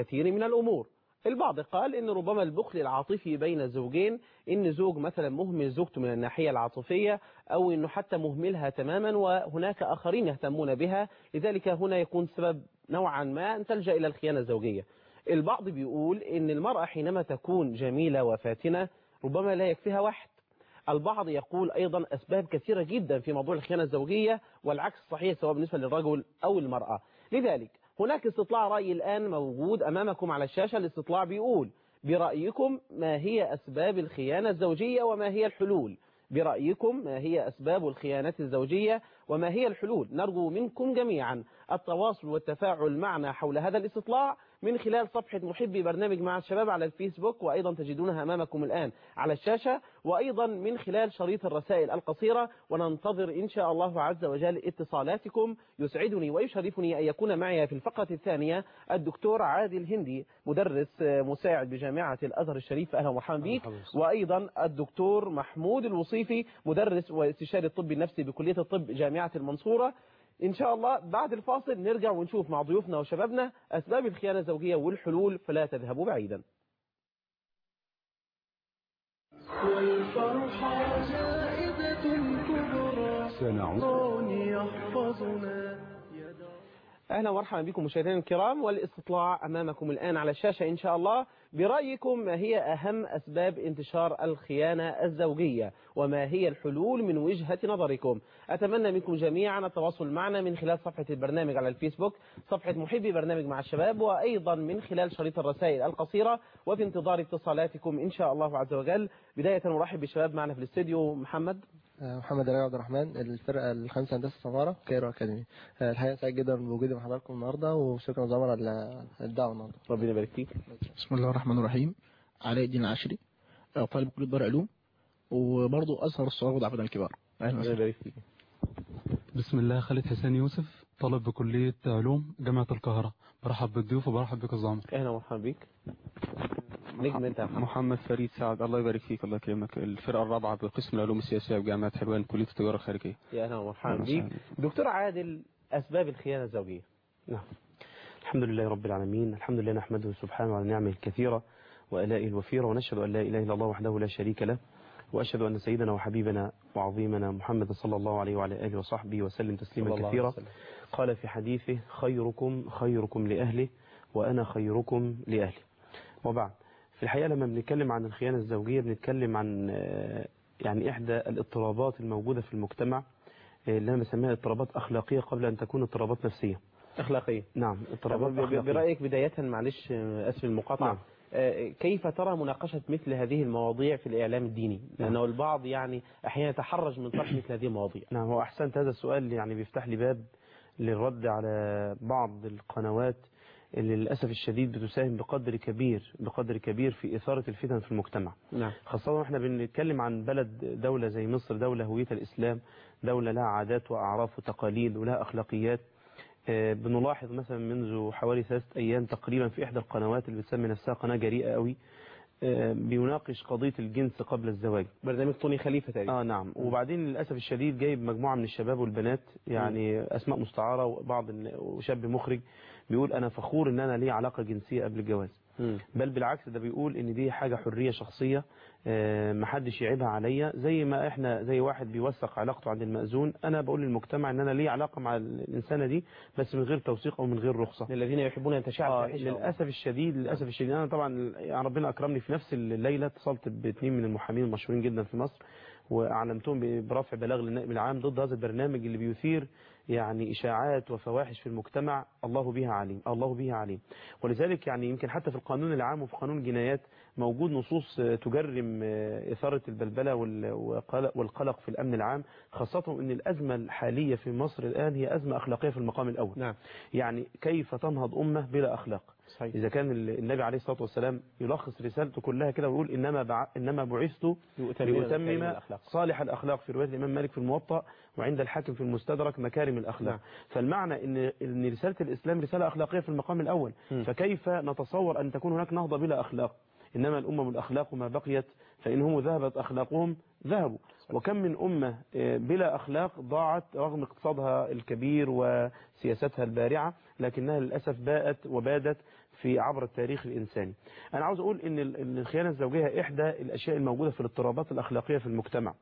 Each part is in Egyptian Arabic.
كثير من الأمور البعض قال ان ربما البخل العاطفي بين الزوجين ان زوج مثلا مهمل زوجته من الناحية العاطفية او انه حتى مهملها تماما وهناك اخرين يهتمون بها لذلك هنا يكون سبب نوعا ما ان تلجأ الى الخيانة الزوجية البعض بيقول ان المرأة حينما تكون جميلة وفاتنة ربما لا يكفيها واحد البعض يقول أيضا أسباب كثيرة جدا في موضوع الخيانة الزوجية والعكس صحيح سواء بالنسبة للرجل أو المرأة لذلك هناك استطلاع رأي الآن موجود أمامكم على الشاشة الاستطلاع بيقول برأيكم ما هي أسباب الخيانة الزوجية وما هي الحلول برأيكم ما هي أسباب الخيانة الزوجية وما هي الحلول نرجو منكم جميعا التواصل والتفاعل معنا حول هذا الاستطلاع من خلال صفحة محبي برنامج مع الشباب على الفيسبوك وأيضا تجدونها أمامكم الآن على الشاشة وأيضا من خلال شريط الرسائل القصيرة وننتظر إن شاء الله عز وجل اتصالاتكم يسعدني ويشرفني أن يكون معي في الفقرة الثانية الدكتور عادل هندي مدرس مساعد بجامعة الأزهر الشريف أهلا ومرحبا بك وأيضا الدكتور محمود الوصيفي مدرس واستشاري الطب النفسي بكلية الطب جامعة المنصورة إن شاء الله بعد الفاصل نرجع ونشوف مع ضيوفنا وشبابنا أسباب الخيانة الزوجية والحلول فلا تذهبوا بعيدا والفرحة جائزة كبرى سنعود يحفظنا يدعو أهلا ومرحبا بكم مشاهدينا الكرام والاستطلاع أمامكم الآن على الشاشة إن شاء الله برأيكم ما هي أهم أسباب انتشار الخيانة الزوجية وما هي الحلول من وجهة نظركم أتمنى منكم جميعا التواصل معنا من خلال صفحة البرنامج على الفيسبوك صفحة محبي برنامج مع الشباب وأيضا من خلال شريط الرسائل القصيرة وفي انتظار اتصالاتكم إن شاء الله عز وجل بداية نرحب بالشباب معنا في الاستديو محمد محمد علي عبد الرحمن الفرقة الخامسة هندسة سمارة كايرو أكاديمي الحقيقة سعيد جدا بوجودي مع حضراتكم النهاردة وشكرا زمر على الدعوة النهاردة ربنا يبارك فيك بسم الله الرحمن الرحيم علاء الدين العشري آه، طالب كلية دار علوم وبرضه أزهر الصغار وضعفة الكبار أهلا ربنا وسهلا يبارك فيك بسم الله خالد حسين يوسف طالب بكلية علوم جامعة القاهرة برحب بالضيوف وبرحب بك الزمر أهلا ومرحبا بك نجم أنت يا محمد. محمد فريد سعد الله يبارك فيك الله يكرمك الفرقة الرابعة بقسم العلوم السياسية بجامعة حلوان كلية التجارة الخارجية يا أهلا ومرحبا أهلا بك وسهلا. دكتور عادل أسباب الخيانة الزوجية نعم الحمد لله رب العالمين الحمد لله نحمده سبحانه على نعمه الكثيرة وآلائه الوفيرة ونشهد أن لا إله إلا الله وحده لا شريك له وأشهد أن سيدنا وحبيبنا وعظيمنا محمد صلى الله عليه وعلى آله وصحبه وسلم صلى تسليما الله عليه كثيرا وسلم. قال في حديثه خيركم خيركم لأهله وأنا خيركم لأهلي وبعد في الحقيقة لما بنتكلم عن الخيانة الزوجية بنتكلم عن آه، يعني إحدى الاضطرابات الموجودة في المجتمع آه، اللي أنا بسميها اضطرابات أخلاقية قبل أن تكون اضطرابات نفسية أخلاقية نعم اضطرابات طب ب- أخلاقية برأيك بداية معلش آه، أسف المقاطعة نعم. آه، كيف ترى مناقشة مثل هذه المواضيع في الإعلام الديني لأنه البعض يعني أحيانا يتحرج من طرح مثل هذه المواضيع نعم هو أحسنت هذا السؤال يعني بيفتح لي باب للرد على بعض القنوات اللي للأسف الشديد بتساهم بقدر كبير بقدر كبير في إثارة الفتن في المجتمع نعم خاصة واحنا بنتكلم عن بلد دولة زي مصر دولة هويتها الإسلام دولة لها عادات وأعراف وتقاليد ولها أخلاقيات آه، بنلاحظ مثلا منذ حوالي ثلاثة أيام تقريبا في إحدى القنوات اللي بتسمي نفسها قناة جريئة قوي آه، بيناقش قضية الجنس قبل الزواج برنامج طوني خليفة تقريبا اه نعم وبعدين للاسف الشديد جايب مجموعه من الشباب والبنات يعني اسماء مستعاره وبعض ال- وشاب مخرج بيقول انا فخور ان انا لي علاقه جنسيه قبل الجواز مم. بل بالعكس ده بيقول ان دي حاجه حريه شخصيه آه، محدش يعيبها عليا زي ما احنا زي واحد بيوثق علاقته عند المأذون انا بقول للمجتمع ان انا لي علاقه مع الانسانه دي بس من غير توثيق او من غير رخصه للذين يحبون أن تشاع آه الفاحشة للاسف الشديد للاسف الشديد انا طبعا يعني ربنا اكرمني في نفس الليله اتصلت باثنين من المحامين المشهورين جدا في مصر واعلمتهم ب- برفع بلاغ للنائب العام ضد هذا البرنامج اللي بيثير يعني اشاعات وفواحش في المجتمع الله بها عليم الله بها عليم ولذلك يعني يمكن حتى في القانون العام وفي قانون الجنايات موجود نصوص آه، تجرم آه، اثاره البلبله وال- والقلق- والقلق في الامن العام خاصه ان الازمه الحاليه في مصر الان هي ازمه اخلاقيه في المقام الاول نعم يعني كيف تنهض أمة بلا أخلاق صحيح إذا كان ال- النبي عليه الصلاة والسلام يلخص رسالته كلها كده ويقول إنما بع... إنما بعثت لأتمم مكارم لأتمم الأخلاق. صالح الأخلاق في رواية الإمام مالك في الموطأ وعند الحاكم في المستدرك مكارم الأخلاق نعم. فالمعنى إن إن رسالة الإسلام رسالة أخلاقية في المقام الأول م. فكيف نتصور أن تكون هناك نهضة بلا أخلاق إنما الأمم الأخلاق ما بقيت فإنهم ذهبت أخلاقهم ذهبوا وكم من أمة آه، بلا أخلاق ضاعت رغم اقتصادها الكبير وسياستها البارعة لكنها للأسف باءت وبادت في عبر التاريخ الإنساني أنا عاوز أقول إن ال- إن الخيانة الزوجية إحدى الأشياء الموجودة في الاضطرابات الأخلاقية في المجتمع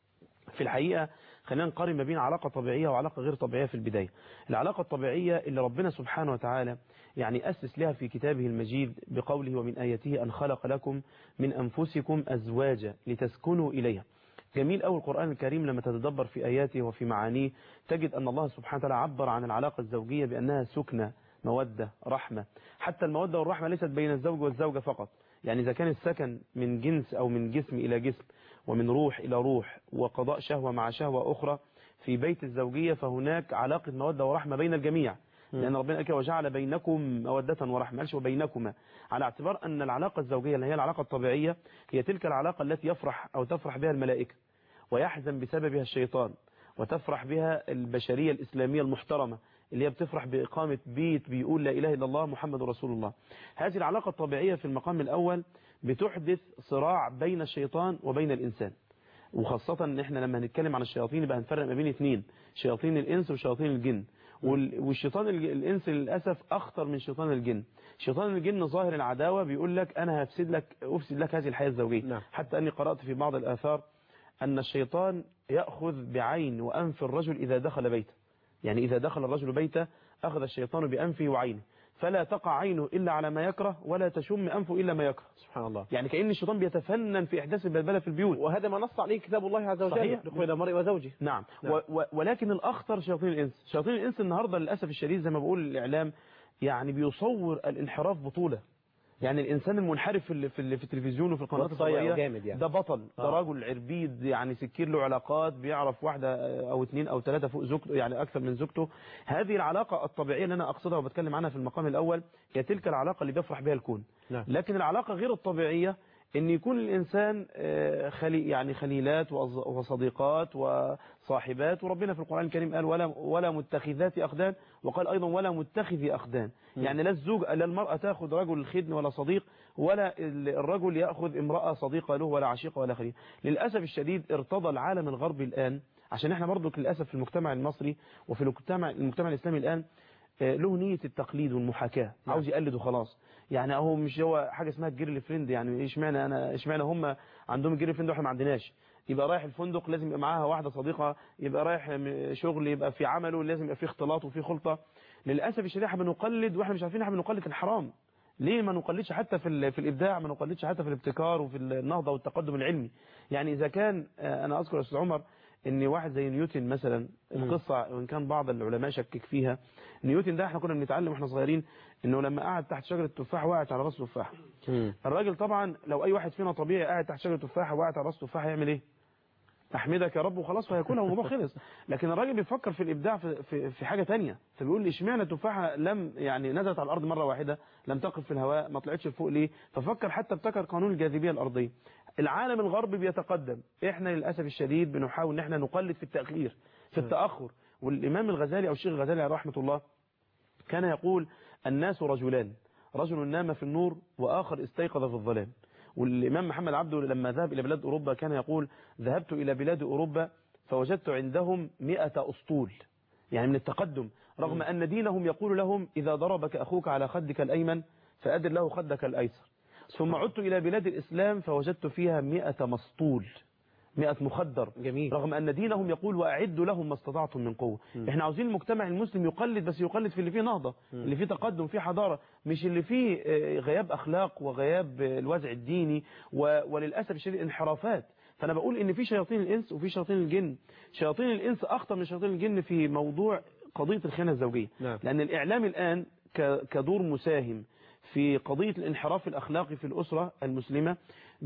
في الحقيقة خلينا نقارن ما بين علاقة طبيعية وعلاقة غير طبيعية في البداية العلاقة الطبيعية اللي ربنا سبحانه وتعالى يعني أسس لها في كتابه المجيد بقوله ومن آياته أن خلق لكم من أنفسكم أزواجا لتسكنوا إليها جميل أول القرآن الكريم لما تتدبر في آياته وفي معانيه تجد أن الله سبحانه وتعالى عبر عن العلاقة الزوجية بأنها سكنة مودة رحمة حتى المودة والرحمة ليست بين الزوج والزوجة فقط يعني إذا كان السكن من جنس أو من جسم إلى جسم ومن روح إلى روح وقضاء شهوة مع شهوة أخرى في بيت الزوجية فهناك علاقة مودة ورحمة بين الجميع لأن ربنا قال وجعل بينكم مودة ورحمة قالش وبينكما على اعتبار أن العلاقة الزوجية اللي هي العلاقة الطبيعية هي تلك العلاقة التي يفرح أو تفرح بها الملائكة ويحزن بسببها الشيطان وتفرح بها البشرية الإسلامية المحترمة اللي هي بتفرح بإقامة بيت بيقول لا إله إلا الله محمد رسول الله هذه العلاقة الطبيعية في المقام الأول بتحدث صراع بين الشيطان وبين الإنسان وخاصة ان احنا لما هنتكلم عن الشياطين يبقى هنفرق ما بين اثنين شياطين الانس وشياطين الجن وال- والشيطان الج- الانس للاسف اخطر من شيطان الجن شيطان الجن ظاهر العداوة بيقول لك انا هفسد لك افسد لك هذه الحياة الزوجية نعم. حتى اني قرأت في بعض الاثار ان الشيطان يأخذ بعين وانف الرجل اذا دخل بيته يعني اذا دخل الرجل بيته اخذ الشيطان بانفه وعينه فلا تقع عينه الا على ما يكره ولا تشم انفه الا ما يكره سبحان الله يعني كأن الشيطان بيتفنن في احداث البلبلة في البيوت وهذا ما نص عليه كتاب الله عز وجل صحيح. بين المرء وزوجه نعم, نعم. و و ولكن الأخطر شياطين الإنس شياطين الإنس النهاردة للأسف الشديد زي ما بقول الإعلام يعني بيصور الانحراف بطولة يعني الإنسان المنحرف في, ال- في, ال- في التلفزيون وفي القنوات والصايع الفضائية وجامد يعني. ده بطل ده آه. راجل عربيد يعني سكير له علاقات بيعرف واحدة أو اتنين أو ثلاثة فوق زوجته يعني أكثر من زوجته هذه العلاقة الطبيعية اللي أنا أقصدها وبتكلم عنها في المقام الأول هي تلك العلاقة اللي بيفرح بها الكون نعم. لكن العلاقة غير الطبيعية ان يكون الانسان آه، خلي يعني خليلات وأص- وصديقات وصاحبات وربنا في القرآن الكريم قال ولا ولا متخذات اخدان وقال ايضا ولا متخذي اخدان يعني لا الزوج لا المرأة تاخذ رجل خدن ولا صديق ولا ال- الرجل ياخذ امرأة صديقة له ولا عشيقة ولا خليل للاسف الشديد ارتضى العالم الغربي الان عشان احنا برضو للاسف في المجتمع المصري وفي المجتمع المجتمع الاسلامي الان آه، له نية التقليد والمحاكاة عاوز يقلد وخلاص يعني هو مش هو حاجة اسمها الجيرل فريند يعني ايش معنى انا ايش معنى هم عندهم الجيرل فريند واحنا ما عندناش يبقى رايح الفندق لازم يبقى معاها واحدة صديقة يبقى رايح م- شغل يبقى في عمله لازم يبقى في اختلاط وفي خلطة للأسف الشديد احنا بنقلد واحنا مش عارفين احنا بنقلد الحرام ليه ما نقلدش حتى في ال- في الابداع ما نقلدش حتى في الابتكار وفي النهضة والتقدم العلمي يعني اذا كان آه، انا اذكر يا استاذ عمر ان واحد زي نيوتن مثلا القصة وان كان بعض العلماء شكك فيها نيوتن ده احنا كنا بنتعلم واحنا صغيرين انه لما قعد تحت شجرة تفاح وقعت على راس تفاح الراجل طبعا لو اي واحد فينا طبيعي قاعد تحت شجرة تفاحة وقعت على راس تفاحة يعمل ايه احمدك يا رب وخلاص فهيكون الموضوع خلص لكن الراجل بيفكر في الابداع في, في, في حاجة تانية فبيقول لي اشمعنى التفاحة لم يعني نزلت على الارض مرة واحدة لم تقف في الهواء ما طلعتش لفوق ليه ففكر حتى ابتكر قانون الجاذبية الارضية العالم الغربي بيتقدم احنا للاسف الشديد بنحاول ان احنا نقلد في التأخير في التأخر والامام الغزالي او الشيخ الغزالي عليه رحمة الله كان يقول الناس رجلان رجل نام في النور وآخر استيقظ في الظلام والإمام محمد عبده لما ذهب إلى بلاد أوروبا كان يقول ذهبت إلى بلاد أوروبا فوجدت عندهم مئة أسطول يعني من التقدم رغم أن دينهم يقول لهم إذا ضربك أخوك على خدك الأيمن فأدر له خدك الأيسر ثم عدت إلى بلاد الإسلام فوجدت فيها مئة مسطول مئة مخدر جميل. رغم أن دينهم يقول وأعدوا لهم ما استطعتم من قوة احنا عاوزين المجتمع المسلم يقلد بس يقلد في اللي فيه نهضة اللي فيه تقدم فيه حضارة مش اللي فيه آه، غياب أخلاق وغياب آه، الوازع الديني و- وللأسف الشديد انحرافات فأنا بقول إن في شياطين الإنس وفي شياطين الجن شياطين الإنس أخطر من شياطين الجن في موضوع قضية الخيانة الزوجية نعم. لأن الإعلام الآن ك- كدور مساهم في قضية الانحراف الأخلاقي في الأسرة المسلمة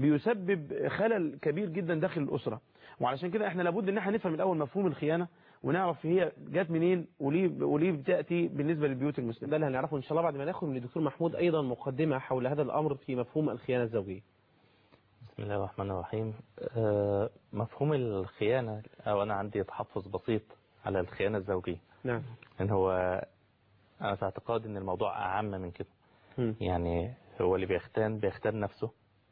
بيسبب خلل كبير جدا داخل الأسرة وعلشان كده احنا لابد ان احنا نفهم الأول مفهوم الخيانة ونعرف هي جت منين وليه وليه بتأتي بالنسبة للبيوت المسلمة ده اللي هنعرفه ان شاء الله بعد ما ناخد من الدكتور محمود ايضا مقدمة حول هذا الامر في مفهوم الخيانة الزوجية بسم الله الرحمن الرحيم آه، مفهوم الخيانة أو أنا عندي تحفظ بسيط على الخيانة الزوجية نعم إن هو أنا في اعتقاد إن الموضوع أعم من كده مم. يعني هو اللي بيختان بيختان نفسه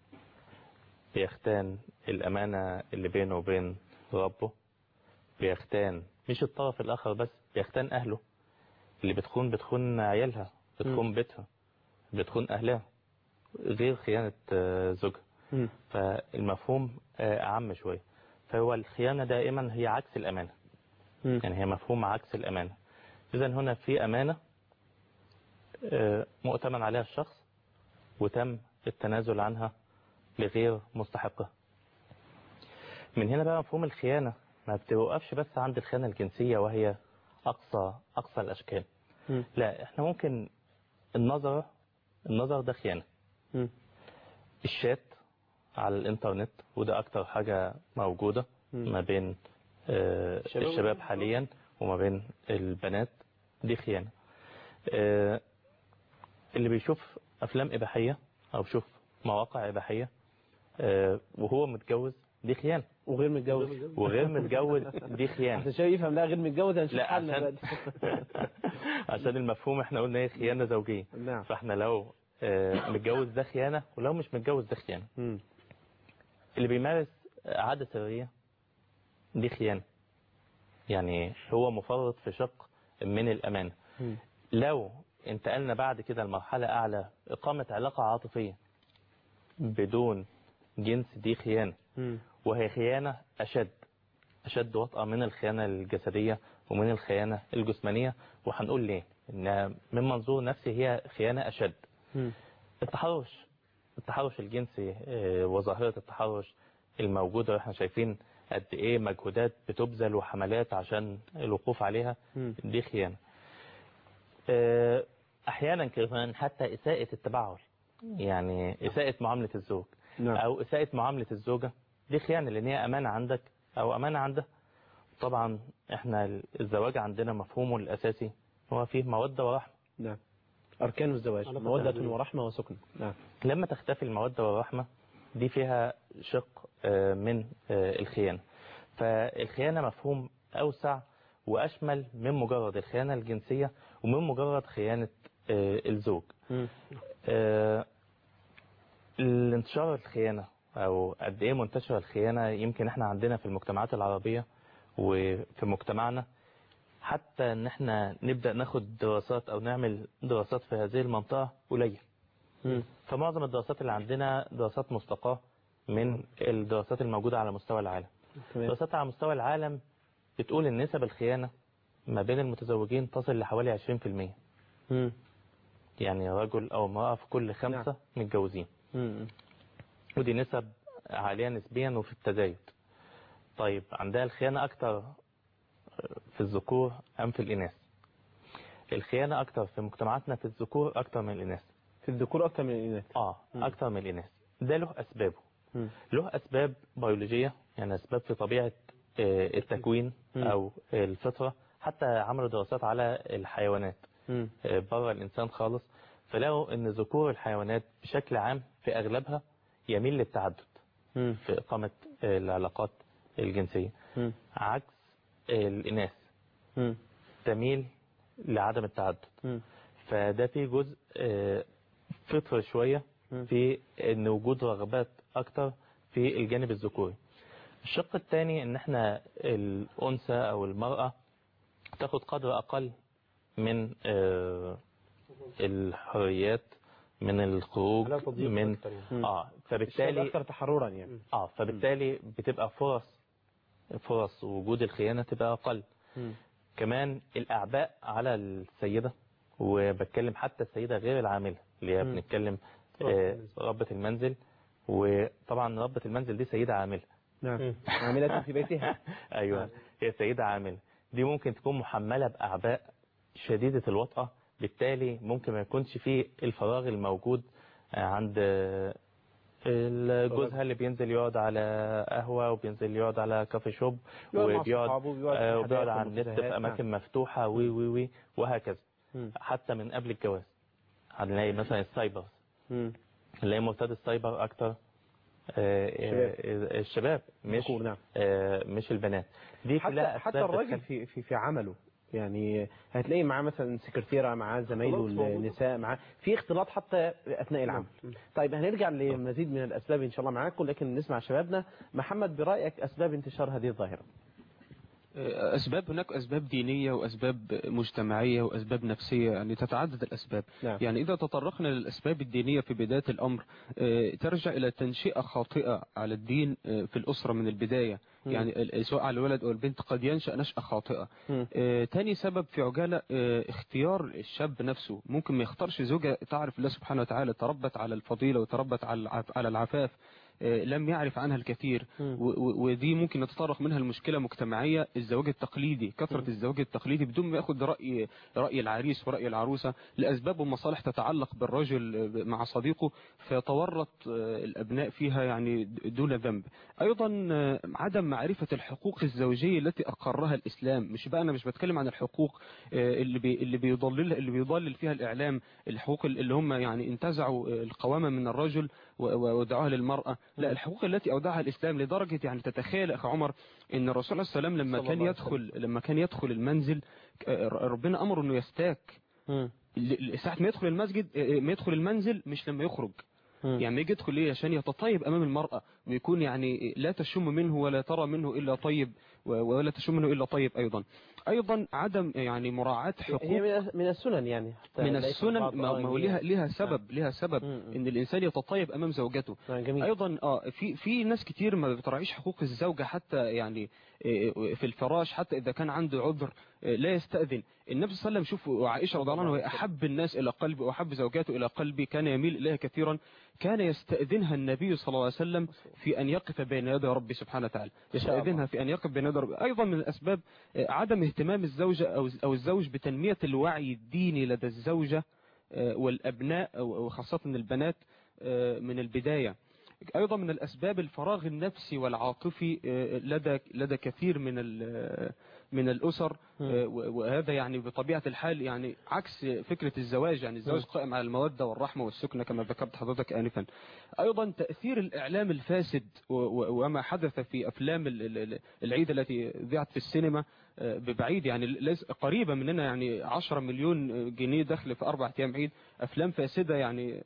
بيختان الأمانة اللي بينه وبين ربه بيختان مش الطرف الآخر بس بيختان أهله اللي بتخون بتخون عيالها بتخون بيتها بتخون أهلها غير خيانة آه، زوجها مم. فالمفهوم آه، أعم شوية فهو الخيانة دائما هي عكس الأمانة مم. يعني هي مفهوم عكس الأمانة إذا هنا في أمانة آه، مؤتمن عليها الشخص وتم التنازل عنها لغير مستحقها من هنا بقى مفهوم الخيانة ما بتوقفش بس عند الخيانة الجنسية وهي أقصى أقصى الأشكال مم. لا احنا ممكن النظر النظر ده خيانة مم. الشات على الانترنت وده اكتر حاجة موجودة مم. ما بين آه، الشباب الشباب حاليا وما بين البنات دي خيانة آه، اللي بيشوف افلام اباحية او بيشوف مواقع اباحية آه، وهو متجوز دي خيانة وغير متجوز وغير متجوز دي خيانة عشان شايف يفهم لا غير متجوز هنشوف لا حالنا عشان دلوقتي. عشان المفهوم احنا قلنا ايه خيانة زوجية نعم فاحنا لو آه، متجوز ده خيانة ولو مش متجوز ده خيانة مم. اللي بيمارس عادة سرية دي خيانة يعني هو مفرط في شق من الأمانة مم. لو انتقلنا بعد كده لمرحلة أعلى إقامة علاقة عاطفية بدون جنس دي خيانة مم. وهي خيانة أشد أشد وطأة من الخيانة الجسدية ومن الخيانة الجسمانية وهنقول ليه إنها من منظور نفسي هي خيانة أشد مم. التحرش التحرش الجنسي آه، وظاهرة التحرش الموجودة واحنا شايفين قد ايه مجهودات بتبذل وحملات عشان الوقوف عليها مم. دي خيانة آه، احيانا كمان حتى اساءة التبعل يعني اساءة معاملة الزوج نعم او اساءة معاملة الزوجة دي خيانة لان هي امانة عندك او امانة عندها طبعا احنا الزواج عندنا مفهومه الاساسي هو فيه مودة ورحمة نعم أركان الزواج علاقة مودة تعددية. ورحمة وسكن نعم لما تختفي المودة والرحمة دي فيها شق آه، من آه، الخيانة فالخيانة مفهوم أوسع وأشمل من مجرد الخيانة الجنسية ومن مجرد خيانة آه، الزوج مم. آه، الانتشار الخيانة أو قد إيه منتشرة الخيانة يمكن إحنا عندنا في المجتمعات العربية وفي مجتمعنا حتى إن إحنا نبدأ ناخد دراسات أو نعمل دراسات في هذه المنطقة قليل مم. فمعظم الدراسات اللي عندنا دراسات مستقاة من الدراسات الموجودة على مستوى العالم تمام دراسات على مستوى العالم بتقول ان نسب الخيانة ما بين المتزوجين تصل لحوالي 20% مم. يعني رجل او امرأة في كل خمسة متجوزين مم. ودي نسب عالية نسبيا وفي التزايد طيب عندها الخيانة اكتر في الذكور ام في الاناث الخيانة اكتر في مجتمعاتنا في الذكور اكتر من الاناث في الذكور أكتر من الإناث اه مم. اكتر من الاناث ده له اسبابه مم. له أسباب بيولوجية يعني أسباب في طبيعة آه، التكوين مم. أو الفطرة حتى عملوا دراسات على الحيوانات مم. آه، بره الإنسان خالص فلقوا أن ذكور الحيوانات بشكل عام في أغلبها يميل للتعدد مم. في إقامة آه، العلاقات الجنسية مم. عكس آه، الإناث مم. تميل لعدم التعدد مم. فده في جزء آه، فطر شوية مم. في ان وجود رغبات اكتر في الجانب الذكوري الشق الثاني ان احنا الانثى او المرأة تاخد قدر اقل من آه، الحريات من الخروج على تضييق من أكتر يعني. اه الشباب فبالتالي أكثر تحررا يعني اه فبالتالي بتبقى فرص فرص وجود الخيانة تبقى اقل مم. كمان الأعباء على السيدة وبتكلم حتى السيدة غير العاملة اللي هي مم. بنتكلم آه، ربة المنزل وطبعا ربة المنزل دي سيدة عاملة نعم عاملة في بيتها أيوة هي سيدة عاملة دي ممكن تكون محملة بأعباء شديدة الوطأة بالتالي ممكن ما يكونش فيه الفراغ الموجود آه، عند آه، جوزها اللي بينزل يقعد على قهوة وبينزل يقعد على كافي شوب يقعد مع وبيقعد صحابه وبيقعد في آه، وبيقعد حدائق على النت ومنتزهات. في أماكن نعم. مفتوحة وي وي وي وهكذا مم. حتى من قبل الجواز هنلاقي مثلا السايبر مم. نلاقي مرتاد السايبر أكتر آه، آه، الشباب مش الذكور، نعم. آه، مش البنات دي حتى كلها حتى أسباب الراجل بتخلي- في في في عمله يعني هتلاقي معاه مثلا سكرتيرة معاه زمايله خلاص موجود. النساء معاه في اختلاط حتى اثناء العمل طيب هنرجع لمزيد من الاسباب ان شاء الله معاكم لكن نسمع شبابنا محمد برايك اسباب انتشار هذه الظاهره أسباب هناك أسباب دينية وأسباب مجتمعية وأسباب نفسية يعني تتعدد الأسباب نعم. يعني إذا تطرقنا للأسباب الدينية في بداية الأمر آه، ترجع إلى تنشئة خاطئة على الدين آه، في الأسرة من البداية مم. يعني ال- سواء على الولد أو البنت قد ينشأ نشأة خاطئة مم. آه، تاني سبب في عجالة آه، اختيار الشاب نفسه ممكن ما يختارش زوجة تعرف الله سبحانه وتعالى تربت على الفضيلة وتربت على العف- على العفاف آه، لم يعرف عنها الكثير مم. و- و- ودي ممكن نتطرق منها المشكلة مجتمعية الزواج التقليدي كثرة الزواج التقليدي بدون ما ياخد رأي رأي العريس ورأي العروسة لأسباب ومصالح تتعلق بالرجل مع صديقه فيتورط آه، الأبناء فيها يعني دون ذنب أيضا آه، عدم معرفة الحقوق الزوجية التي أقرها الإسلام مش بقى أنا مش بتكلم عن الحقوق آه، اللي بي اللي بيضلل اللي بيضلل فيها الإعلام الحقوق اللي هم يعني انتزعوا آه، القوامة من الرجل و- وودعوها للمرأة لا الحقوق التي أودعها الإسلام لدرجة يعني تتخيل أخ عمر أن الرسول عليه السلام لما صلى كان الله عليه يدخل لما كان يدخل المنزل آه، ربنا أمره أنه يستاك مم. ل- ل- ساعة ما يدخل المسجد آه، ما يدخل المنزل مش لما يخرج مم. يعني ما يجي يدخل ليه عشان يتطيب امام المرأة ويكون يعني لا تشم منه ولا ترى منه الا طيب و- ولا تشم منه الا طيب ايضا ايضا عدم يعني مراعاة هي حقوق من من السنن يعني حتى من ليس السنن بعض ما ما هو ليها ليها سبب ليها سبب مم. ان الانسان يتطيب امام زوجته نعم، جميل ايضا اه في في ناس كتير ما بتراعيش حقوق الزوجه حتى يعني آه، في الفراش حتى اذا كان عنده عذر آه، لا يستاذن النبي صلى الله عليه وسلم شوف عائشه رضي الله عنها وهي احب الناس الى قلبي واحب زوجاته الى قلبي كان يميل اليها كثيرا كان يستاذنها النبي صلى الله عليه وسلم في ان يقف بين يدي ربي سبحانه وتعالى إن شاء الله. يستاذنها في ان يقف بين يدي ربي ايضا من الاسباب آه، عدم اهتمام الزوجه او او الزوج بتنميه الوعي الديني لدى الزوجه آه، والابناء أو- وخاصه البنات آه، من البدايه ايضا من الاسباب الفراغ النفسي والعاطفي آه، لدى لدى كثير من ال- من الاسر آه، و- وهذا يعني بطبيعه الحال يعني عكس فكره الزواج يعني الزواج قائم على الموده والرحمه والسكنه كما ذكرت حضرتك انفا ايضا تاثير الاعلام الفاسد و- و- وما حدث في افلام ال- ال- ال- العيد التي ذاعت في السينما آه، ببعيد يعني ليس قريبه مننا يعني 10 مليون جنيه دخل في اربع ايام عيد افلام فاسده يعني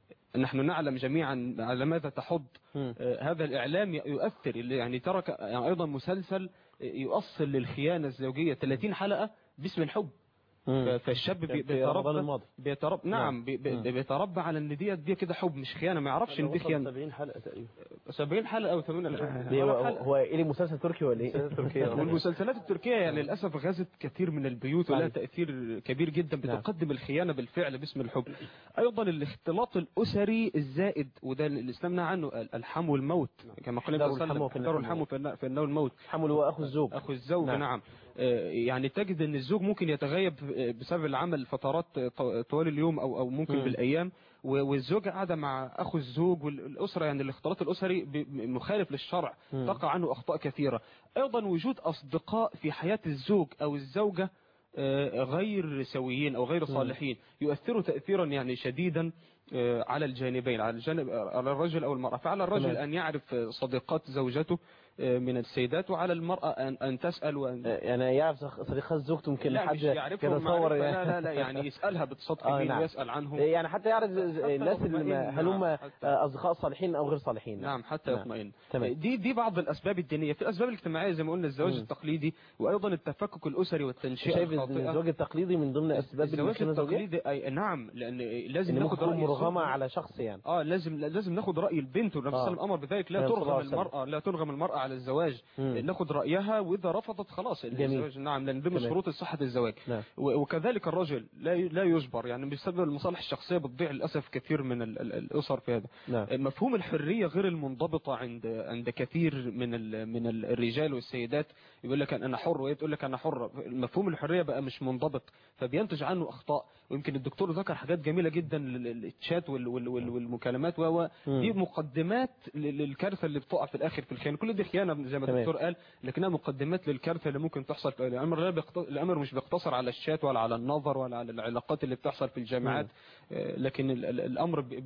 نحن نعلم جميعا على ماذا تحض مم. آه، هذا الإعلام يؤثر يعني ترك يعني أيضا مسلسل يؤصل للخيانة الزوجية 30 حلقة باسم الحب مم. فالشاب بي- كان في رمضان بيتربى الماضي بيتربى نعم بي- بي- مم. بيتربى على ان دي دي كده حب مش خيانه ما يعرفش ان دي خيانه 70 حلقة تقريبا 70 حلقه او 80 ليه هو حلقه هو ايه لي مسلسل تركي ولا ايه؟ تركيا والمسلسلات التركية يعني للأسف غزت كثير من البيوت ولها نعم. تأثير كبير جدا نعم. بتقدم الخيانة بالفعل باسم الحب أيضا الاختلاط الأسري الزائد وده اللي الإسلام نهى عنه الحم والموت كما قال احذروا النبي صلى الله الحم عليه وسلم وفي احذروا النوم. الحم فإن- فإنه الموت حمل هو اخو الزوج أخو الزوج نعم. نعم, نعم. آه، يعني تجد أن الزوج ممكن يتغيب بسبب العمل فترات ط- طوال اليوم أو أو ممكن مم. بالأيام و- والزوجة قاعدة مع أخو الزوج والأسرة يعني الاختلاط الأسري ب- مخالف للشرع مم. تقع عنه أخطاء كثيرة أيضا وجود أصدقاء في حياة الزوج أو الزوجة آه، غير سويين أو غير صالحين يؤثروا تأثيرا يعني شديدا آه، على الجانبين على الجانب على الرجل أو المرأة فعلى الرجل تمام. أن يعرف صديقات زوجته آه، من السيدات وعلى المرأة أن أن تسأل وأن يعني يعرف صديقات زوجته يمكن لا حد مش يعرفهم يتصور معرفة لا لا لا يعني يسألها بصدق آه، مين نعم. ويسأل عنهم يعني حتى يعرف حتى الناس اللي يطمئن، هل هم نعم، حتى- اصدقاء صالحين او غير صالحين نعم حتى نعم. يطمئن تمام. دي دي بعض الاسباب الدينيه في الاسباب الاجتماعيه زي ما قلنا الزواج مم. التقليدي وايضا التفكك الاسري والتنشئه شايف ان الخاطئه الزواج التقليدي من ضمن اسباب الزواج المشكله الزوجيه التقليدي أي نعم لان لازم ان ناخد ممكن تكون راي مرغمه الزوج. على شخص يعني اه لازم لازم ناخد راي البنت والنبي صلى الله عليه وسلم امر بذلك لا صلى الله ترغم عليه وسلم. المراه لا ترغم المراه على الزواج مم. ناخد رايها واذا رفضت خلاص جميل. الزواج نعم لان دي من تمام. شروط صحه الزواج نعم. و- وكذلك الرجل لا ي- لا يجبر يعني بسبب المصالح الشخصيه بتضيع للاسف كثير من ال- ال- الاسر في هذا نعم مفهوم الحرية غير المنضبطة عند عند كثير من ال من ال- الرجال والسيدات يقول لك أنا حر وهي تقول لك أنا حر مفهوم الحرية بقى مش منضبط فبينتج عنه أخطاء ويمكن الدكتور ذكر حاجات جميلة جدا لل- الشات وال- وال- وال- والمكالمات و دي مقدمات لل- للكارثة اللي بتقع في الآخر في الخيانة كل دي خيانة زي ما تمام. الدكتور قال لكنها مقدمات للكارثة اللي ممكن تحصل في الأمر لا بيقت- الأمر مش بيقتصر على الشات ولا على النظر ولا على العلاقات اللي بتحصل في الجامعات آه، لكن ال- ال- الأمر ب- ب-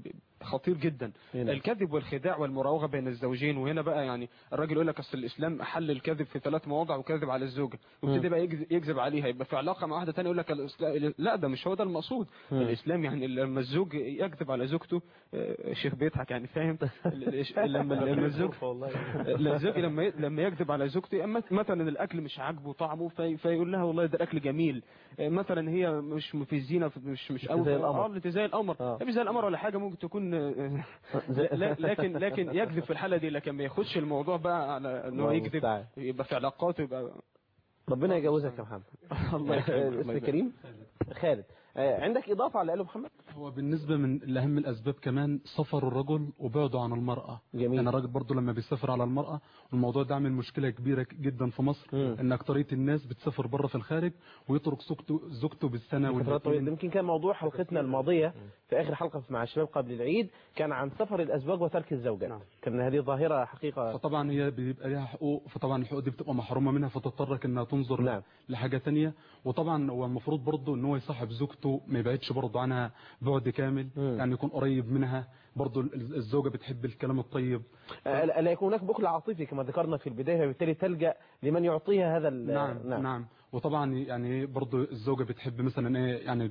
خطير جدا نعم. الكذب والخداع والمراوغه بين الزوجين وهنا بقى يعني الراجل يقول لك اصل الاسلام احل الكذب في ثلاث مواضع وكذب على الزوجه ويبتدي بقى يكذب- يكذب عليها يبقى في علاقه مع واحده ثانيه يقول لك الإسلام- لا ده مش هو ده المقصود الاسلام يعني لما الزوج يكذب على زوجته آه، الشيخ بيضحك يعني فاهم ال- ال- لما لما الزوج الزوج لما ي- لما يكذب على زوجته أما مثلا الاكل مش عاجبه طعمه في فيقول لها والله ده الاكل جميل آه، مثلا هي مش في الزينه مش مش قوي زي القمر. اه انت زي القمر آه. مش زي القمر ولا حاجه ممكن تكون آه، لا- لا- لكن لكن يكذب في الحاله دي لكن ما ياخدش الموضوع بقى على ان هو الله يكذب المستعان. يبقى في علاقاته يبقى ربنا يجوزك يا محمد الله يكرمك الله اسم يبارك. كريم خالد آه، عندك إضافة على اللي قاله محمد هو بالنسبة من لأهم الأسباب كمان سفر الرجل وبعده عن المرأة جميل. يعني الراجل برضه لما بيسافر على المرأة والموضوع ده عامل مشكلة كبيرة جدا في مصر مم. إن أكترية الناس بتسافر بره في الخارج ويترك زوجته زوجته بالسنة فترات طويلة والاتنين. يمكن كان موضوع حلقتنا الماضية في آخر حلقة مع الشباب قبل العيد كان عن سفر الأزواج وترك الزوجات نعم. كان هذه ظاهرة حقيقة فطبعا هي بيبقى ليها حقوق فطبعا الحقوق دي بتبقى محرومة منها فتضطرك انها تنظر نعم. لحاجة تانية وطبعا هو المفروض برضه ان هو يصاحب زوجته ما يبعدش برضه عنها بعد كامل مم. يعني يكون قريب منها برضه ال- الزوجة بتحب الكلام الطيب آه، لا يكون هناك بخل عاطفي كما ذكرنا في البداية فبالتالي تلجأ لمن يعطيها هذا ال- نعم نعم, نعم. وطبعا يعني برضه الزوجة بتحب مثلا ايه يعني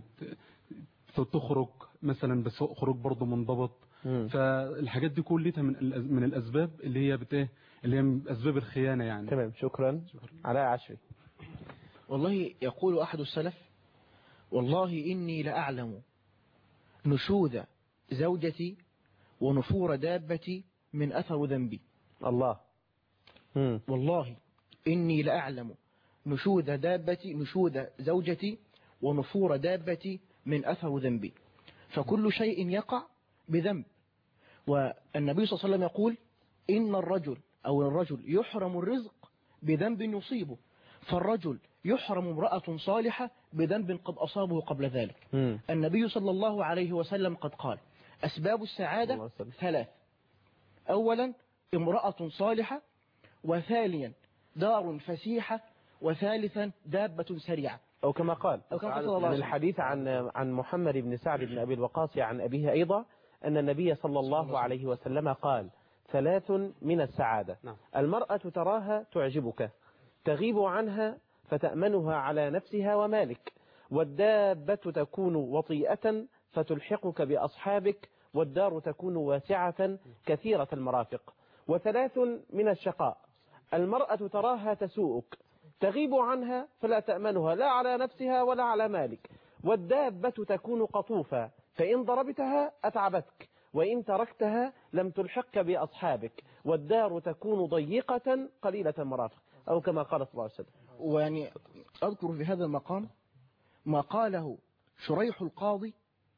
ت- تخرج مثلا بس خروج برضه منضبط مم. فالحاجات دي كلها من الأز- من الاسباب اللي هي بت إيه؟ اللي هي من اسباب الخيانة يعني تمام شكرا علاء عشري والله يقول أحد السلف والله إني لأعلم نشوذ زوجتي ونفور دابتي من أثر ذنبي الله مم. والله إني لأعلم نشوذ دابتي نشوذ زوجتي ونفور دابتي من أثر ذنبي فكل شيء يقع بذنب والنبي صلى الله عليه وسلم يقول إن الرجل أو الرجل يحرم الرزق بذنب يصيبه فالرجل يحرم امرأة صالحة بذنب قد أصابه قبل ذلك مم. النبي صلى الله عليه وسلم قد قال أسباب الله السعادة يسلمك. ثلاث أولا امرأة صالحة وثانيا دار فسيحة وثالثا دابة سريعة أو كما قال أو كما قال من صلى الله عليه وسلم. الحديث عن عن محمد بن سعد بن أبي الوقاص عن أبيه أيضا أن النبي صلى الله عليه وسلم قال ثلاث من السعادة نعم. المرأة تراها تعجبك تغيب عنها فتأمنها على نفسها ومالك والدابة تكون وطيئة فتلحقك بأصحابك والدار تكون واسعة كثيرة المرافق وثلاث من الشقاء المرأة تراها تسوءك تغيب عنها فلا تأمنها لا على نفسها ولا على مالك والدابة تكون قطوفا فإن ضربتها أتعبتك وإن تركتها لم تلحقك بأصحابك والدار تكون ضيقة قليلة المرافق أو كما قال صلى الله عليه وسلم ويعني أذكر في هذا المقام ما قاله شريح القاضي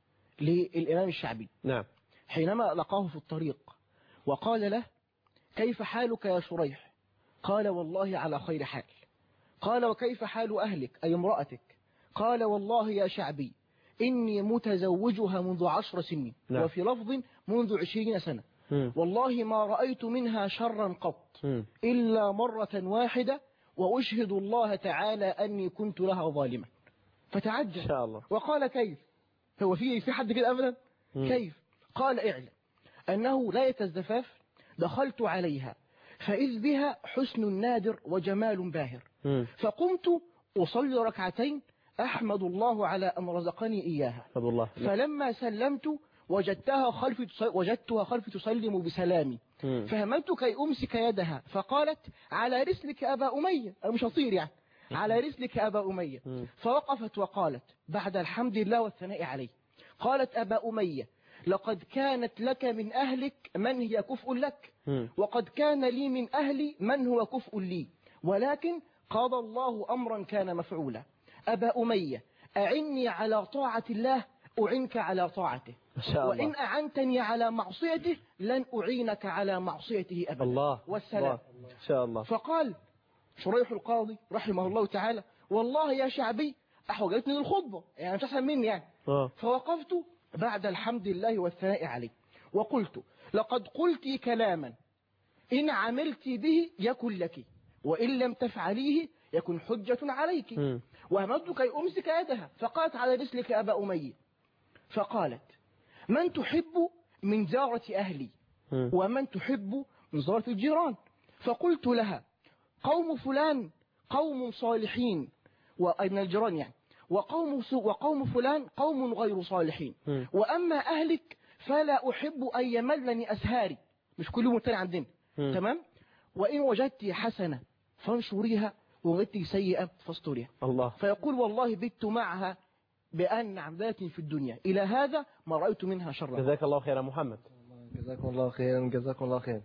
للإمام الشعبي نعم حينما لقاه في الطريق وقال له كيف حالك يا شريح قال والله على خير حال قال وكيف حال أهلك أي امرأتك قال والله يا شعبي إني متزوجها منذ عشر سنين نعم. وفي لفظ منذ عشرين سنة مم. والله ما رأيت منها شرا قط مم. إلا مرة واحدة وأشهد الله تعالى أني كنت لها ظالما إن فتعجب شاء الله وقال كيف هو في في حد كده أبدا مم. كيف قال اعلم أنه لا الزفاف دخلت عليها فإذ بها حسن نادر وجمال باهر مم. فقمت أصلي ركعتين أحمد الله على أن رزقني إياها عبد الله فلما سلمت وجدتها خلفي تص- وجدتها خلفي تسلم بسلامي مم. فهممت كي أمسك يدها فقالت على رسلك أبا أمية أنا مش هطير يعني على رسلك أبا أمية مم. فوقفت وقالت بعد الحمد لله والثناء عليه قالت أبا أمية لقد كانت لك من أهلك من هي كفء لك مم. وقد كان لي من أهلي من هو كفء لي ولكن قضى الله أمرا كان مفعولا أبا أمية أعني على طاعة الله أعنك على طاعته ما شاء وإن الله أعنتني على معصيته لن أعينك على معصيته أبدا الله والسلام الله. إن شاء الله فقال شريح القاضي رحمه الله تعالى والله يا شعبي أحوجتني للخطبة يعني مش أحسن مني يعني آه. فوقفت بعد الحمد لله والثناء عليه وقلت لقد قلت كلاما إن عملت به يكن لك وإن لم تفعليه يكن حجة عليك مم. وهمت كي أمسك يدها فقالت على رسلك أبا أمية فقالت من تحب من زارة أهلي مم. ومن تحب من زارة الجيران فقلت لها قوم فلان قوم صالحين وأي من الجيران يعني وقوم سوء وقوم فلان قوم غير صالحين مم. وأما أهلك فلا أحب أن يملني أسهاري مش كل يوم تاني عندنا مم. تمام وإن وجدت حسنة فانشريها ووجدت سيئة فاستريها الله فيقول والله بت معها بأن عمدات في الدنيا إلى هذا ما رأيت منها شرا جزاك الله خيرا محمد جزاكم الله خيرا جزاكم الله خير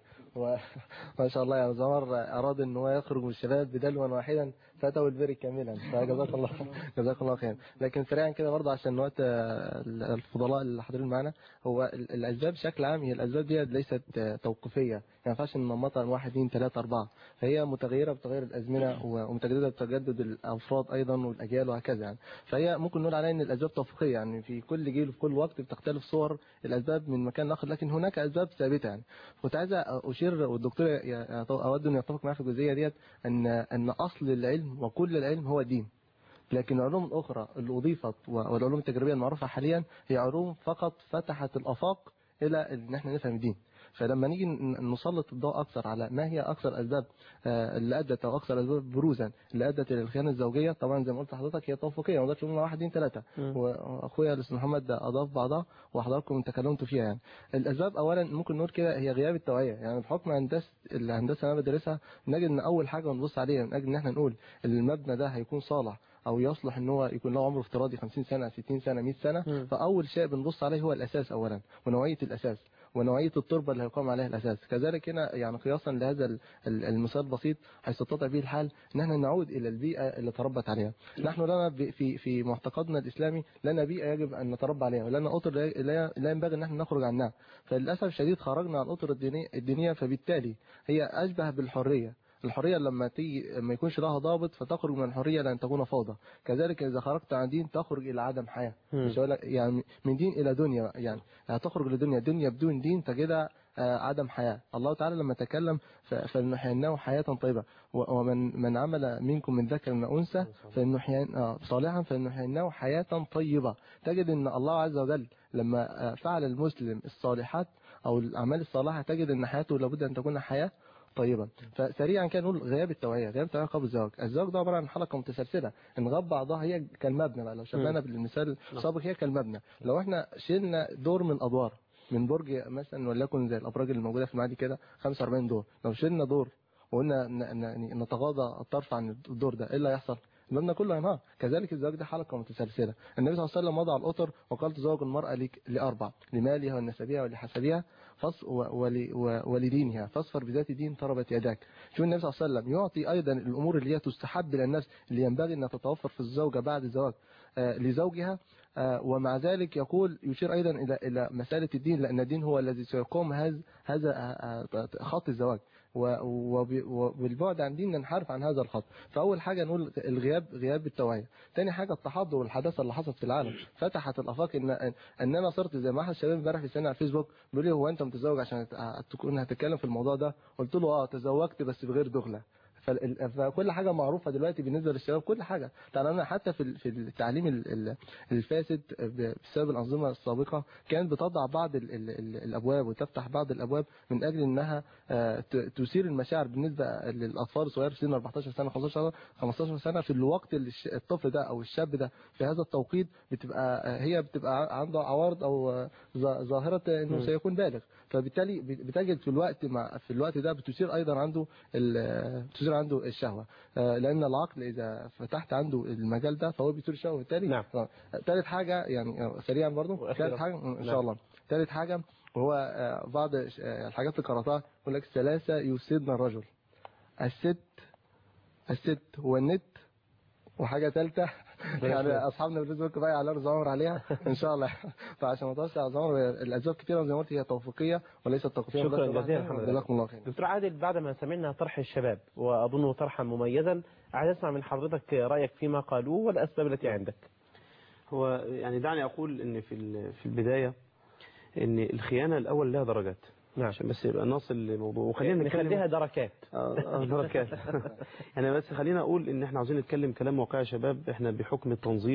وما شاء الله يا زمر أراد أن هو يخرج من الشباب بدلوا واحدا فأتوا البر كاملا فجزاك الله جزاك الله خير لكن سريعا كده برضه عشان وقت آه، الفضلاء اللي حاضرين معانا هو ال- الأسباب بشكل عام هي الأسباب دي ليست آه، توقيفية ما ينفعش ننمطها من واحد اثنين ثلاثة أربعة فهي متغيرة بتغير الأزمنة و- ومتجددة بتجدد الأفراد أيضا والأجيال وهكذا يعني فهي ممكن نقول عليها إن الأسباب توافقية يعني في كل جيل وفي كل وقت بتختلف صور الأسباب من مكان لآخر لكن هناك أسباب ثابتة يعني كنت عايز أشير والدكتور ي- أود أن يتفق معي في الجزئية ديت أن أن أصل العلم وكل العلم هو الدين لكن العلوم الأخرى اللي أضيفت والعلوم التجريبية المعروفة حاليا هي علوم فقط فتحت الآفاق إلى أن احنا نفهم الدين فلما نيجي ن- نسلط الضوء أكثر على ما هي أكثر أسباب آه، اللي أدت أو أكثر أسباب بروزا اللي أدت إلى الخيانة الزوجية طبعا زي ما قلت لحضرتك هي توافقية ما نقدرش نقول واحد اثنين ثلاثة مم. وأخويا الأستاذ محمد أضاف بعضها وحضراتكم تكلمتوا فيها يعني الأسباب أولا ممكن نقول كده هي غياب التوعية يعني بحكم هندسة الهندسة اللي أنا بدرسها نجد إن أول حاجة نبص عليها من أجل إن احنا نقول المبنى ده هيكون صالح او يصلح ان هو يكون له عمر افتراضي 50 سنه 60 سنه 100 سنه مم. فاول شيء بنبص عليه هو الاساس اولا ونوعيه الاساس ونوعيه التربه اللي هيقام عليها الاساس كذلك هنا يعني قياسا لهذا ال- ال- المثال البسيط هيستطيع به الحال ان احنا نعود الى البيئه اللي تربت عليها نحن لنا ب- في في معتقدنا الاسلامي لنا بيئه يجب ان نتربى عليها ولنا اطر لا- لا لا ينبغي ان احنا نخرج عنها فللاسف الشديد خرجنا عن الاطر الدينيه الدينيه فبالتالي هي اشبه بالحريه الحريه لما تيجي ما يكونش لها ضابط فتخرج من الحريه لان تكون فوضى كذلك اذا خرجت عن دين تخرج الى عدم حياه مم. مش هقول لك يعني من دين الى دنيا يعني هتخرج لدنيا دنيا بدون دين تجدها آه، عدم حياه الله تعالى لما تكلم ف- فلنحييناه حياه طيبه و- ومن من عمل منكم من ذكر او انثى فلنحيين آه، صالحا فلنحييناه حياه طيبه تجد ان الله عز وجل لما آه، فعل المسلم الصالحات او الاعمال الصالحه تجد ان حياته لابد ان تكون حياه طيبا فسريعا كده نقول غياب التوعيه غياب التوعيه قبل الزواج الزواج ده عباره عن حلقه متسلسله ان غاب بعضها هي كالمبنى بقى لو شبهنا بالمثال السابق هي كالمبنى لو احنا شلنا دور من ادوار من برج مثلا وليكن زي الابراج اللي موجوده في المعادي كده 45 دور لو شلنا دور وقلنا ن- ن- نتغاضى الطرف عن الدور ده ايه اللي هيحصل المبنى كله هينهار كذلك الزواج ده حلقه متسلسله النبي صلى الله عليه وسلم وضع الاطر وقال تزوج المراه لك- لاربع لمالها ولنسبها ولحسبها فص و- ول- و- ولدينها فاصفر بذات دين تربت يداك شو النبي صلى الله عليه وسلم يعطي ايضا الامور اللي هي تستحب للنفس اللي ينبغي انها تتوفر في الزوجه بعد الزواج آه، لزوجها آه، ومع ذلك يقول يشير ايضا الى الى مساله الدين لان الدين هو الذي سيقوم هذا هذا آه، آه، خط الزواج و- وب- وبالبعد عن دين ننحرف عن هذا الخط فاول حاجه نقول الغياب غياب التوعيه ثاني حاجه التحضر والحداثه اللي حصلت في العالم فتحت الافاق ان ان انا صرت زي ما احد الشباب امبارح في السنه على الفيسبوك بيقول لي هو انت متزوج عشان هت- تكون هتتكلم في الموضوع ده قلت له اه تزوجت بس بغير دخله فال- فكل حاجه معروفه دلوقتي بالنسبه للشباب كل حاجه تعلمنا حتى في ال- في التعليم ال- ال- الفاسد ب- بسبب الانظمه السابقه كانت بتضع بعض ال ال ال الابواب وتفتح بعض الابواب من اجل انها آه، ت- تثير المشاعر بالنسبه للاطفال الصغير في سن 14 سنه 15 15 سنه في الوقت اللي الش- الطفل ده او الشاب ده في هذا التوقيت بتبقى آه، هي بتبقى عنده عوارض او آه، ظا- ظاهره انه مم. سيكون بالغ فبالتالي بت- بتجد في الوقت مع في الوقت ده بتثير ايضا عنده ال- بتثير عنده الشهوه آه، لان العقل اذا فتحت عنده المجال ده فهو بيثير الشهوه بالتالي نعم. آه، ثالث حاجه يعني آه، سريعا برضو وأخيراً. ثالث حاجه ان نعم. شاء الله ثالث حاجه وهو آه، بعض ش- آه، الحاجات اللي قراتها يقول لك ثلاثه يفسدن الرجل الست الست والنت وحاجه ثالثه يعني اصحابنا في الفيسبوك بقى على زمر عليها ان شاء الله فعشان ما اطولش على زمر الاسباب كثيره زي ما قلت هي توافقيه وليست توقيفيه شكراً بس جزيلاً محمد. جزاكم الله خير دكتور عادل بعد ما سمعنا طرح الشباب وأظنه طرحا مميزا عايز أسمع من حضرتك رأيك فيما قالوه والأسباب التي عندك هو يعني دعني أقول إن في ال- في البداية إن الخيانة الأول لها درجات نعم عشان بس يبقى نصل لموضوع وخلينا نتكلم نخليها دركات آه، آه، دركات يعني بس خلينا اقول ان احنا عاوزين نتكلم كلام واقعي يا شباب احنا بحكم التنظير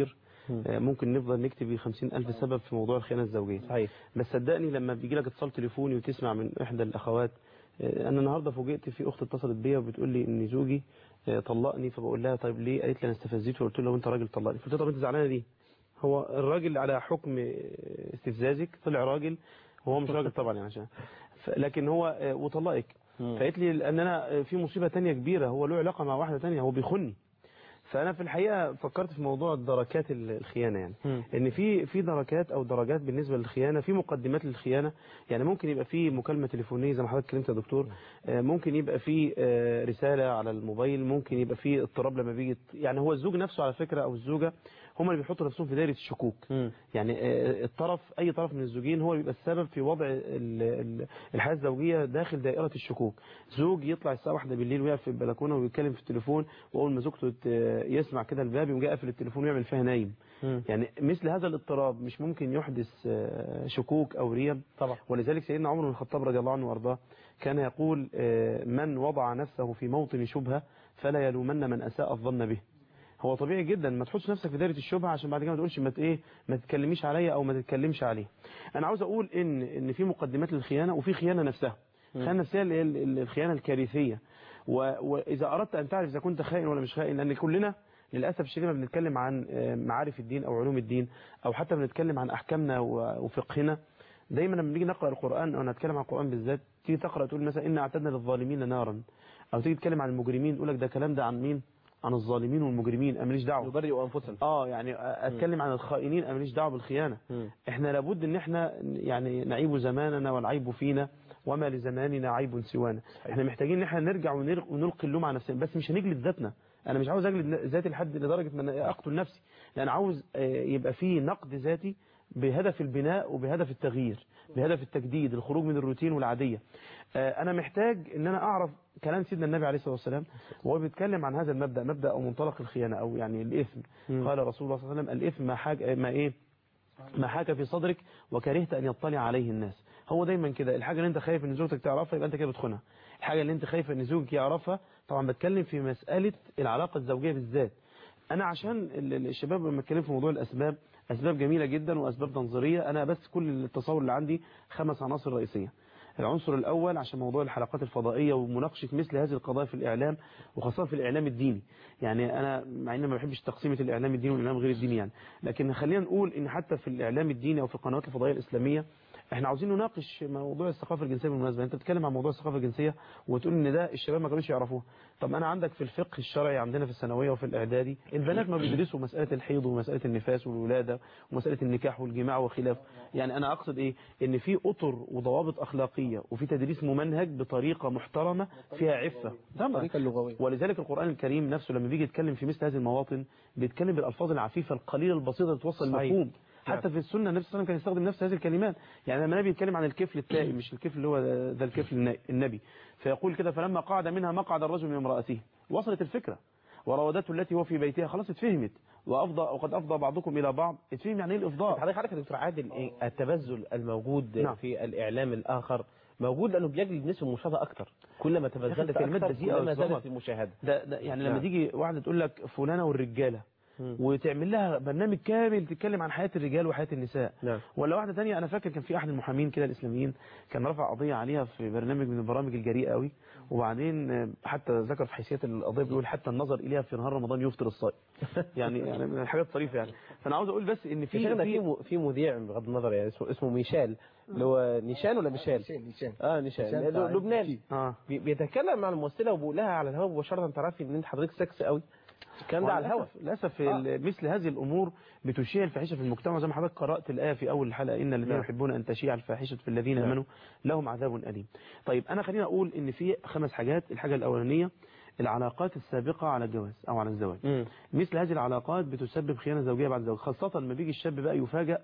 آه، ممكن نفضل نكتب 50 ألف سبب في موضوع الخيانة الزوجية صحيح بس صدقني لما بيجي لك اتصال تليفوني وتسمع من إحدى الأخوات آه، أنا النهاردة فوجئت في أخت اتصلت بيا وبتقول لي إن زوجي آه، طلقني فبقول لها طيب ليه قالت لي أنا استفزيته وقلت له وأنت راجل طلقني قلت لها طب أنت زعلانة ليه هو الراجل على حكم آه، استفزازك طلع راجل وهو مش راجل طبعا يعني عشان ف- لكن هو آه، وطلقك فقالت لي لان انا في مصيبه تانية كبيره هو له علاقه مع واحده تانية هو بيخني فانا في الحقيقه فكرت في موضوع دركات ال- الخيانه يعني ان في في دركات او درجات بالنسبه للخيانه في مقدمات للخيانه يعني ممكن يبقى في مكالمه تليفونيه زي ما حضرتك اتكلمت يا دكتور آه، ممكن يبقى في آه، رساله على الموبايل ممكن يبقى في اضطراب لما بيجي يعني هو الزوج نفسه على فكره او الزوجه هم اللي بيحطوا نفسهم في دايره الشكوك يعني آه، الطرف اي طرف من الزوجين هو اللي بيبقى السبب في وضع ال- ال- الحياه الزوجيه داخل دائره الشكوك زوج يطلع الساعه واحدة بالليل ويقف في البلكونه ويتكلم في التليفون واول ما زوجته ت- يسمع كده الباب يقوم جاي قافل التليفون ويعمل فيها نايم يعني مثل هذا الاضطراب مش ممكن يحدث آه، شكوك او ريب طبعا ولذلك سيدنا عمر بن الخطاب رضي الله عنه وارضاه كان يقول آه، من وضع نفسه في موطن شبهه فلا يلومن من اساء الظن به هو طبيعي جدا ما تحطش نفسك في دايره الشبهه عشان بعد كده ما تقولش ما ت- ايه ما تتكلميش عليا او ما تتكلمش عليه انا عاوز اقول ان ان في مقدمات للخيانه وفي خيانه نفسها الخيانه النفسيه اللي هي ال- ال- الخيانه الكارثيه و- واذا اردت ان تعرف اذا كنت خائن ولا مش خائن لان كلنا للاسف الشديد لما بنتكلم عن آه، معارف الدين او علوم الدين او حتى بنتكلم عن احكامنا و- وفقهنا دايما لما بنيجي نقرا القران او نتكلم عن القران بالذات تيجي تقرا تقول مثلا ان اعتدنا للظالمين نارا او تيجي تتكلم عن المجرمين تقول لك ده كلام ده عن مين عن الظالمين والمجرمين انا ماليش دعوه يبرئوا انفسهم اه يعني اتكلم عن الخائنين انا ماليش دعوه بالخيانه مم. احنا لابد ان احنا يعني نعيب زماننا والعيب فينا وما لزماننا عيب سوانا احنا محتاجين ان احنا نرجع ونر- ونلقي اللوم على نفسنا بس مش هنجلد ذاتنا انا مش عاوز اجلد ذاتي لحد لدرجه ان أنا اقتل نفسي لان عاوز آه، يبقى في نقد ذاتي بهدف البناء وبهدف التغيير بهدف التجديد الخروج من الروتين والعاديه آه، انا محتاج ان انا اعرف كلام سيدنا النبي عليه الصلاه والسلام وهو بيتكلم عن هذا المبدا مبدا او منطلق الخيانه او يعني الاثم قال رسول الله صلى الله عليه وسلم الاثم ما حاج ما ايه ما حاك في صدرك وكرهت ان يطلع عليه الناس هو دايما كده الحاجه اللي انت خايف ان زوجتك تعرفها يبقى انت كده بتخونها الحاجه اللي انت خايف ان زوجك يعرفها طبعا بتكلم في مساله العلاقه الزوجيه بالذات انا عشان ال- ال- الشباب لما اتكلم في موضوع الاسباب اسباب جميله جدا واسباب تنظيريه انا بس كل التصور اللي عندي خمس عناصر رئيسيه العنصر الأول عشان موضوع الحلقات الفضائية ومناقشة مثل هذه القضايا في الإعلام وخاصة في الإعلام الديني يعني أنا مع إني ما بحبش تقسيمة الإعلام الديني والإعلام غير الديني يعني لكن خلينا نقول إن حتى في الإعلام الديني أو في القنوات الفضائية الإسلامية احنا عاوزين نناقش موضوع الثقافه الجنسيه بالمناسبه انت بتتكلم عن موضوع الثقافه الجنسيه وتقول ان ده الشباب ما كانوش يعرفوه طب انا عندك في الفقه الشرعي عندنا في الثانويه وفي الاعدادي البنات ما بيدرسوا مساله الحيض ومساله النفاس والولاده ومساله النكاح والجماع وخلافه يعني انا اقصد ايه ان في اطر وضوابط اخلاقيه وفي تدريس ممنهج بطريقه محترمه فيها عفه طبعا الطريقة اللغوية ولذلك القرآن الكريم نفسه لما بيجي يتكلم في مثل هذه المواطن بيتكلم بالألفاظ العفيفة القليلة البسيطة اللي توصل صحيح. المفهوم حتى في السنة النبي صلى الله عليه وسلم كان يستخدم نفس هذه الكلمات يعني لما النبي يتكلم عن الكفل التائب مش الكفل اللي هو ذا الكفل النا- النبي فيقول كده فلما قعد منها مقعد الرجل من امرأته وصلت الفكرة وراودته التي هو في بيتها خلاص اتفهمت وأفضى وقد أفضى بعضكم إلى بعض اتفهم يعني ايه الإفضاء حضرتك عارف يا دكتور عادل ايه التبذل الموجود نعم. في الاعلام الاخر موجود لانه بيجلب نسبه المشاهده اكتر كلما تبذلت ده كلمات اكتر بذيئة كلما وصدمة. زادت المشاهده ده, ده يعني لما نعم. تيجي واحدة تقول لك فلانة والرجالة مم. وتعمل لها برنامج كامل تتكلم عن حياة الرجال وحياة النساء نعم ولا واحدة تانية أنا فاكر كان في أحد المحامين كده الإسلاميين كان رفع قضية عليها في برنامج من البرامج الجريئة قوي وبعدين آه، حتى ذكر في حيثيات القضية بيقول حتى النظر إليها في نهار رمضان يفطر الصائم يعني يعني من الحاجات الطريفة يعني فأنا عاوز أقول بس إن في في شيخنا في في م- في مذيع بغض النظر يعني اسمه اسمه ميشال اللي هو نيشان ولا ميشال؟ نيشان نيشان اه نيشان نيشان بتاع ل- لبناني الكيف. آه بي- بيتكلم مع الممثله وبيقول لها على الهواء مباشره تعرفي ان انت حضرتك سكس قوي الكلام ده على الهواء للأسف آه. ال- مثل هذه الأمور بتشيع الفاحشة في المجتمع زي ما حضرتك قرأت الآية في أول الحلقة إن الذين نعم. يحبون أن تشيع الفاحشة في الذين نعم. آمنوا لهم عذاب أليم طيب أنا خليني أقول إن في خمس حاجات الحاجة الأولانية العلاقات السابقة على الجواز أو على الزواج مم. مثل هذه العلاقات بتسبب خيانة زوجية بعد الزواج خاصة لما بيجي الشاب بقى يفاجأ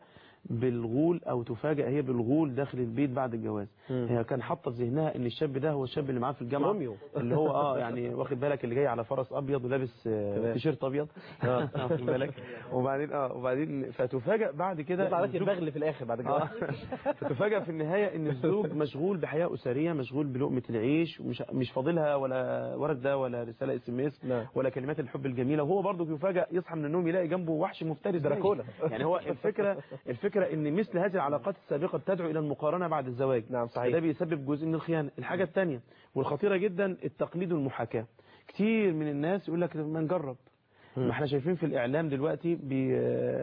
بالغول او تفاجئ هي بالغول داخل البيت بعد الجواز مم. هي كان حاطه في ذهنها ان الشاب ده هو الشاب اللي معاه في الجامعه روميو. اللي هو اه يعني واخد بالك اللي جاي على فرس ابيض ولابس آه، تمام. تيشيرت ابيض اه واخد بالك وبعدين اه وبعدين فتفاجئ بعد كده يطلع إن لك الزوج- البغل في الاخر بعد آه. كده فتفاجأ في النهاية ان الزوج مشغول بحياة أسرية مشغول بلقمة العيش ومش مش فاضلها ولا وردة ولا رسالة اس ام اس نعم. ولا كلمات الحب الجميلة وهو برضه يفاجأ يصحى من النوم يلاقي جنبه وحش مفترس دراكولا. بايش. يعني هو الفكرة الفكرة ان مثل هذه العلاقات السابقة بتدعو الى المقارنة بعد الزواج نعم، صحيح. ده بيسبب جزء من الخيانة الحاجة الثانية والخطيرة جدا التقليد والمحاكاة كتير من الناس يقول لك ما نجرب ما احنا شايفين في الاعلام دلوقتي بي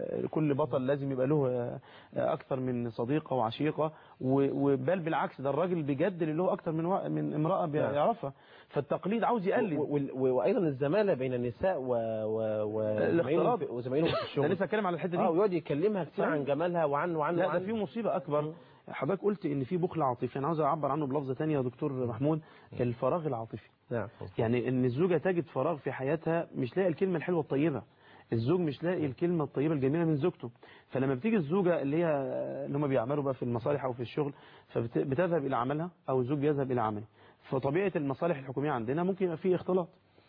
كل بطل لازم يبقى له آه، اكثر من صديقه وعشيقه و- وبل بالعكس ده الراجل بيجدل اللي هو اكثر من وا- من امراه بيعرفها فالتقليد عاوز يقلد و- وال- و- وايضا الزماله بين النساء و... و... و... الاختلاط. زمايلهم في- وزمايلهم في انا الشغل لسه اتكلم على الحته اه دي ويقعد يكلمها كتير صحيح. عن جمالها وعن وعن لا ده وعن في مصيبه اكبر حضرتك قلت ان في بخل عاطفي انا عاوز اعبر عنه بلفظه ثانيه يا دكتور محمود الفراغ العاطفي نعم يعني ان الزوجه تجد فراغ في حياتها مش لاقي الكلمه الحلوه الطيبه الزوج مش لاقي الكلمه الطيبه الجميله من زوجته فلما بتيجي الزوجه اللي هي اللي هم بيعملوا بقى في المصالح او في الشغل فبتذهب الى عملها او الزوج يذهب الى عمله فطبيعه المصالح الحكوميه عندنا ممكن يبقى فيه اختلاط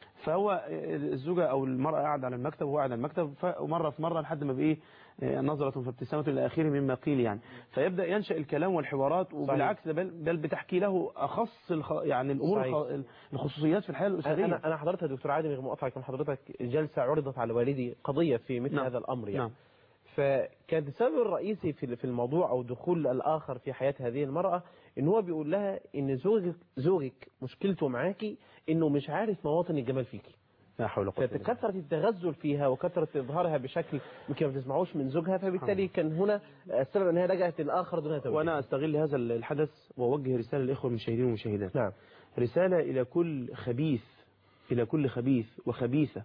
فهو الزوجة أو المرأة قاعدة على المكتب وهو قاعد على المكتب ف- ومرة في مرة لحد ما بإيه آه، نظرة فابتسامة إلى آخره مما قيل يعني فيبدأ ينشأ الكلام والحوارات وبالعكس ده بل, بل بتحكي له أخص الخ... يعني الأمور صحيح. الخ... الخصوصيات في الحياة الأسرية انا انا حضرت يا دكتور عادل رغم مقاطعك من حضرتك جلسه عرضت على والدي قضيه في مثل نعم. هذا الامر يعني نعم. فكان السبب الرئيسي في في الموضوع او دخول الاخر في حياه هذه المراه ان هو بيقول لها ان زوجك زوجك مشكلته معاكي انه مش عارف مواطن الجمال فيكي لا حول ولا قوة إلا بالله. فكثرة التغزل فيها وكثرة إظهارها بشكل يمكن ما بتسمعوش من زوجها فبالتالي كان هنا السبب أنها لجأت للآخر دون توجيه وأنا أستغل هذا الحدث وأوجه رسالة للإخوة المشاهدين والمشاهدات نعم رسالة إلى كل خبيث إلى كل خبيث وخبيثة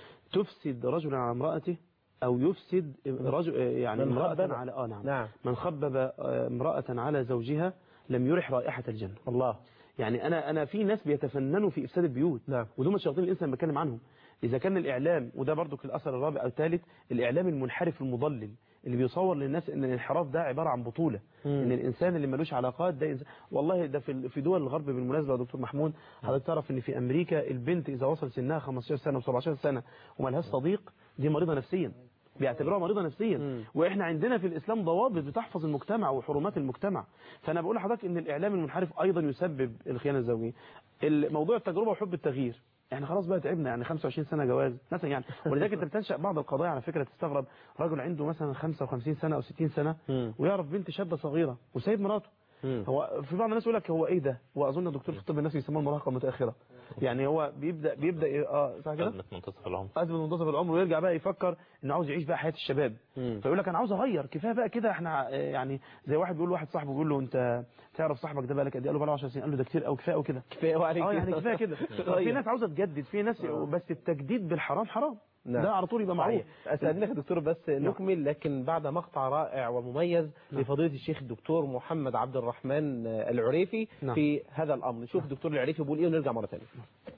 تفسد رجلا على امرأته أو يفسد رجل يعني من امرأة خبب. على آه نعم نعم من خبب آه، امرأة على زوجها لم يرح رائحة الجنة الله يعني أنا أنا في ناس بيتفننوا في إفساد البيوت نعم ودول شياطين الإنس اللي بتكلم عنهم إذا كان الإعلام وده برضو الأثر الرابع أو الثالث الإعلام المنحرف المضلل اللي بيصور للناس ان الانحراف ده عباره عن بطوله ان الانسان اللي ملوش علاقات ده إنسان والله ده في في دول الغرب بالمناسبه يا دكتور محمود حضرتك تعرف ان في امريكا البنت اذا وصل سنها 15 سنه و17 سنه وملهاش صديق دي مريضه نفسيا بيعتبروها مريضه نفسيا واحنا عندنا في الاسلام ضوابط بتحفظ المجتمع وحرمات المجتمع فانا بقول لحضرتك ان الاعلام المنحرف ايضا يسبب الخيانه الزوجيه موضوع التجربه وحب التغيير احنا خلاص بقى تعبنا يعني 25 سنه جواز مثلا يعني ولذلك انت بتنشا بعض القضايا على فكره تستغرب رجل عنده مثلا 55 سنه او 60 سنه ويعرف بنت شابه صغيره وسايب مراته هو في بعض الناس يقول لك هو ايه ده واظن دكتور في الطب النفسي يسموه المراهقه المتاخره يعني هو بيبدا بيبدا ي- اه صح كده أزمة منتصف العمر ازمه منتصف العمر ويرجع بقى يفكر انه عاوز يعيش بقى حياه الشباب فيقول لك انا عاوز اغير كفايه بقى كده احنا آه، يعني زي واحد بيقول لواحد صاحبه بيقول له انت تعرف صاحبك ده بقالك قد ايه قال له بقى 10 سنين قال له ده كتير قوي كفايه قوي كده كفايه وعليك اه يعني كفايه كده في ناس عاوزه تجدد في ناس بس التجديد بالحرام حرام نعم. ده على طول يبقى معروف صحيح أسألناك يا دكتور بس نكمل لكن بعد مقطع رائع ومميز لفضيلة الشيخ الدكتور محمد عبد الرحمن العريفي نعم. في هذا الأمر نشوف الدكتور العريفي بيقول إيه ونرجع مرة ثانية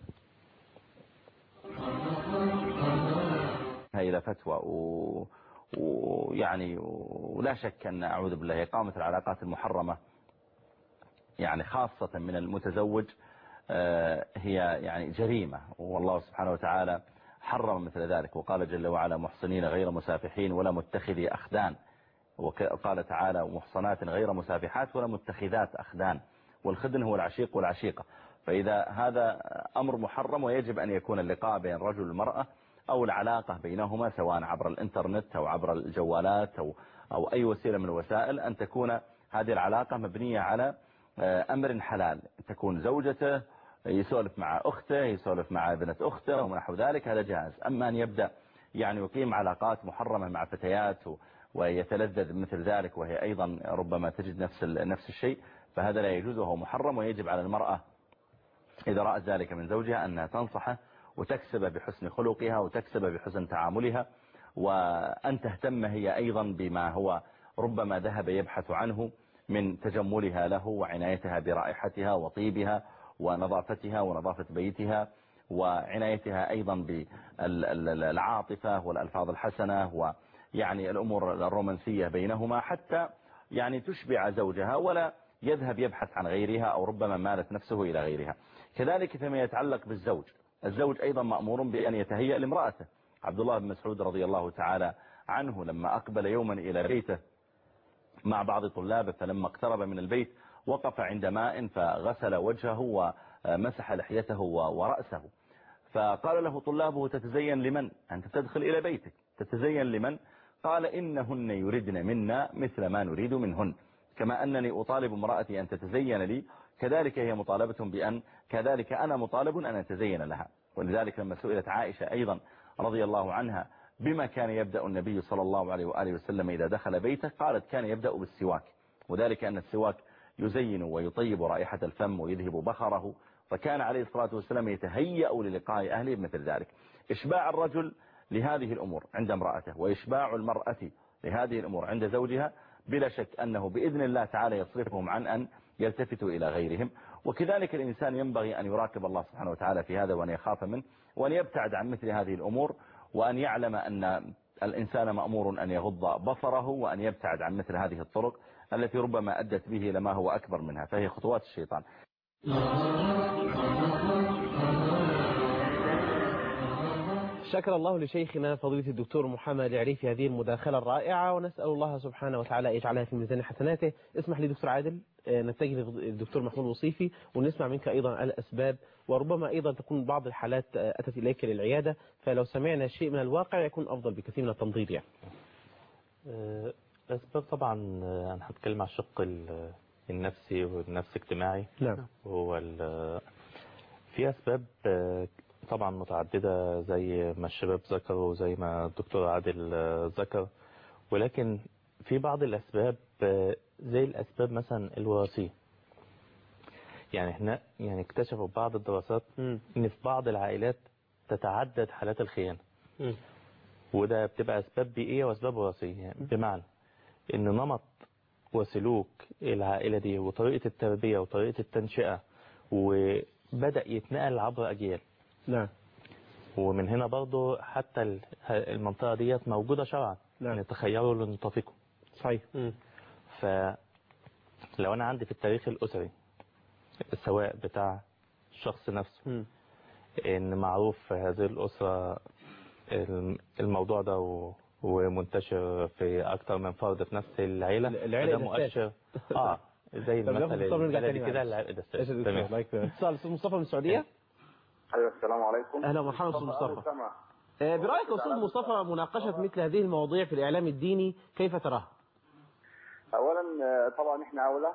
إلى فتوى و... ويعني ولا شك أن أعوذ بالله إقامة العلاقات المحرمة يعني خاصة من المتزوج آه، هي يعني جريمة والله سبحانه وتعالى حرم مثل ذلك وقال جل وعلا محصنين غير مسافحين ولا متخذي أخدان وقال تعالى محصنات غير مسافحات ولا متخذات أخدان والخدن هو العشيق والعشيقة فإذا هذا أمر محرم ويجب أن يكون اللقاء بين الرجل والمرأة أو العلاقة بينهما سواء عبر الإنترنت أو عبر الجوالات أو, أو أي وسيلة من الوسائل أن تكون هذه العلاقة مبنية على آه، أمر حلال تكون زوجته يسولف مع أخته يسولف مع ابنة أخته ونحو ذلك هذا جائز أما أن يبدأ يعني يقيم علاقات محرمة مع فتيات و- ويتلذذ مثل ذلك وهي أيضا ربما تجد نفس ال- نفس الشيء فهذا لا يجوز وهو محرم ويجب على المرأة إذا رأت ذلك من زوجها أنها تنصحه وتكسب بحسن خلقها وتكسب بحسن تعاملها وأن تهتم هي أيضا بما هو ربما ذهب يبحث عنه من تجملها له وعنايتها برائحتها وطيبها ونظافتها ونظافة بيتها وعنايتها أيضا بالعاطفة والألفاظ الحسنة يعني الأمور الرومانسية بينهما حتى يعني تشبع زوجها ولا يذهب يبحث عن غيرها أو ربما مالت نفسه إلى غيرها كذلك فيما يتعلق بالزوج الزوج أيضا مأمور بأن يتهيأ لامرأته عبد الله بن مسعود رضي الله تعالى عنه لما أقبل يوما إلى بيته مع بعض طلابه فلما اقترب من البيت وقف عند ماء فغسل وجهه ومسح لحيته ورأسه فقال له طلابه تتزين لمن أنت تدخل إلى بيتك تتزين لمن قال إنهن يردن منا مثل ما نريد منهن كما أنني أطالب امرأتي أن تتزين لي كذلك هي مطالبة بأن كذلك أنا مطالب أن أتزين لها ولذلك لما سئلت عائشة أيضا رضي الله عنها بما كان يبدأ النبي صلى الله عليه وآله وسلم إذا دخل بيته قالت كان يبدأ بالسواك وذلك أن السواك يزين ويطيب رائحة الفم ويذهب بخره فكان عليه الصلاة والسلام يتهيأ للقاء أهله بمثل ذلك إشباع الرجل لهذه الأمور عند امرأته وإشباع المرأة لهذه الأمور عند زوجها بلا شك أنه بإذن الله تعالى يصرفهم عن أن يلتفتوا إلى غيرهم وكذلك الإنسان ينبغي أن يراقب الله سبحانه وتعالى في هذا وأن يخاف منه وأن يبتعد عن مثل هذه الأمور وأن يعلم أن الإنسان مأمور أن يغض بصره وأن يبتعد عن مثل هذه الطرق التي ربما أدت به لما هو أكبر منها فهي خطوات الشيطان شكر الله لشيخنا فضيلة الدكتور محمد العريفي هذه المداخلة الرائعة ونسأل الله سبحانه وتعالى أن يجعلها في ميزان حسناته اسمح لي دكتور عادل آه، نتجه للدكتور محمود وصيفي ونسمع منك أيضا الأسباب وربما أيضا تكون بعض الحالات آه، أتت إليك للعيادة فلو سمعنا شيء من الواقع يكون أفضل بكثير من التنظير يعني آه، الأسباب طبعا آه، أنا هتكلم على الشق ال- النفسي والنفس اجتماعي نعم وهو ال- في أسباب آه، طبعا متعددة زي ما الشباب ذكروا زي ما الدكتور عادل آه، ذكر ولكن في بعض الأسباب آه، زي الأسباب مثلا الوراثية يعني احنا يعني اكتشفوا بعض الدراسات مم. ان في بعض العائلات تتعدد حالات الخيانة مم. وده بتبقى أسباب بيئية وأسباب وراثية يعني بمعنى إن نمط وسلوك العائلة دي وطريقة التربية وطريقة التنشئة وبدأ يتنقل عبر أجيال نعم ومن هنا برضو حتى ال- المنطقة ديت موجودة شرعا نعم. يعني تخيروا لنطفقوا صحيح مم. فلو أنا عندي في التاريخ الأسري سواء بتاع الشخص نفسه مم. ان معروف في هذه الأسرة الم- الموضوع ده و- ومنتشر في أكتر من فرد في نفس العيلة العيلة ده ده مؤشر اه زي طب ناخد المثل مصطفى نرجع البلدي تاني كده معلش. العيلة ده ايش يا السادس. دكتور تمام الله يكرمك اتصال استاذ مصطفى من السعودية ايوه السلام عليكم اهلا ومرحبا استاذ مصطفى سامع آه، برأيك يا استاذ مصطفى مناقشة مثل هذه المواضيع في الإعلام الديني كيف تراها؟ اولا آه، طبعا احنا اولى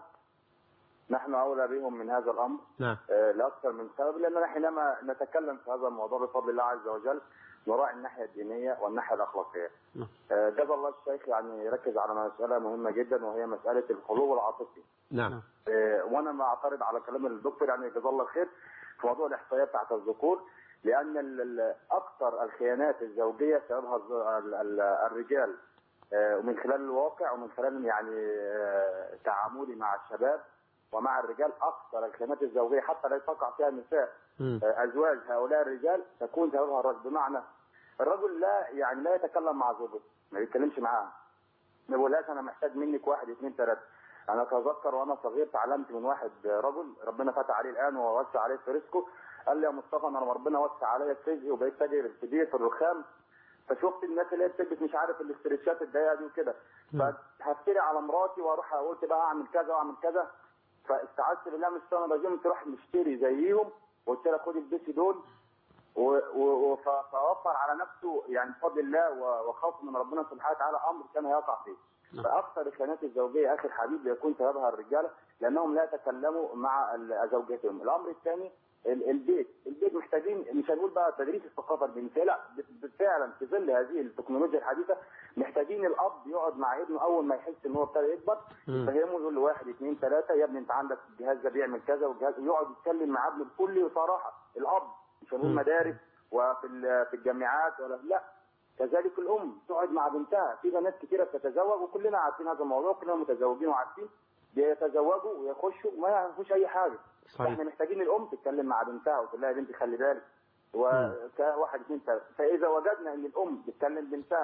نحن اولى بهم من هذا الامر نعم آه، لاكثر من سبب لاننا حينما نتكلم في هذا الموضوع بفضل الله عز وجل نراعي الناحيه الدينيه والناحيه الاخلاقيه. نعم. آه، جزا الله الشيخ يعني يركز على مساله مهمه جدا وهي مساله الخلو العاطفي. نعم آه، وانا ما اعترض على كلام الدكتور يعني جزاه الله خير في موضوع الاحصائيه بتاعت الذكور لان ال- ال- اكثر الخيانات الزوجيه سببها الز- ال- ال- الرجال آه، ومن خلال الواقع ومن خلال يعني آه، تعاملي مع الشباب ومع الرجال اكثر الخيانات الزوجيه حتى لا تقع فيها النساء مم. آه، ازواج هؤلاء الرجال تكون سببها الرجل بمعنى الرجل لا يعني لا يتكلم مع زوجته ما بيتكلمش معاها ما بيقولهاش انا محتاج منك واحد اثنين ثلاثه انا اتذكر وانا صغير تعلمت من واحد رجل ربنا فتح عليه الان ووسع عليه في رزقه قال لي يا مصطفى انا لما ربنا وسع عليا في رزقي وبقيت تاجر كبير في الرخام فشفت الناس اللي هي بتلبس مش عارف الاسترتشات الضيقه دي وكده فهفتري على مراتي واروح قلت بقى اعمل كذا واعمل كذا فاستعذت بالله من الشيطان الرجيم تروح مشتري زيهم وقلت لها خدي البسي دول و- و- و- ف- فوفر على نفسه يعني بفضل الله و- وخوف من ربنا سبحانه وتعالى امر كان يقع فيه. فاكثر الخيانات الزوجيه اخي الحبيب بيكون سببها الرجاله لانهم لا يتكلموا مع ال- زوجاتهم. الامر الثاني ال- البيت، البيت محتاجين مش هنقول بقى تدريس الثقافه الجنسيه لا ب- ب- فعلا في ظل هذه التكنولوجيا الحديثه محتاجين الاب يقعد مع ابنه اول ما يحس ان هو ابتدى يكبر مم. يفهمه يقول له واحد اثنين ثلاثه يا ابني انت عندك الجهاز ده بيعمل كذا والجهاز ويقعد يتكلم مع ابنه بكل صراحه الاب مش هنقول مم. مدارس وفي ال- في الجامعات ولا لا كذلك الام تقعد مع بنتها في بنات كثيره بتتزوج وكلنا عارفين هذا الموضوع كلنا متزوجين وعارفين بيتزوجوا ويخشوا ما يعرفوش اي حاجه صحيح احنا محتاجين الام تتكلم مع بنتها وتقول لها يا بنتي خلي بالك وواحد اثنين ثلاثه فاذا وجدنا ان الام بتكلم بنتها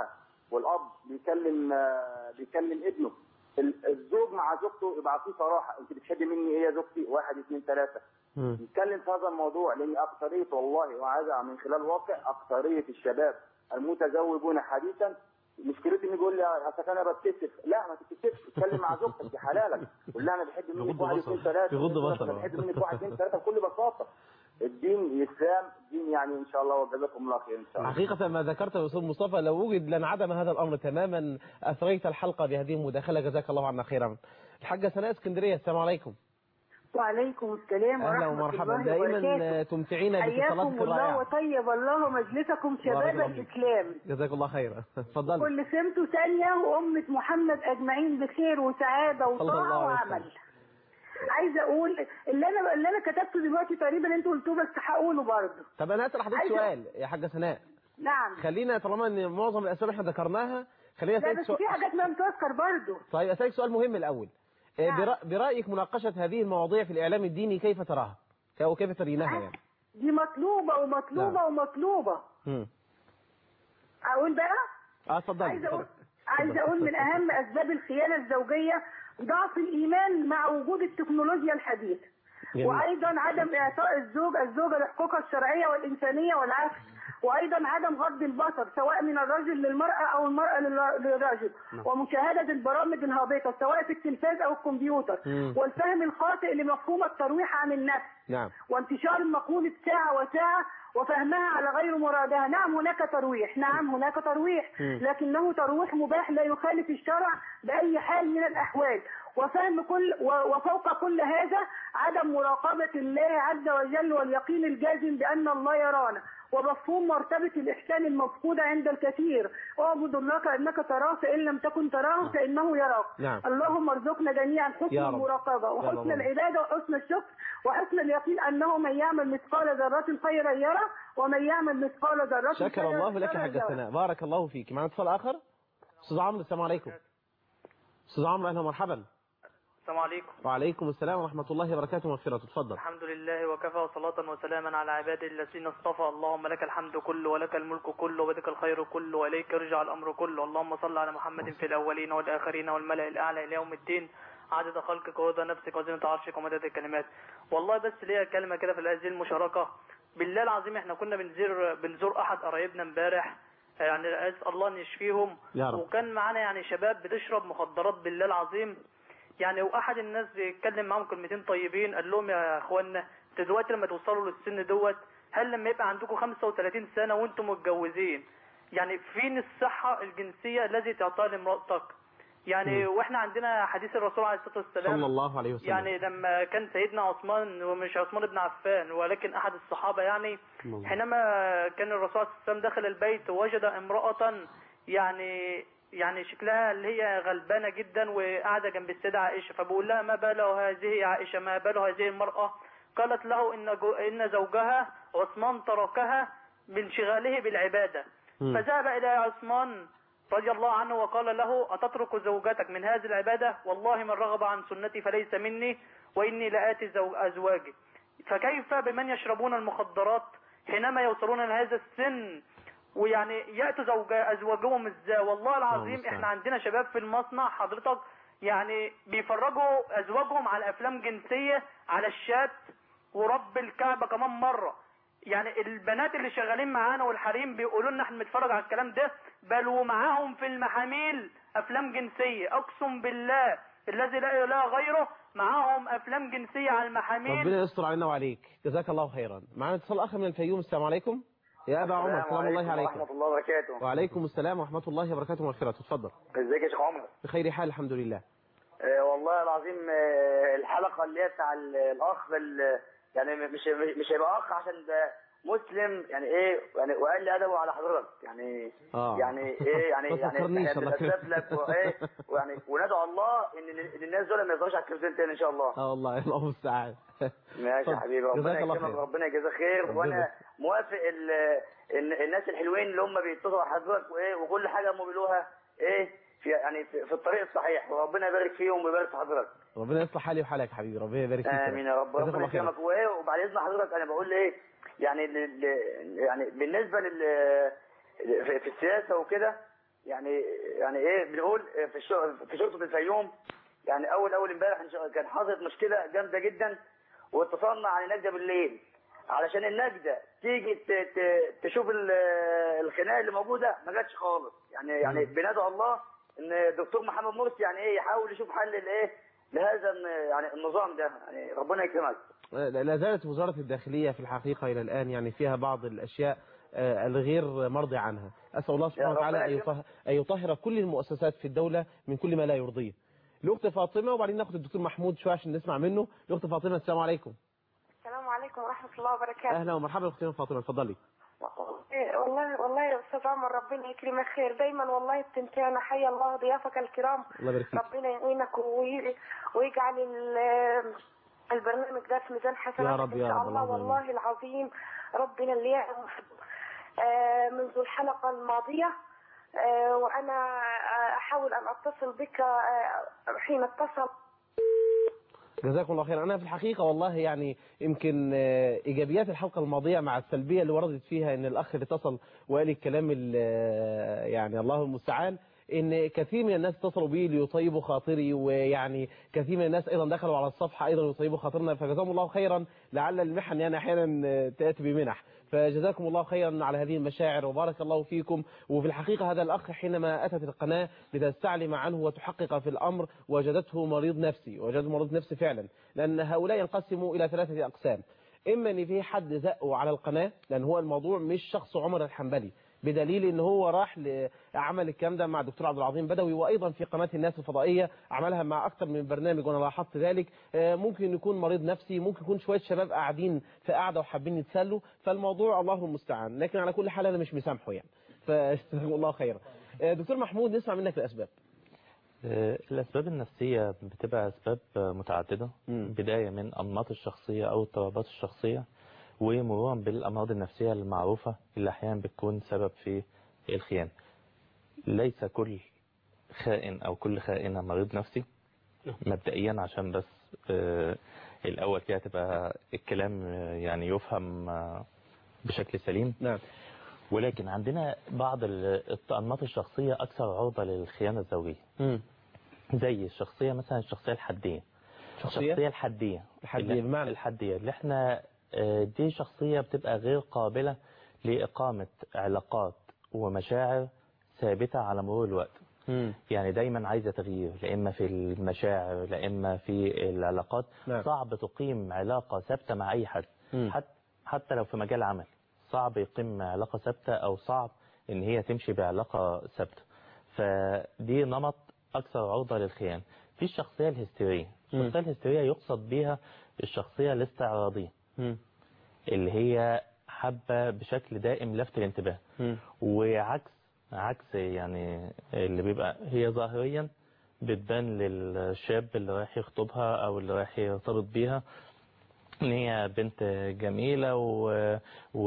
والاب بيكلم آه، بيكلم ابنه ال- الزوج مع زوجته يبقى فيه صراحه انت بتحبي مني ايه يا زوجتي واحد اثنين ثلاثه نتكلم في هذا الموضوع لان اكثريه والله وهذا من خلال واقع اكثريه الشباب المتزوجون حديثا مشكلتي انه يقول لي اصل انا بتكسف لا ما تتكسفش اتكلم مع زوجتك دي حلالك قول لها انا بحب منك بغض واحد بصر. اثنين ثلاثه بغض أنا بصر. بحب منك واحد اثنين ثلاثه بكل بساطه الدين الاسلام دين يعني ان شاء الله وجزاكم الله خير ان شاء الله حقيقة ما ذكرت يا أستاذ مصطفى لو وجد لانعدم هذا الأمر تماما أثريت الحلقة بهذه المداخلة جزاك الله عنا خيرا الحاجة سناء اسكندرية السلام عليكم وعليكم السلام أهلا ورحمة ومرحبا الله دائما وبركاته تمتعينا حياكم باتصالاتك الله الرائعة وطيب الله مجلسكم بارك شباب الله فيك. الإسلام جزاك الله خيرا اتفضل كل سمت ثانية وأمة محمد أجمعين بخير وسعادة صلى الله وطاعة عليه وعمل وسلم. عايزة أقول اللي أنا اللي أنا كتبته دلوقتي تقريبا أنتوا قلتوه بس هقوله برضه طب أنا أسأل حضرتك عايزة- سؤال يا حاجة سناء نعم خلينا طالما ان معظم الاسباب احنا ذكرناها خلينا لا اسالك بس سؤال في حاجات لم تذكر برضه طيب اسالك سؤال مهم الاول آه، نعم. برأ- برايك مناقشه هذه المواضيع في الاعلام الديني كيف تراها او كيف تريناها يعني دي مطلوبة ومطلوبة نعم. ومطلوبة مم. أقول بقى اه اتفضلي عايزه اقول اتفضلي. عايزه اقول من اهم اسباب الخيانه الزوجيه ضعف الايمان مع وجود التكنولوجيا الحديثه جميل. وايضا عدم اعطاء الزوج الزوجه لحقوقها الشرعيه والانسانيه والعكس وايضا عدم غض البصر سواء من الرجل للمراه او المراه لل- للرجل ومشاهده البرامج الهابطه سواء في التلفاز او الكمبيوتر مم. والفهم الخاطئ لمفهوم الترويح عن النفس نعم وانتشار مقولة ساعة وساعة وفهمها على غير مرادها نعم هناك ترويح نعم هناك ترويح مم. لكنه ترويح مباح لا يخالف الشرع بأي حال من الأحوال وفهم كل و- وفوق كل هذا عدم مراقبة الله عز وجل واليقين الجازم بأن الله يرانا ومفهوم مرتبة الإحسان المفقودة عند الكثير اعبد الله كأنك تراه فإن لم تكن تراه فإنه يراك نعم. اللهم ارزقنا جميعا حسن يا رب. المراقبة يا وحسن رب. العبادة وحسن الشكر وحسن اليقين أنه من يعمل مثقال ذرة خيرا يرى ومن يعمل مثقال ذرة شكر خيرا الله لك يرى. حاجة سناء بارك الله فيك معنا اتصال اخر استاذ عمرو السلام عليكم استاذ عمرو اهلا ومرحبا السلام عليكم وعليكم السلام ورحمه الله وبركاته ومغفرته اتفضل الحمد لله وكفى وصلاة وسلاما على عباده الذين اصطفى اللهم لك الحمد كله ولك الملك كله وبدك الخير كله وإليك يرجع الأمر كله اللهم صل على محمد في الأولين والآخرين والملأ الأعلى إلى يوم الدين عدد خلقك ورضا نفسك وزنة عرشك ومدد الكلمات والله بس ليا كلمة كده في هذه المشاركة بالله العظيم احنا كنا بنزور بنزور أحد قرايبنا امبارح يعني أسأل الله أن يشفيهم يا رب. وكان معانا يعني شباب بتشرب مخدرات بالله العظيم يعني واحد الناس بيتكلم معاهم كلمتين طيبين قال لهم يا اخوانا انتوا دلوقتي لما توصلوا للسن دوت هل لما يبقى عندكم 35 سنه وانتم متجوزين يعني فين الصحه الجنسيه الذي تعطيها لامرأتك يعني واحنا عندنا حديث الرسول عليه الصلاه والسلام صلى الله عليه وسلم يعني لما كان سيدنا عثمان ومش عثمان بن عفان ولكن احد الصحابه يعني الله. حينما كان الرسول صلى الله عليه وسلم دخل البيت وجد امراه يعني يعني شكلها اللي هي غلبانه جدا وقاعده جنب السيده عائشه فبقول لها ما بال هذه يا عائشه ما بال هذه المراه قالت له ان جو ان زوجها عثمان تركها بانشغاله بالعباده مم. فذهب الى عثمان رضي الله عنه وقال له أتترك زوجتك من هذه العبادة والله من رغب عن سنتي فليس مني وإني لآتي زو- أزواجي فكيف بمن يشربون المخدرات حينما يوصلون لهذا السن ويعني يأتوا زوج أزواجهم ازاي والله العظيم المستعان. احنا عندنا شباب في المصنع حضرتك يعني بيفرجوا أزواجهم على أفلام جنسية على الشات ورب الكعبة كمان مرة يعني البنات اللي شغالين معانا والحريم بيقولوا لنا احنا بنتفرج على الكلام ده بل ومعاهم في المحاميل افلام جنسيه اقسم بالله الذي لا اله غيره معاهم افلام جنسيه على المحاميل ربنا يستر علينا وعليك جزاك الله خيرا معنا اتصال اخر من الفيوم السلام عليكم يا ابا عمر سلام الله عليكم ورحمة الله وبركاته وعليكم السلام ورحمه الله وبركاته ومغفرته اتفضل ازيك يا شيخ عمر بخير حال الحمد لله آه، والله العظيم آه، الحلقة اللي هي بتاع ال- الأخ ال- يعني مش مش هيبقى أخ عشان ده مسلم يعني إيه يعني وقال لي أدبه على حضرتك يعني آه. يعني إيه يعني ما يعني تفكرنيش إحنا الله بنتأسف لك وإيه ويعني وندعو الله إن إن الناس دول ما يظهروش على التلفزيون تاني إن شاء الله اه والله الله المستعان ماشي يا اتفضل. حبيبي جزاك ربنا الله يكرمك خير. ربنا يجازيك خير ربنا. وانا موافق ال- إن الناس الحلوين اللي هم بيتصلوا على حضرتك وايه وكل حاجه هم بيقولوها ايه في يعني في, في الطريق الصحيح وربنا يبارك فيهم ويبارك في حضرتك ربنا يصلح حالي وحالك يا حبيبي ربنا يبارك فيك امين يا رب جزاك ربنا الله خير. يكرمك وايه وبعد اذن حضرتك انا بقول ايه يعني ل- ل- يعني بالنسبه لل في, في السياسه وكده يعني يعني ايه بنقول في الشو- في شرطه الفيوم يعني اول اول امبارح إن شاء- كان حصلت مشكله جامده جدا واتصلنا عن النجده بالليل علشان النجده تيجي ت- ت- تشوف ال- الخناقه اللي موجوده ما جاتش خالص يعني يعني بندعو الله ان الدكتور محمد مرسي يعني ايه يحاول يشوف حل لايه لهذا الن- يعني النظام ده يعني ربنا يكرمك لا زالت وزارة الداخلية في الحقيقة إلى الآن يعني فيها بعض الأشياء آه، الغير مرضي عنها أسأل الله سبحانه ربنا وتعالى أن يكرمك. يطهر, أن يطهر كل المؤسسات في الدولة من كل ما لا يرضيه الأخت فاطمة وبعدين ناخد الدكتور محمود شوية عشان نسمع منه الأخت فاطمة السلام عليكم السلام عليكم ورحمة الله وبركاته أهلا ومرحبا أختنا فاطمة اتفضلي إيه والله والله يا أستاذ عمر ربنا يكرمك خير دايما والله بتمتعنا حيا الله ضيافك الكرام الله يبارك فيك ربنا يعينك وي- ويجعل ال- البرنامج ده في ميزان حسناتك رب، إن يا شاء رب، الله اللهم آمين. والله العظيم ربنا اللي يعلم آه، منذ الحلقة الماضية آه، وأنا آه، أحاول أن أتصل بك آه، حين اتصل جزاكم الله خير أنا في الحقيقة والله يعني يمكن آه، إيجابيات الحلقة الماضية مع السلبية اللي وردت فيها إن الأخ اللي اتصل وقال الكلام ال- آه، يعني الله المستعان إن كثير من الناس اتصلوا بي ليطيبوا خاطري ويعني كثير من الناس أيضا دخلوا على الصفحة أيضا يطيبوا خاطرنا فجزاهم الله خيرا لعل المحن يعني أحيانا آه، تأتي بمنح فجزاكم الله خيرا على هذه المشاعر وبارك الله فيكم وفي الحقيقة هذا الأخ حينما أتت القناة لتستعلم عنه وتحقق في الأمر وجدته مريض نفسي وجدته مريض نفسي فعلا لأن هؤلاء ينقسموا إلى ثلاثة أقسام إما أن في حد زقه على القناة لأن هو الموضوع مش شخص عمر الحنبلي بدليل ان هو راح لعمل الكلام ده مع الدكتور عبد العظيم بدوي وايضا في قناه الناس الفضائيه عملها مع اكثر من برنامج وانا لاحظت ذلك آه، ممكن يكون مريض نفسي ممكن يكون شويه شباب قاعدين في قاعده وحابين يتسلوا فالموضوع الله المستعان لكن على كل حال انا مش مسامحه يعني فجزاكم الله خيرا آه، دكتور محمود نسمع منك الاسباب آه، الأسباب النفسية بتبقى أسباب آه، متعددة بداية من أنماط الشخصية أو اضطرابات الشخصية ومرورا بالأمراض النفسية المعروفة اللي أحيانا بتكون سبب في الخيانة ليس كل خائن أو كل خائنة مريض نفسي مبدئيا عشان بس آه، الأول كده تبقى الكلام آه، يعني يفهم آه، بشكل سليم نعم ولكن عندنا بعض ال- الأنماط الشخصية أكثر عرضة للخيانة الزوجية زي الشخصية مثلا الشخصية الحدية شخصية؟ الشخصية الحدية الحدية اللي- بمعنى؟ الحدية اللي احنا آه، دي شخصية بتبقى غير قابلة لإقامة علاقات ومشاعر ثابتة على مرور الوقت يعني دايما عايزة تغيير لا إما في المشاعر لا إما في العلاقات نعم. صعب تقيم علاقة ثابتة مع أي حد مم. حت حتى لو في مجال عمل صعب يقيم علاقة ثابتة أو صعب إن هي تمشي بعلاقة ثابتة فدي نمط أكثر عرضة للخيانة في الشخصية الهستيرية مم. الشخصية الهستيرية يقصد بها الشخصية الاستعراضية اللي هي حابة بشكل دائم لفت الانتباه وعكس عكس يعني اللي بيبقى هي ظاهريا بتبان للشاب اللي رايح يخطبها او اللي رايح يرتبط بيها ان هي بنت جميلة و...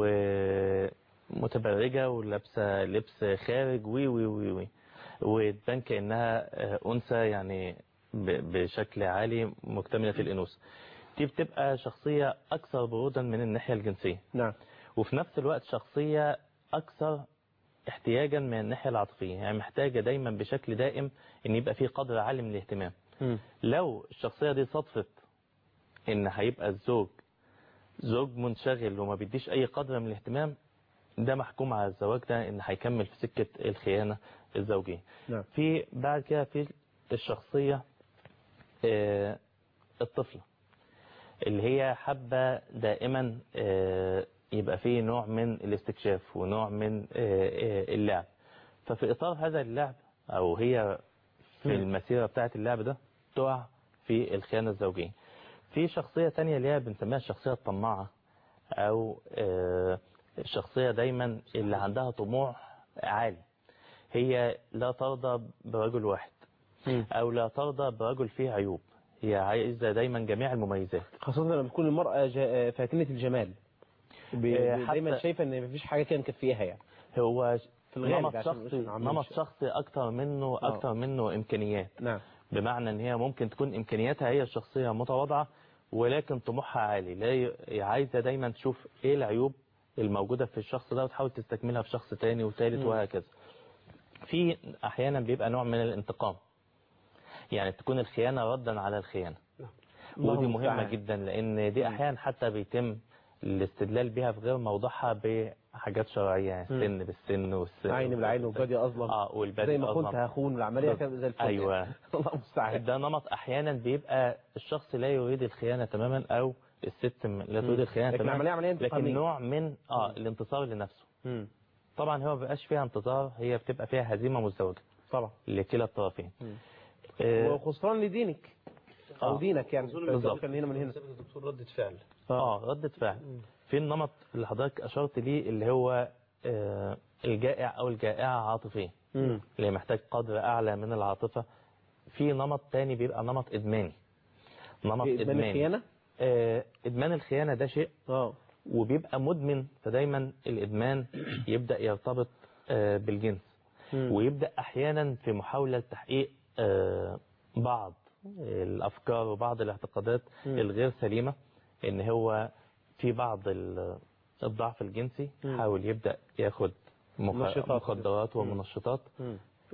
ومتبرجة ولابسة لبس خارج وي وي وي وي وتبان كأنها أنثى يعني ب... بشكل عالي مكتملة الأنوثة دي بتبقى شخصية أكثر برودا من الناحية الجنسية نعم وفي نفس الوقت شخصية أكثر احتياجا من الناحية العاطفية يعني محتاجة دايما بشكل دائم ان يبقى في قدر عالي من الاهتمام لو الشخصية دي صدفت ان هيبقى الزوج زوج منشغل وما بيديش اي قدر من الاهتمام ده محكوم على الزواج ده ان هيكمل في سكة الخيانة الزوجية نعم. في بعد كده في الشخصية آه، الطفلة اللي هي حابة دائما آه، يبقى فيه نوع من الاستكشاف ونوع من آه، آه، اللعب ففي إطار هذا اللعب أو هي في مم. المسيرة بتاعة اللعب ده تقع في الخيانة الزوجية في شخصية تانية اللي هي بنسميها الشخصية الطماعة أو آه، الشخصية دايما اللي عندها طموح عالي هي لا ترضى برجل واحد أو لا ترضى برجل فيه عيوب هي عايزة دايما جميع المميزات خاصة لما تكون المرأة جا- فاتنة الجمال ب- آه، ب- دايما حتى- شايفة ان مفيش حاجة كده مكفيها يعني هو في الغالب نمط عشان شخصي مش عاملين نمط شيء. شخصي اكتر منه آه. اكتر منه امكانيات نعم بمعنى ان هي ممكن تكون امكانياتها هي الشخصيه متواضعه ولكن طموحها عالي لا ي- عايزه دايما تشوف ايه العيوب الموجوده في الشخص ده وتحاول تستكملها في شخص تاني وثالث مم. وهكذا في احيانا بيبقى نوع من الانتقام يعني تكون الخيانه ردا على الخيانه الله ودي مهمه المستعان. جدا لان دي احيانا حتى بيتم الاستدلال بها في غير موضوعها بحاجات شرعيه يعني مم. السن بالسن والسن عين بالعين والبادي اظلم اه والبادي زي ما كنت أظلم. هخون العمليه كانت زي الفل ايوه الله المستعان ده نمط احيانا بيبقى الشخص لا يريد الخيانه تماما او الست م- لا تريد مم. الخيانه لكن تماما عملية عملية لكن انتقامية. نوع من اه الانتصار لنفسه مم. طبعا هو ما بيبقاش فيها انتصار هي بتبقى فيها هزيمه مزدوجه طبعا لكلا الطرفين مم. آه، وخسران لدينك او آه. دينك يعني بالظبط. كان هنا من هنا الدكتور ردة فعل اه ردة فعل في النمط اللي حضرتك اشرت ليه اللي هو آه، الجائع او الجائعه عاطفيا مم. اللي محتاج قدر اعلى من العاطفه في نمط تاني بيبقى نمط ادماني نمط إدمان ادماني الخيانة؟ آه، ادمان الخيانه ده شيء اه وبيبقى مدمن فدايما الادمان يبدا يرتبط آه، بالجنس مم. ويبدا احيانا في محاوله تحقيق آه، بعض الافكار وبعض الاعتقادات مم. الغير سليمه ان هو في بعض ال- الضعف الجنسي مم. حاول يبدا ياخد مخ- منشطات. مخدرات مم. ومنشطات مم.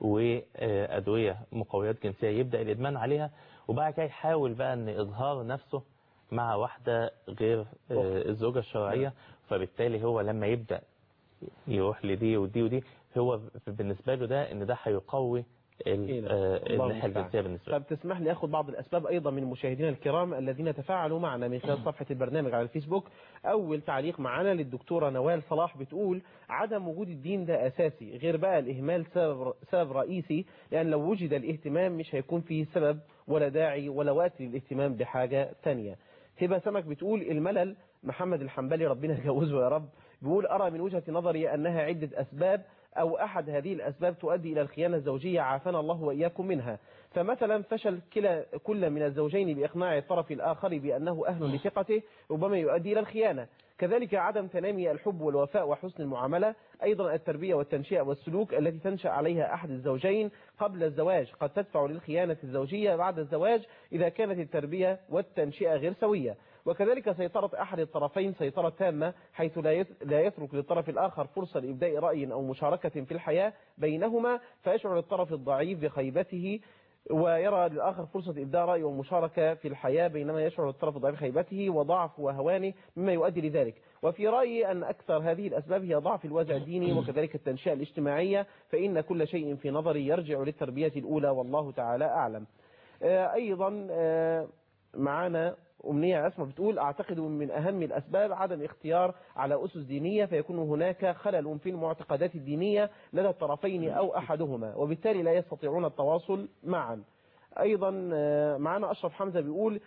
وادويه مقويات جنسيه يبدا الادمان عليها وبعد كده يحاول بقى ان اظهار نفسه مع واحده غير آه، الزوجه الشرعيه فبالتالي هو لما يبدا يروح لدي ودي ودي هو بالنسبه له ده ان ده هيقوي ال- آه، الله الناحيه المستعان. الجنسيه بالنسبه له طب تسمح لي اخذ بعض الاسباب ايضا من مشاهدينا الكرام الذين تفاعلوا معنا من خلال صفحه البرنامج على الفيسبوك اول تعليق معنا للدكتوره نوال صلاح بتقول عدم وجود الدين ده اساسي غير بقى الاهمال سبب سبب رئيسي لان لو وجد الاهتمام مش هيكون فيه سبب ولا داعي ولا وقت للاهتمام بحاجه ثانيه هبه سمك بتقول الملل محمد الحنبلي ربنا يجوزه يا رب بيقول أرى من وجهة نظري أنها عدة أسباب أو أحد هذه الأسباب تؤدي إلى الخيانة الزوجية عافانا الله وإياكم منها فمثلا فشل كلا كل من الزوجين بإقناع الطرف الآخر بأنه أهل لثقته ربما يؤدي إلى الخيانة كذلك عدم تنامي الحب والوفاء وحسن المعاملة أيضا التربية والتنشئة والسلوك التي تنشأ عليها أحد الزوجين قبل الزواج قد تدفع للخيانة الزوجية بعد الزواج إذا كانت التربية والتنشئة غير سوية وكذلك سيطرة أحد الطرفين سيطرة تامة حيث لا يت- لا يترك للطرف الآخر فرصة لإبداء رأي أو مشاركة في الحياة بينهما فيشعر الطرف الضعيف بخيبته ويرى للآخر فرصة إبداء رأي ومشاركة في الحياة بينما يشعر الطرف الضعيف بخيبته وضعف وهوانه مما يؤدي لذلك وفي رأيي أن أكثر هذه الأسباب هي ضعف الوازع الديني وكذلك التنشئة الاجتماعية فإن كل شيء في نظري يرجع للتربية الأولى والله تعالى أعلم آه، أيضا آه، معانا أمنية أسمى بتقول أعتقد من أهم الأسباب عدم اختيار على أسس دينية فيكون هناك خلل في المعتقدات الدينية لدى الطرفين أو أحدهما وبالتالي لا يستطيعون التواصل معا أيضا آه، معانا أشرف حمزة بيقول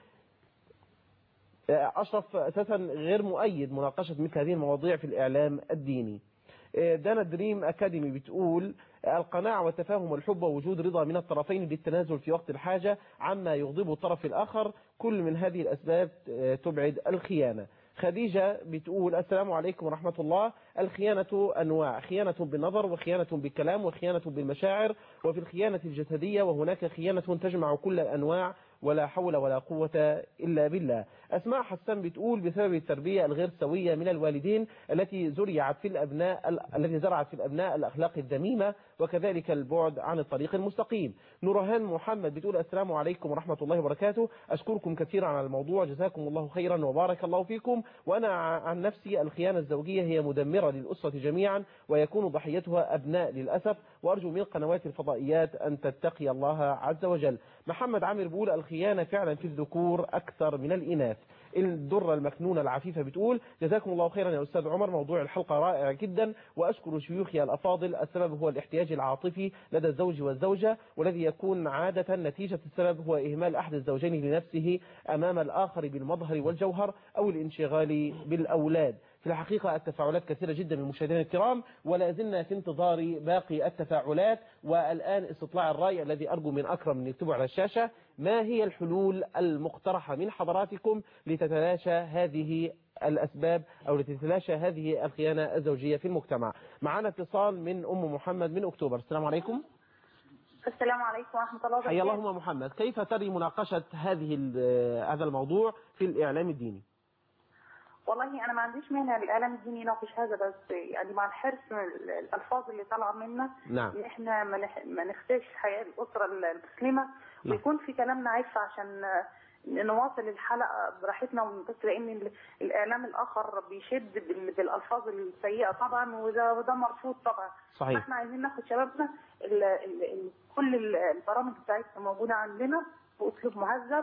آه، أشرف أساسا غير مؤيد مناقشة مثل هذه المواضيع في الإعلام الديني آه، دانا دريم أكاديمي بتقول القناعة والتفاهم والحب ووجود رضا من الطرفين بالتنازل في وقت الحاجة عما يغضب الطرف الآخر كل من هذه الأسباب آه، تبعد الخيانة خديجة بتقول السلام عليكم ورحمة الله الخيانة أنواع خيانة بالنظر وخيانة بالكلام وخيانة بالمشاعر وفي الخيانة الجسدية وهناك خيانة تجمع كل الأنواع ولا حول ولا قوة إلا بالله أسماء حسان بتقول بسبب التربية الغير سوية من الوالدين التي زرعت في الأبناء ال- التي زرعت في الأبناء الأخلاق الذميمة وكذلك البعد عن الطريق المستقيم نورهان محمد بتقول السلام عليكم ورحمة الله وبركاته أشكركم كثيرا على الموضوع جزاكم الله خيرا وبارك الله فيكم وأنا ع- عن نفسي الخيانة الزوجية هي مدمرة للأسرة جميعا ويكون ضحيتها أبناء للأسف وأرجو من قنوات الفضائيات أن تتقي الله عز وجل محمد عامر بيقول الخيانة فعلا في الذكور أكثر من الإناث الدرة المكنونة العفيفة بتقول جزاكم الله خيرا يا أستاذ عمر موضوع الحلقة رائع جدا وأشكر شيوخي الأفاضل السبب هو الاحتياج العاطفي لدى الزوج والزوجة والذي يكون عادة نتيجة السبب هو إهمال أحد الزوجين لنفسه أمام الآخر بالمظهر والجوهر أو الانشغال بالأولاد في الحقيقة التفاعلات كثيرة جدا من مشاهدينا الكرام ولا زلنا في انتظار باقي التفاعلات والآن استطلاع الرأي الذي أرجو من أكرم أن يكتبه على الشاشة ما هي الحلول المقترحة من حضراتكم لتتلاشى هذه الأسباب أو لتتلاشى هذه الخيانة الزوجية في المجتمع معنا اتصال من أم محمد من أكتوبر السلام عليكم السلام عليكم ورحمة الله حيا وبركاته الله أم محمد كيف تري مناقشة هذه ال- هذا الموضوع في الإعلام الديني والله انا ما عنديش مانع الاعلام الديني يناقش هذا بس يعني مع الحرص من ال- الالفاظ اللي طالعه منا نعم. ان احنا ما نح- ما نخدش حياه الاسره المسلمه نعم. ويكون في كلامنا عف عشان آه، نواصل الحلقه براحتنا بس لان ال- الاعلام الاخر بيشد بال- بالالفاظ السيئه طبعا وده وده مرفوض طبعا صحيح. احنا عايزين ناخد شبابنا ال ال ال كل ال- البرامج بتاعتنا موجوده عندنا باسلوب مهذب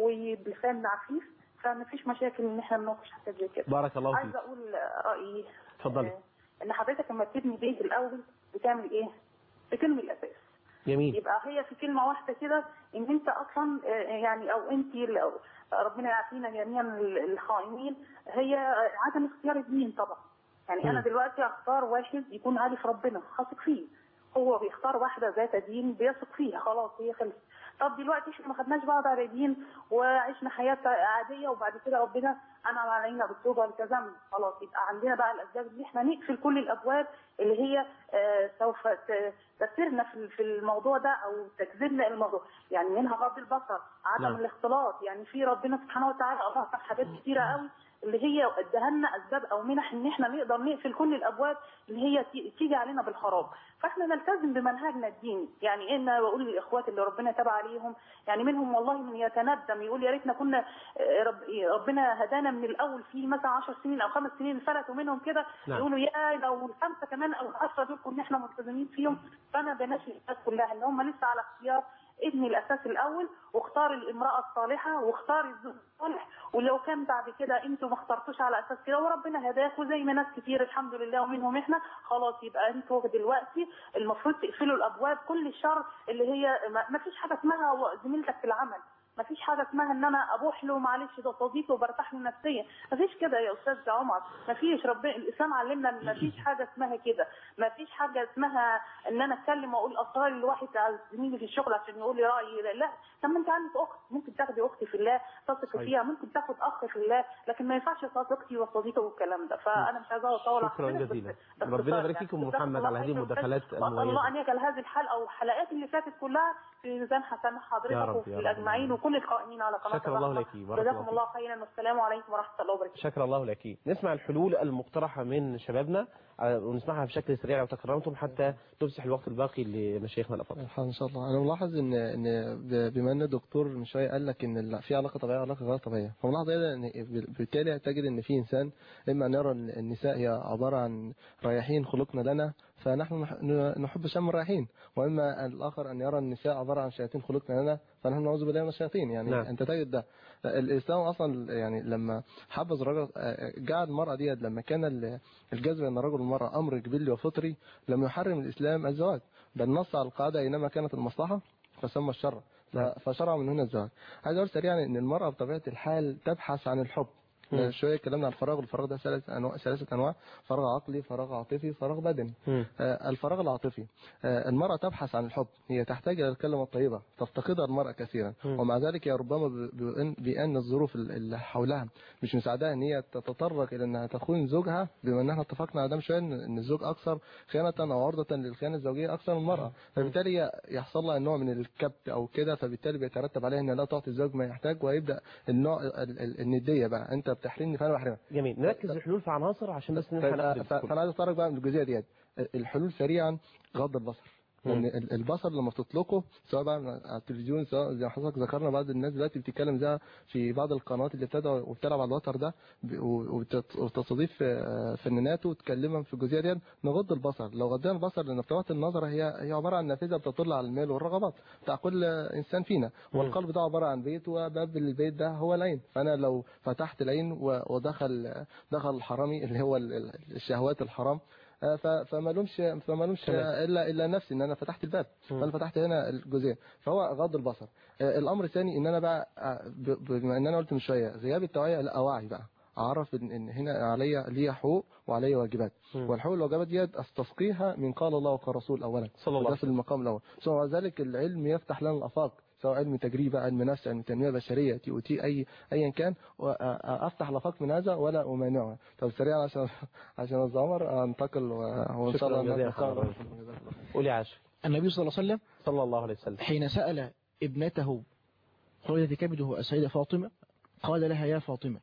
وبلسان عفيف فما فيش مشاكل ان احنا نناقش حاجات زي كده بارك الله فيك. عايزه اقول رايي اتفضلي ان حضرتك لما بتبني بيت الاول بتعمل ايه؟ بترمي الاساس جميل يبقى هي في كلمه واحده كده ان انت اصلا آه، يعني او انت لو ربنا يعافينا جميعا الخائنين هي عدم اختيار الدين طبعا يعني انا مم. دلوقتي اختار واحد يكون عارف ربنا واثق فيه هو بيختار واحده ذات دين بيثق فيها خلاص هي خلصت طب دلوقتي احنا ما خدناش بعض على دين وعشنا حياه عاديه وبعد كده ربنا انعم علينا بالتوبه والتزام خلاص يبقى عندنا بقى الاسباب ان احنا نقفل كل الابواب اللي هي آه، سوف ت- تسيرنا في في الموضوع ده او تجذبنا إلى الموضوع يعني منها غض البصر عدم نعم. الاختلاط يعني في ربنا سبحانه وتعالى الله حاجات كتيره قوي اللي هي اداها لنا اسباب او منح ان احنا نقدر نقفل كل الابواب اللي هي تي- تيجي علينا بالخراب فاحنا نلتزم بمنهجنا الديني يعني ان بقول للاخوات اللي ربنا تاب عليهم يعني منهم والله من يتندم يقول يا ريتنا كنا آه، رب ربنا هدانا من الاول في مثلا 10 سنين او خمس سنين فلتوا منهم كده نعم. يقولوا يا لو الخمسه كمان او العشره دول كنا احنا ملتزمين فيهم فانا بناشد الناس كلها ان هم لسه على اختيار ابني الاساس الاول واختار الامراه الصالحه واختار الزوج الصالح ولو كان بعد كده انتوا ما اخترتوش على اساس كده وربنا هداكوا زي ما ناس كتير الحمد لله ومنهم احنا خلاص يبقى انتوا دلوقتي المفروض تقفلوا الابواب كل الشر اللي هي ما ما فيش حاجه اسمها زميلتك في العمل ما فيش حاجه اسمها ان انا ابوح له معلش ده صديقي وبرتاح له نفسيا ما فيش كده يا استاذ عمر ما فيش ربنا الاسلام علمنا ان ما فيش حاجه اسمها كده ما فيش حاجه اسمها ان انا اتكلم واقول اسرار لواحد على زميلي في الشغل عشان يقول لي رايي لا, لا. طب ما انت عندك اخت ممكن تاخدي اختي في الله تثق صحيح. فيها ممكن تاخد اخ في الله لكن ما ينفعش صديقتي وصديقي والكلام ده فانا مش عايزه اطول على شكرا حضرتك، بس جزيلا باختصار ربنا يبارك يعني. فيكم جزاكم محمد الله على هذه خير المداخلات واسال الله المميزة ان يجعل هذه الحلقه والحلقات اللي فاتت كلها في ميزان حسن حضرتك يا رب، وفي يا رب. الاجمعين وكل القائمين على قناه شكر الله الرحمة. لك، بارك الله جزاكم الله خيرا والسلام عليكم ورحمه الله وبركاته شكر الله لك نسمع الحلول المقترحة من شبابنا آه، ونسمعها بشكل سريع لو تكرمتم حتى نفسح الوقت الباقي لمشايخنا الأفاضل ان شاء الله انا ملاحظ ان ان ب- بما ان الدكتور من شويه قال لك ان ال- في علاقه طبيعيه وعلاقه غير طبيعيه فملاحظ ايضا ان بالتالي تجد ان في انسان اما ان يرى ان النساء هي عباره عن رايحين خلقنا لنا فنحن نح- ن- نحب شم الرايحين واما الاخر ان يرى النساء عباره عن شياطين خلقنا لنا فنحن نعوذ بالله من الشياطين يعني نعم. انت تجد ده الاسلام اصلا يعني لما حبذ الرجل جعل المراه دي لما كان ال- الجذب بين الرجل والمراه امر جبلي وفطري لم يحرم الاسلام الزواج بل نص على القاعده اينما كانت المصلحه فسمى الشر ف- فشرع من هنا الزواج عايز اقول سريعا ان المراه بطبيعه الحال تبحث عن الحب مم. شويه اتكلمنا عن الفراغ الفراغ ده ثلاث انواع ثلاثه انواع فراغ عقلي فراغ عاطفي فراغ بدني آه، الفراغ العاطفي آه، المرأة تبحث عن الحب هي تحتاج إلى الكلمة الطيبة تفتقدها المرأة كثيرا مم. ومع ذلك هي ربما ب- بأن, بأن الظروف ال- اللي حولها مش مساعدها أن هي تتطرق إلى أنها تخون زوجها بما أن احنا اتفقنا على ده من شوية إن إن الزوج أكثر خيانة أو عرضة للخيانة الزوجية أكثر من المرأة فبالتالي هي يحصل لها نوع من الكبت أو كده فبالتالي بيترتب عليها أنها لا تعطي الزوج ما يحتاج ويبدأ النوع ال- ال- الندية بقى أنت بتحرمني فأنا بحرمك جميل نركز الحلول في عناصر عشان بس نلحق طيب ناخد ف- الكل. فانا عايز اتطرق بقى من الجزئيه ديت الحلول سريعا غض البصر لان ال- البصر لما بتطلقه سواء بقى على التلفزيون سواء زي ما حضرتك ذكرنا بعض الناس دلوقتي بتتكلم زي في بعض القنوات اللي بتدعو وبتلعب على الوتر ده ب- و- وبتت- وتستضيف آه، فنانات وتكلمهم في الجزئيه ديت نغض البصر لو غضينا البصر لان ارتباط النظر هي هي عباره عن نافذه بتطل على المال والرغبات بتاع كل انسان فينا والقلب ده عباره عن بيت وباب البيت ده هو العين فانا لو فتحت العين و- ودخل دخل الحرامي اللي هو ال- ال- الشهوات الحرام آه، ف- فما لومش فما لومش تمام. آه، الا الا نفسي ان انا فتحت الباب فانا فتحت هنا الجزئيه فهو غض البصر آه، الامر الثاني ان انا بقى آه، ب- بما ان انا قلت من شويه غياب التوعيه لا اوعي بقى اعرف ان إن هنا عليا ليا حقوق وعليا واجبات مم. والحقوق والواجبات ديت استسقيها من قال الله وقال الرسول اولا صلى الله وده في المقام الاول ثم بعد ذلك العلم يفتح لنا الافاق سواء علم تجريبه علم نفس علم تنميه بشريه تي او تي اي ايا كان وافتح الافاق من هذا ولا امانعه طب سريعا عشان عشان الزمر انتقل و- وان شاء الله شكرا جزيلا نتقابل. حضرتك. قولي عاش النبي صلى الله عليه وسلم صلى الله عليه وسلم حين سأل ابنته خولة كبده السيدة فاطمة قال لها يا فاطمة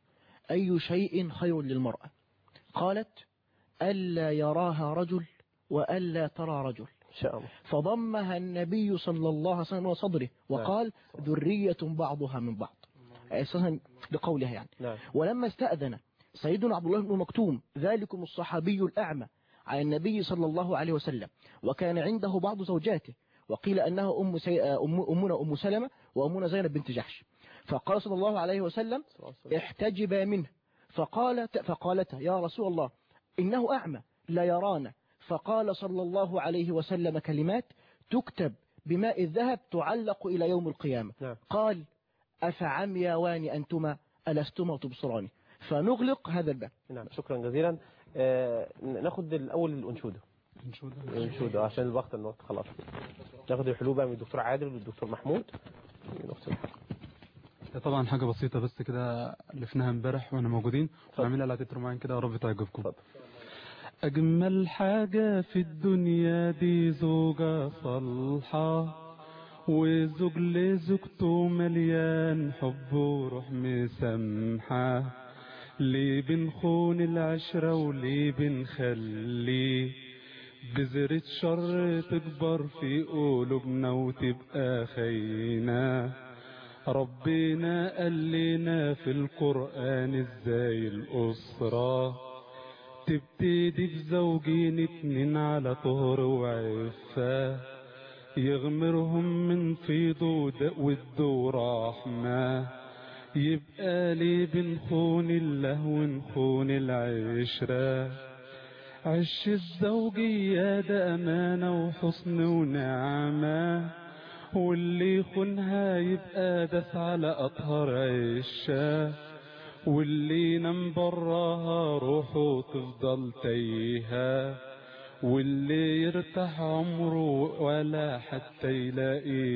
أي شيء خير للمرأة قالت ألا يراها رجل وألا ترى رجل إن شاء الله فضمها النبي صلى الله عليه وسلم وصدره وقال ذرية بعضها من بعض أساسا بقولها يعني نعم ولما استأذن سيدنا عبد الله بن مكتوم ذلكم الصحابي الأعمى على النبي صلى الله عليه وسلم وكان عنده بعض زوجاته وقيل أنها أم, سي... أم... أمنا أم سلمة وأمنا زينب بنت جحش فقال صلى الله عليه وسلم احتجبا منه فقالت فقالت يا رسول الله إنه أعمى لا يرانا فقال صلى الله عليه وسلم كلمات تكتب بماء الذهب تعلق إلى يوم القيامة نعم. قال أفعمياوان أنتما ألستما تبصران فنغلق هذا الباب نعم شكرا جزيلا آه ناخد الأول الأنشودة نشوف الأنشودة عشان الوقت الوقت خلاص ناخد الحلول بقى من الدكتور عادل والدكتور محمود نفس الحلقة. هي طبعا حاجة بسيطة بس كده ألفناها امبارح واحنا موجودين ونعملها على تتر معين كده يا رب تعجبكم أجمل حاجة في الدنيا دي زوجة صالحة وزوج لزوجته مليان حب وروح مسامحة ليه بنخون العشرة وليه بنخلي بذرة شر تكبر في قلوبنا وتبقى خينا ربنا قال لنا في القرآن ازاي الأسرة تبتدي بزوجين اتنين على طهر وعفة يغمرهم من فيض ود- ود ورحمة يبقى ليه بنخون الله ونخون العشرة عش الزوجية ده أمانة وحسن ونعمة واللي يخونها يبقى داس على أطهر عشة واللي ينام براها روحه تفضل تايهة واللي يرتاح عمره ولا حتى يلاقي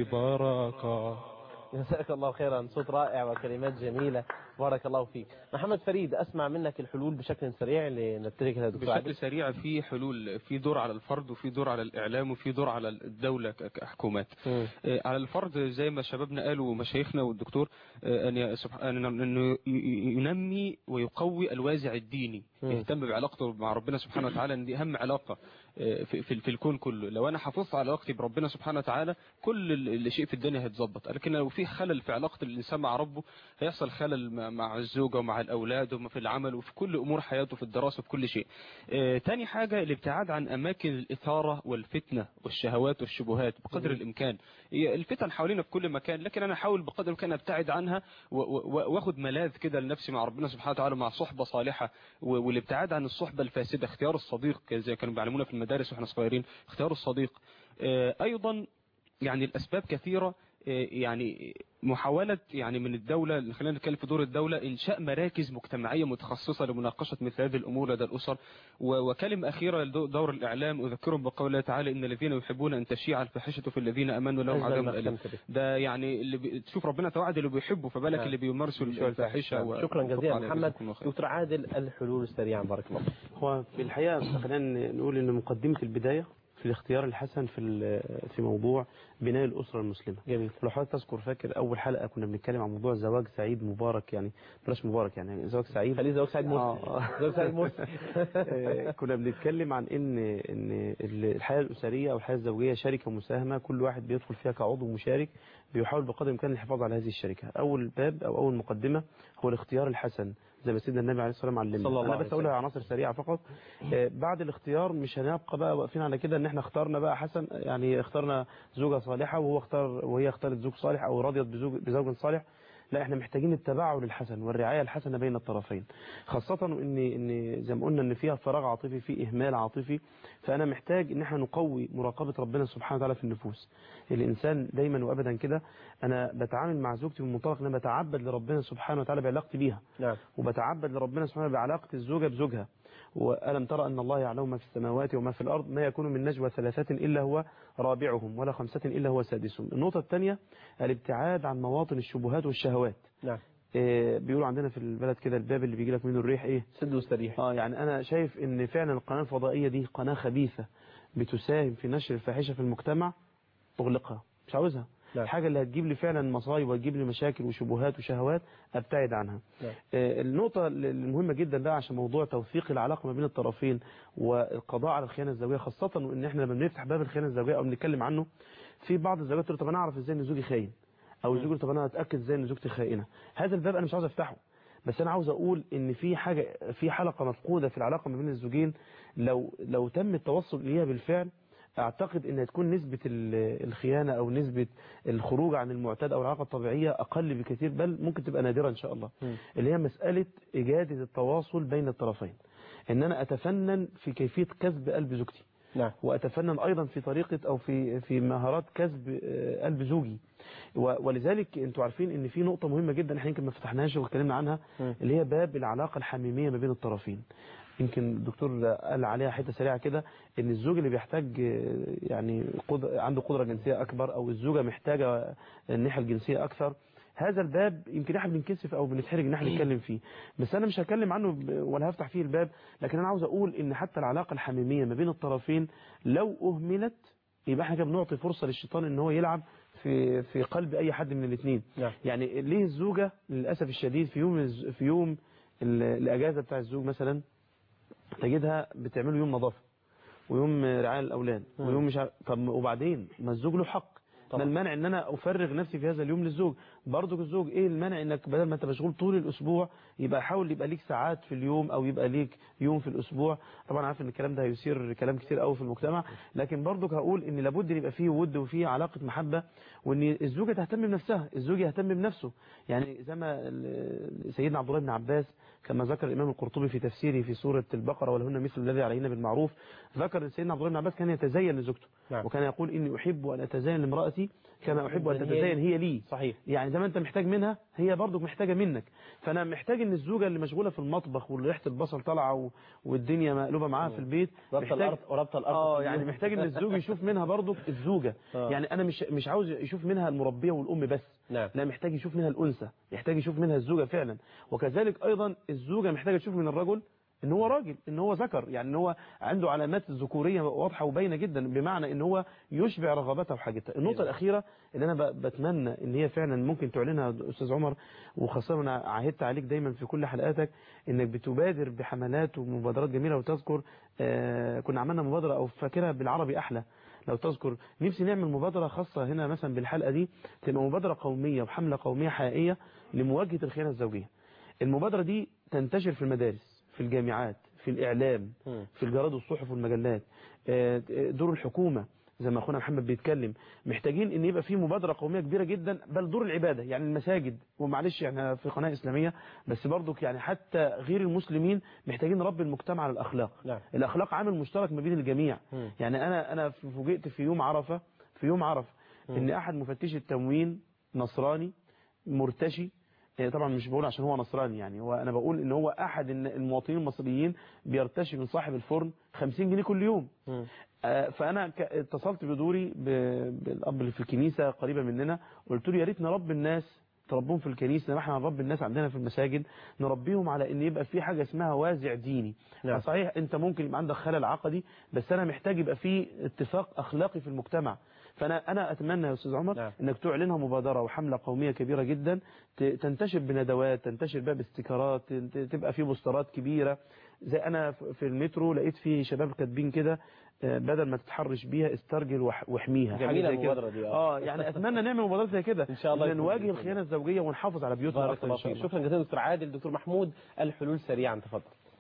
بركة جزاك الله خيرا صوت رائع وكلمات جميلة بارك الله فيك محمد فريد أسمع منك الحلول بشكل سريع لنبتدي كده يا دكتور عادل بشكل سريع في حلول في دور على الفرد وفي دور على الإعلام وفي دور على الدولة ك- كحكومات مم. آه، على الفرد زي ما شبابنا قالوا ومشايخنا والدكتور آه، أن ي- سبحان أنه ي- ي- ينمي ويقوي الوازع الديني مم. يهتم بعلاقته مع ربنا سبحانه وتعالى ان دي أهم علاقة آه، في, في, في الكون كله لو أنا حافظت على علاقتي بربنا سبحانه وتعالى كل ال- اللي شيء في الدنيا هيتظبط لكن لو في خلل في علاقة الإنسان مع ربه هيحصل خلل مع- مع الزوجة ومع الأولاد وفي العمل وفي كل أمور حياته في الدراسة في كل شيء آه، تاني حاجة الابتعاد عن أماكن الإثارة والفتنة والشهوات والشبهات بقدر مم. الإمكان هي الفتن حوالينا في كل مكان لكن أنا أحاول بقدر الإمكان أبتعد عنها و- و- وأخد ملاذ كده لنفسي مع ربنا سبحانه وتعالى مع صحبة صالحة و- والابتعاد عن الصحبة الفاسدة اختيار الصديق زي كانوا بيعلمونا في المدارس واحنا صغيرين اختيار الصديق آه، أيضا يعني الأسباب كثيرة آه، يعني محاولة يعني من الدولة خلينا نتكلم في دور الدولة إنشاء مراكز مجتمعية متخصصة لمناقشة مثل هذه الأمور لدى الأسر و- وكلمة أخيرة لدور الإعلام أذكرهم بقول الله تعالى إن الذين يحبون أن تشيع الفاحشة في الذين أمنوا لهم أجمل عذاب ما أليم ختمت به. ده يعني اللي بي... تشوف ربنا توعد اللي بيحبوا فبالك نعم. اللي بيمارسوا الفاحشة و- شكرا جزيلا عليه محمد جزاكم الله خير. دكتور عادل الحلول السريعة بارك الله فيك. هو في الحقيقة خلينا نقول ان مقدمة البداية في الاختيار الحسن في ال- في موضوع بناء الأسرة المسلمة جميل لو حضرتك تذكر فاكر أول حلقة كنا بنتكلم عن موضوع زواج سعيد مبارك يعني بلاش مبارك يعني زواج سعيد خليه زواج سعيد مرسي آه. زواج سعيد مرسي آه، كنا بنتكلم عن ان ان الحياه الاسريه او الحياه الزوجيه شركه مساهمه كل واحد بيدخل فيها كعضو مشارك بيحاول بقدر الامكان الحفاظ على هذه الشركه اول باب او اول مقدمه هو الاختيار الحسن زي ما سيدنا النبي عليه الصلاه والسلام علمنا صلى الله انا عليه بس اقولها عناصر سريعه فقط آه، بعد الاختيار مش هنبقى بقى واقفين على كده ان احنا اخترنا بقى حسن يعني اخترنا زوجه صالحه وهو اختار وهي اختارت زوج صالح او رضيت بزوج بزوج صالح لا احنا محتاجين التباعد الحسن والرعايه الحسنه بين الطرفين خاصه ان ان زي ما قلنا ان فيها فراغ عاطفي في اهمال عاطفي فانا محتاج ان احنا نقوي مراقبه ربنا سبحانه وتعالى في النفوس الانسان دايما وابدا كده انا بتعامل مع زوجتي من منطلق ان انا بتعبد لربنا سبحانه وتعالى بعلاقتي بيها نعم وبتعبد لربنا سبحانه وتعالى بعلاقه الزوجه بزوجها وألم ترى أن الله يعلم ما في السماوات وما في الأرض ما يكون من نجوى ثلاثة إلا هو رابعهم ولا خمسة إلا هو سادسهم النقطة الثانية الابتعاد عن مواطن الشبهات والشهوات نعم إيه بيقولوا عندنا في البلد كده الباب اللي بيجي لك منه الريح ايه سد واستريح اه يعني انا شايف ان فعلا القناه الفضائيه دي قناه خبيثه بتساهم في نشر الفاحشه في المجتمع اغلقها مش عاوزها الحاجه اللي هتجيب لي فعلا مصايب وهتجيب لي مشاكل وشبهات وشهوات ابتعد عنها آه، النقطة المهمة جدا بقى عشان موضوع توثيق العلاقة ما بين الطرفين والقضاء على الخيانة الزوجية خاصة ان احنا لما بنفتح باب الخيانة الزوجية او بنتكلم عنه في بعض الزوجات تقول طب انا اعرف ازاي ان زوجي خاين او الزوج يقول طب انا اتاكد ازاي ان زوجتي خائنة هذا الباب انا مش عاوز افتحه بس انا عاوز اقول ان في حاجة في حلقة مفقودة في العلاقة ما بين الزوجين لو لو تم التوصل اليها بالفعل اعتقد ان هتكون نسبة ال- الخيانة او نسبة الخروج عن المعتاد او العلاقة الطبيعية اقل بكثير بل ممكن تبقى نادرة ان شاء الله اللي هي مسألة اجادة التواصل بين الطرفين ان انا اتفنن في كيفية كسب قلب زوجتي نعم. واتفنن ايضا في طريقة او في في مهارات كسب آه، قلب زوجي و- ولذلك انتوا عارفين ان في نقطة مهمة جدا احنا يمكن ما فتحناهاش واتكلمنا عنها اللي هي باب العلاقة الحميمية ما بين الطرفين يمكن الدكتور قال عليها حته سريعه كده ان الزوج اللي بيحتاج آه، يعني قد- عنده قدره جنسيه اكبر او الزوجه محتاجه الناحيه الجنسيه اكثر هذا الباب يمكن احنا بنكسف او بنتحرج ان احنا نتكلم فيه بس انا مش هتكلم عنه ب- ولا هفتح فيه الباب لكن انا عاوز اقول ان حتى العلاقه الحميميه ما بين الطرفين لو اهملت يبقى احنا كده بنعطي فرصه للشيطان ان هو يلعب في في قلب اي حد من الاثنين يعني ليه الزوجه للاسف الشديد في يوم الز- في يوم ال- الاجازه بتاع الزوج مثلا تجدها بتعملوا يوم نظافه ويوم رعايه الاولاد مم. ويوم مش عارف طب وبعدين ما الزوج له حق ما المانع ان انا افرغ نفسي في هذا اليوم للزوج برضك الزوج ايه المانع انك بدل ما انت مشغول طول الاسبوع يبقى حاول يبقى ليك ساعات في اليوم او يبقى ليك يوم في الاسبوع طبعا عارف ان الكلام ده هيثير كلام كتير قوي في المجتمع لكن برضك هقول ان لابد ان يبقى فيه ود وفيه علاقه محبه وان الزوجه تهتم بنفسها الزوج يهتم بنفسه يعني زي ما ال- سيدنا عبد الله بن عباس كما ذكر الامام القرطبي في تفسيره في سوره البقره ولهن مثل الذي علينا بالمعروف ذكر ان سيدنا عبد الله بن عباس كان يتزين لزوجته نعم. وكان يقول اني احب ان اتزين لامراتي كما احب ان تتزين هي لي صحيح يعني زي ما انت محتاج منها هي برضك محتاجه منك فانا محتاج ان الزوجه اللي مشغوله في المطبخ وريحه البصل طالعه و... والدنيا مقلوبه معاها في البيت ربط الارض وربط الارض اه في يعني اليوم. محتاج ان الزوج يشوف منها برضك الزوجه آه. يعني انا مش مش عاوز يشوف منها المربيه والام بس نعم. لا محتاج يشوف منها الانثى يحتاج يشوف منها الزوجه فعلا وكذلك ايضا الزوجه محتاجه تشوف من الرجل ان هو راجل ان هو ذكر يعني ان هو عنده علامات ذكوريه واضحه وباينه جدا بمعنى ان هو يشبع رغبته وحاجته النقطه الاخيره اللي انا ب- بتمنى ان هي فعلا ممكن تعلنها استاذ عمر وخاصه انا عهدت عليك دايما في كل حلقاتك انك بتبادر بحملات ومبادرات جميله وتذكر آه كنا عملنا مبادره او فاكرها بالعربي احلى لو تذكر نفسي نعمل مبادرة خاصة هنا مثلا بالحلقة دي تبقى مبادرة قومية وحملة قومية حقيقية لمواجهة الخيانة الزوجية المبادرة دي تنتشر في المدارس في الجامعات في الإعلام في الجرائد والصحف والمجلات آه، دور الحكومة زي ما اخونا محمد بيتكلم محتاجين ان يبقى في مبادره قوميه كبيره جدا بل دور العباده يعني المساجد ومعلش احنا في قناه اسلاميه بس برضك يعني حتى غير المسلمين محتاجين نربي المجتمع على الاخلاق نعم. الاخلاق عامل مشترك ما بين الجميع مم. يعني انا انا فوجئت في يوم عرفه في يوم عرفه مم. ان احد مفتشي التموين نصراني مرتشي إيه طبعا مش بقول عشان هو نصراني يعني هو انا بقول ان هو احد الن- المواطنين المصريين بيرتشي من صاحب الفرن 50 جنيه كل يوم آه، فانا ك- اتصلت بدوري ب- بالاب اللي في الكنيسه قريبه مننا قلت له يا ريت نربي الناس تربيهم في الكنيسه ما احنا هنربي الناس عندنا في المساجد نربيهم على ان يبقى في حاجه اسمها وازع ديني نعم. صحيح انت ممكن يبقى عندك خلل عقدي بس انا محتاج يبقى في اتفاق اخلاقي في المجتمع فانا انا اتمنى يا استاذ عمر نعم. انك تعلنها مبادره وحمله قوميه كبيره جدا ت- تنتشر بندوات تنتشر بقى باستيكرات ت- تبقى في بوسترات كبيره زي انا ف- في المترو لقيت في شباب كاتبين كده آه، بدل ما تتحرش بيها استرجل وح- واحميها حاجة جميلة زي كده. المبادرة دي، آه. اه يعني اتمنى نعمل مبادرات زي كده إن شاء الله إن يكون نواجه بإذن الخيانه الزوجيه ونحافظ على بيوتنا بارك اكتر الله ان شاء فيك الله شكرا جزيلا دكتور عادل دكتور محمود الحلول سريعا تفضل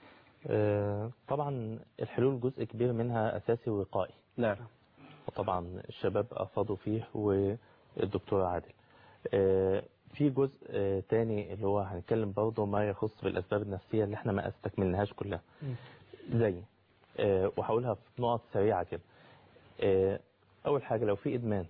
آه، طبعا الحلول جزء كبير منها أساسي ووقائي نعم وطبعا الشباب أفاضوا فيه والدكتور عادل آه، في جزء آه، تاني اللي هو هنتكلم برضه ما يخص بالأسباب النفسية اللي احنا ما استكملناهاش كلها زي آه، وهقولها في نقط سريعة كده آه، أول حاجة لو في إدمان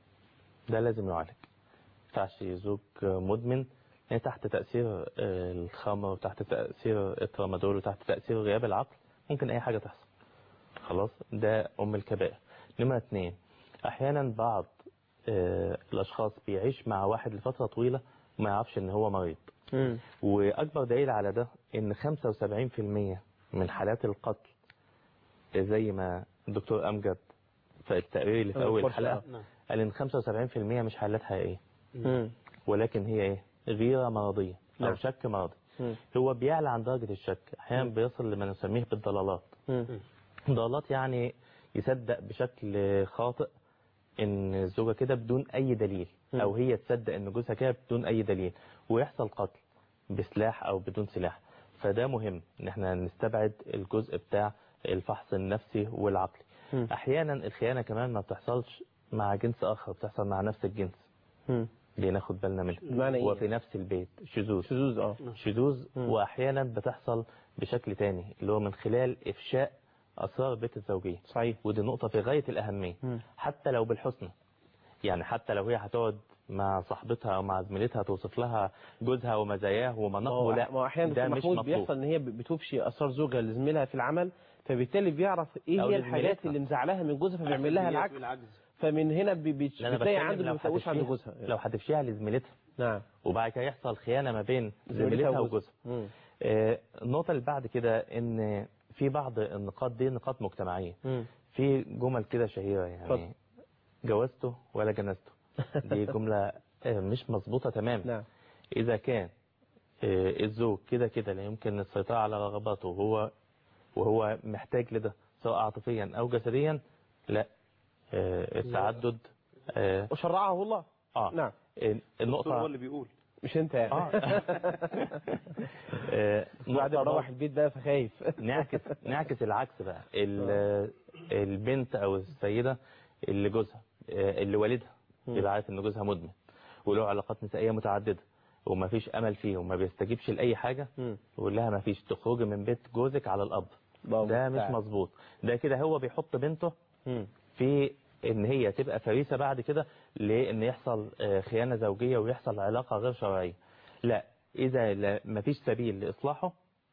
ده لازم يعالج ما ينفعش زوج مدمن يعني تحت تأثير آه، الخمر وتحت تأثير الترامادول وتحت تأثير غياب العقل ممكن أي حاجة تحصل خلاص ده أم الكبائر نمرة اتنين أحيانا بعض آه، الأشخاص بيعيش مع واحد لفترة طويلة وما يعرفش إن هو مريض وأكبر دليل على ده إن 75% من حالات القتل زي ما الدكتور أمجد في التقرير اللي في أنا أول الفرصة، حلقة نعم. قال ان 75% مش حالات حقيقيه مم. ولكن هي ايه غيره مرضيه او نعم. شك مرضي مم. هو بيعلى عن درجه الشك احيانا بيصل لما نسميه بالضلالات مم. ضلالات يعني يصدق بشكل خاطئ ان الزوجه كده بدون اي دليل مم. او هي تصدق ان جوزها كده بدون اي دليل ويحصل قتل بسلاح او بدون سلاح فده مهم ان احنا نستبعد الجزء بتاع الفحص النفسي والعقلي مم. احيانا الخيانه كمان ما بتحصلش مع جنس اخر بتحصل مع نفس الجنس مم. دي ناخد بالنا منها بمعنى إيه وفي نفس البيت شذوذ شذوذ اه شذوذ مم. واحيانا بتحصل بشكل تاني اللي هو من خلال افشاء اسرار البيت الزوجيه صحيح ودي نقطه في غايه الاهميه مم. حتى لو بالحسنى يعني حتى لو هي هتقعد مع صاحبتها او مع زميلتها توصف لها جوزها ومزاياه ومناقبه لا ما هو احيانا ده دكتور مش محمود مطلوب بيحصل ان هي بتفشي اسرار زوجها لزميلها في العمل فبالتالي بيعرف ايه أو هي الحاجات لزميلتها. اللي مزعلها من جوزها فبيعمل لها العكس فمن هنا بي- بي- لا، أنا بتلاقي بتكلم عنده لو ما بتسويش عند هتفشيها- جوزها لو هتفشيها لزميلتها نعم وبعد كده يحصل خيانه ما بين زميلتها زميلتها وجوزها. وجوزها مم. آه، النقطه اللي بعد كده ان في بعض النقاط دي نقاط مجتمعيه مم. في جمل كده شهيره اتفضل. يعني جوزته ولا جنزته دي جمله آه، مش مظبوطه تماما نعم اذا كان آه، الزوج كده كده لا يمكن السيطره على رغباته وهو وهو محتاج لده سواء عاطفيا او جسديا لا آه، التعدد آه، وشرعه الله اه نعم النقطه هو اللي بيقول مش انت يعني اه آه، بعد نقطة ما اروح البيت بقى فخايف نعكس نعكس العكس بقى ال- البنت او السيده اللي جوزها آه، اللي والدها مم. يبقى عارف ان جوزها مدمن وله علاقات نسائيه متعدده وما فيش امل فيه وما بيستجيبش لاي حاجه مم. يقول لها ما فيش تخرجي من بيت جوزك على الاب بابا ده مش بتاعك. مظبوط ده كده هو بيحط بنته مم. في ان هي تبقى فريسه بعد كده لان يحصل آه، خيانه زوجيه ويحصل علاقه غير شرعيه لا اذا لا- مفيش سبيل لاصلاحه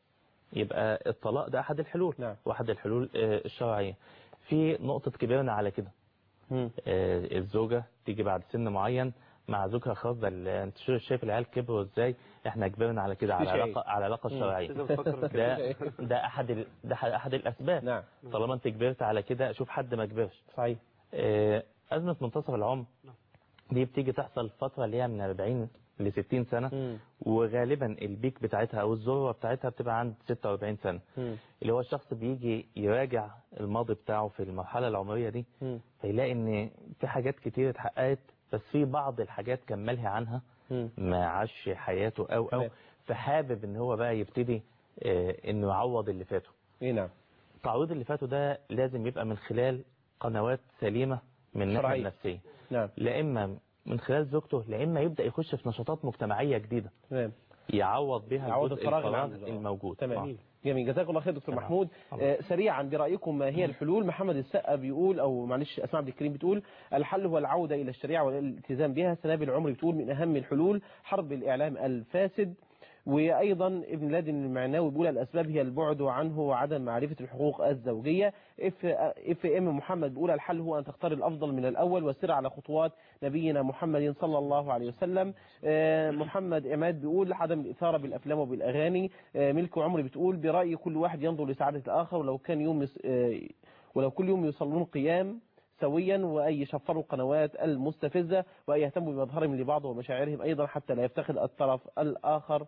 يبقى الطلاق ده احد الحلول نعم. واحد الحلول آه، الشرعيه في نقطه كبرنا على كده مم. آه، الزوجه تيجي بعد سن معين مع زوجها خلاص ده ال- انت شو- شايف العيال كبروا ازاي احنا كبرنا على كده على مفيش علاقه عيب. على العلاقه مم. الشرعيه إذا بتفكر في ده ده احد ال- ده احد الاسباب نعم طالما انت كبرت على كده شوف حد ما كبرش صحيح آه، أزمة منتصف العمر دي بتيجي تحصل فترة اللي هي من 40 ل 60 سنة مم. وغالبا البيك بتاعتها أو الذروة بتاعتها بتبقى عند 46 سنة مم. اللي هو الشخص بيجي يراجع الماضي بتاعه في المرحلة العمرية دي مم. فيلاقي إن في حاجات كتير اتحققت بس في بعض الحاجات كان ملهي عنها مم. ما عاش حياته أو أو تمام. فحابب إن هو بقى يبتدي آه، إنه يعوض اللي فاته ايه نعم التعويض اللي فاته ده لازم يبقى من خلال قنوات سليمة من الناحية شرعية. النفسية نعم لا إما من خلال زوجته لا إما يبدأ يخش في نشاطات مجتمعية جديدة تمام يعوض بها يعوض الجزء الفراغ اللي الفراغ عنده. آه. الموجود تمام آه. جميل جزاكم الله خير دكتور تمام. محمود الله. آه سريعا برأيكم ما هي الحلول محمد السقا بيقول أو معلش أسماء عبد الكريم بتقول الحل هو العودة إلى الشريعة والالتزام بها سنابل العمر بتقول من أهم الحلول حرب الإعلام الفاسد وأيضا ابن لادن المعناوي بيقول الأسباب هي البعد عنه وعدم معرفة الحقوق الزوجية اف اف ام محمد بيقول الحل هو أن تختار الأفضل من الأول والسير على خطوات نبينا محمد صلى الله عليه وسلم آه، محمد عماد بيقول عدم الإثارة بالأفلام وبالأغاني آه، ملك عمري بتقول برأيي كل واحد ينظر لسعادة الآخر ولو كان يوم يس- آه، ولو كل يوم يصلون قيام سويا وأن يشفروا القنوات المستفزة وأن يهتموا بمظهرهم لبعض ومشاعرهم أيضا حتى لا يفتقد الطرف الآخر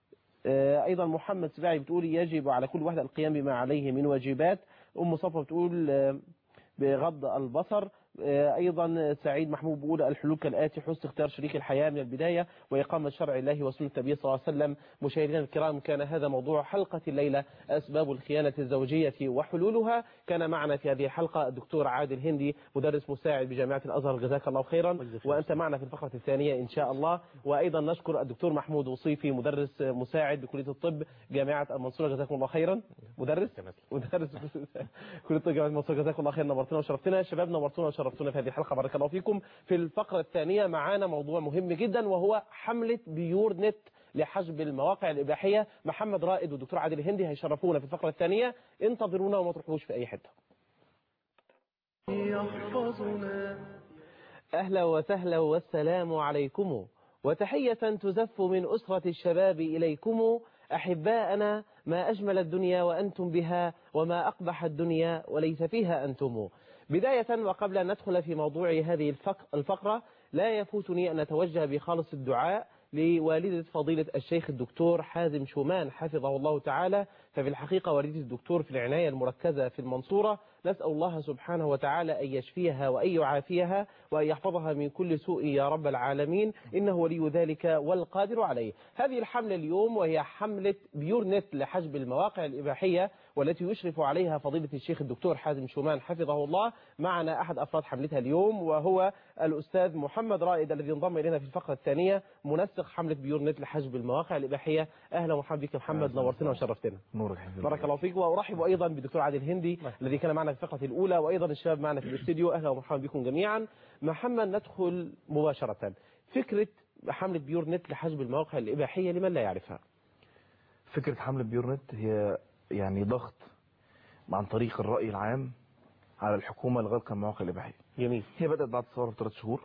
آه، أيضا محمد سباعي بتقول يجب على كل واحد القيام بما عليه من واجبات أم صفا بتقول آه، بغض البصر آه، أيضا سعيد محمود بيقول الحلول كالآتي حسن اختيار شريك الحياة من البداية وإقامة شرع الله وسنة النبي صلى الله عليه وسلم مشاهدينا الكرام كان هذا موضوع حلقة الليلة أسباب الخيانة الزوجية وحلولها كان معنا في هذه الحلقة الدكتور عادل هندي مدرس مساعد بجامعة الأزهر جزاك الله خيرا وأنت معنا في الفقرة الثانية إن شاء الله وأيضا نشكر الدكتور محمود وصيفي مدرس مساعد بكلية الطب جامعة المنصورة جزاكم الله خيرا مدرس مدرس كلية الطب جامعة المنصورة جزاكم الله خير نورتنا وشرفتنا يا شباب نورتنا وشرفتونا في هذه الحلقة بارك الله فيكم في الفقرة الثانية معانا موضوع مهم جدا وهو حملة بيور نت لحجب المواقع الإباحية محمد رائد والدكتور عادل هندي هيشرفونا في الفقرة الثانية انتظرونا وما تروحوش في أي حتة يحفظنا أهلا وسهلا والسلام عليكم وتحية تزف من أسرة الشباب إليكم أحباءنا ما أجمل الدنيا وأنتم بها وما أقبح الدنيا وليس فيها أنتم بداية وقبل أن ندخل في موضوع هذه الفق- الفقرة لا يفوتني أن أتوجه بخالص الدعاء لوالدة فضيلة الشيخ الدكتور حازم شومان حفظه الله تعالى ففي الحقيقة والدة الدكتور في العناية المركزة في المنصورة نسأل الله سبحانه وتعالى أن يشفيها وأن يعافيها وأن يحفظها من كل سوء يا رب العالمين إنه ولي ذلك والقادر عليه هذه الحملة اليوم وهي حملة بيورنت لحجب المواقع الإباحية والتي يشرف عليها فضيلة الشيخ الدكتور حازم شومان حفظه الله معنا أحد أفراد حملتها اليوم وهو الأستاذ محمد رائد الذي انضم إلينا في الفقرة الثانية منسق حملة بيورنت لحجب المواقع الإباحية أهلا ومرحبا بك محمد نورتنا وشرفتنا نورك حبيبي بارك الله فيك وارحب ايضا بالدكتور عادل هندي الذي كان معنا في الفقره الاولى وايضا الشباب معنا في الاستديو اهلا ومرحبا بكم جميعا محمد ندخل مباشره فكره حمله بيور نت لحجب المواقع الاباحيه لمن لا يعرفها فكرة حملة بيورنت هي يعني ضغط عن طريق الرأي العام على الحكومة لغلق المواقع الإباحية جميل هي بدأت بعد الثورة بثلاث شهور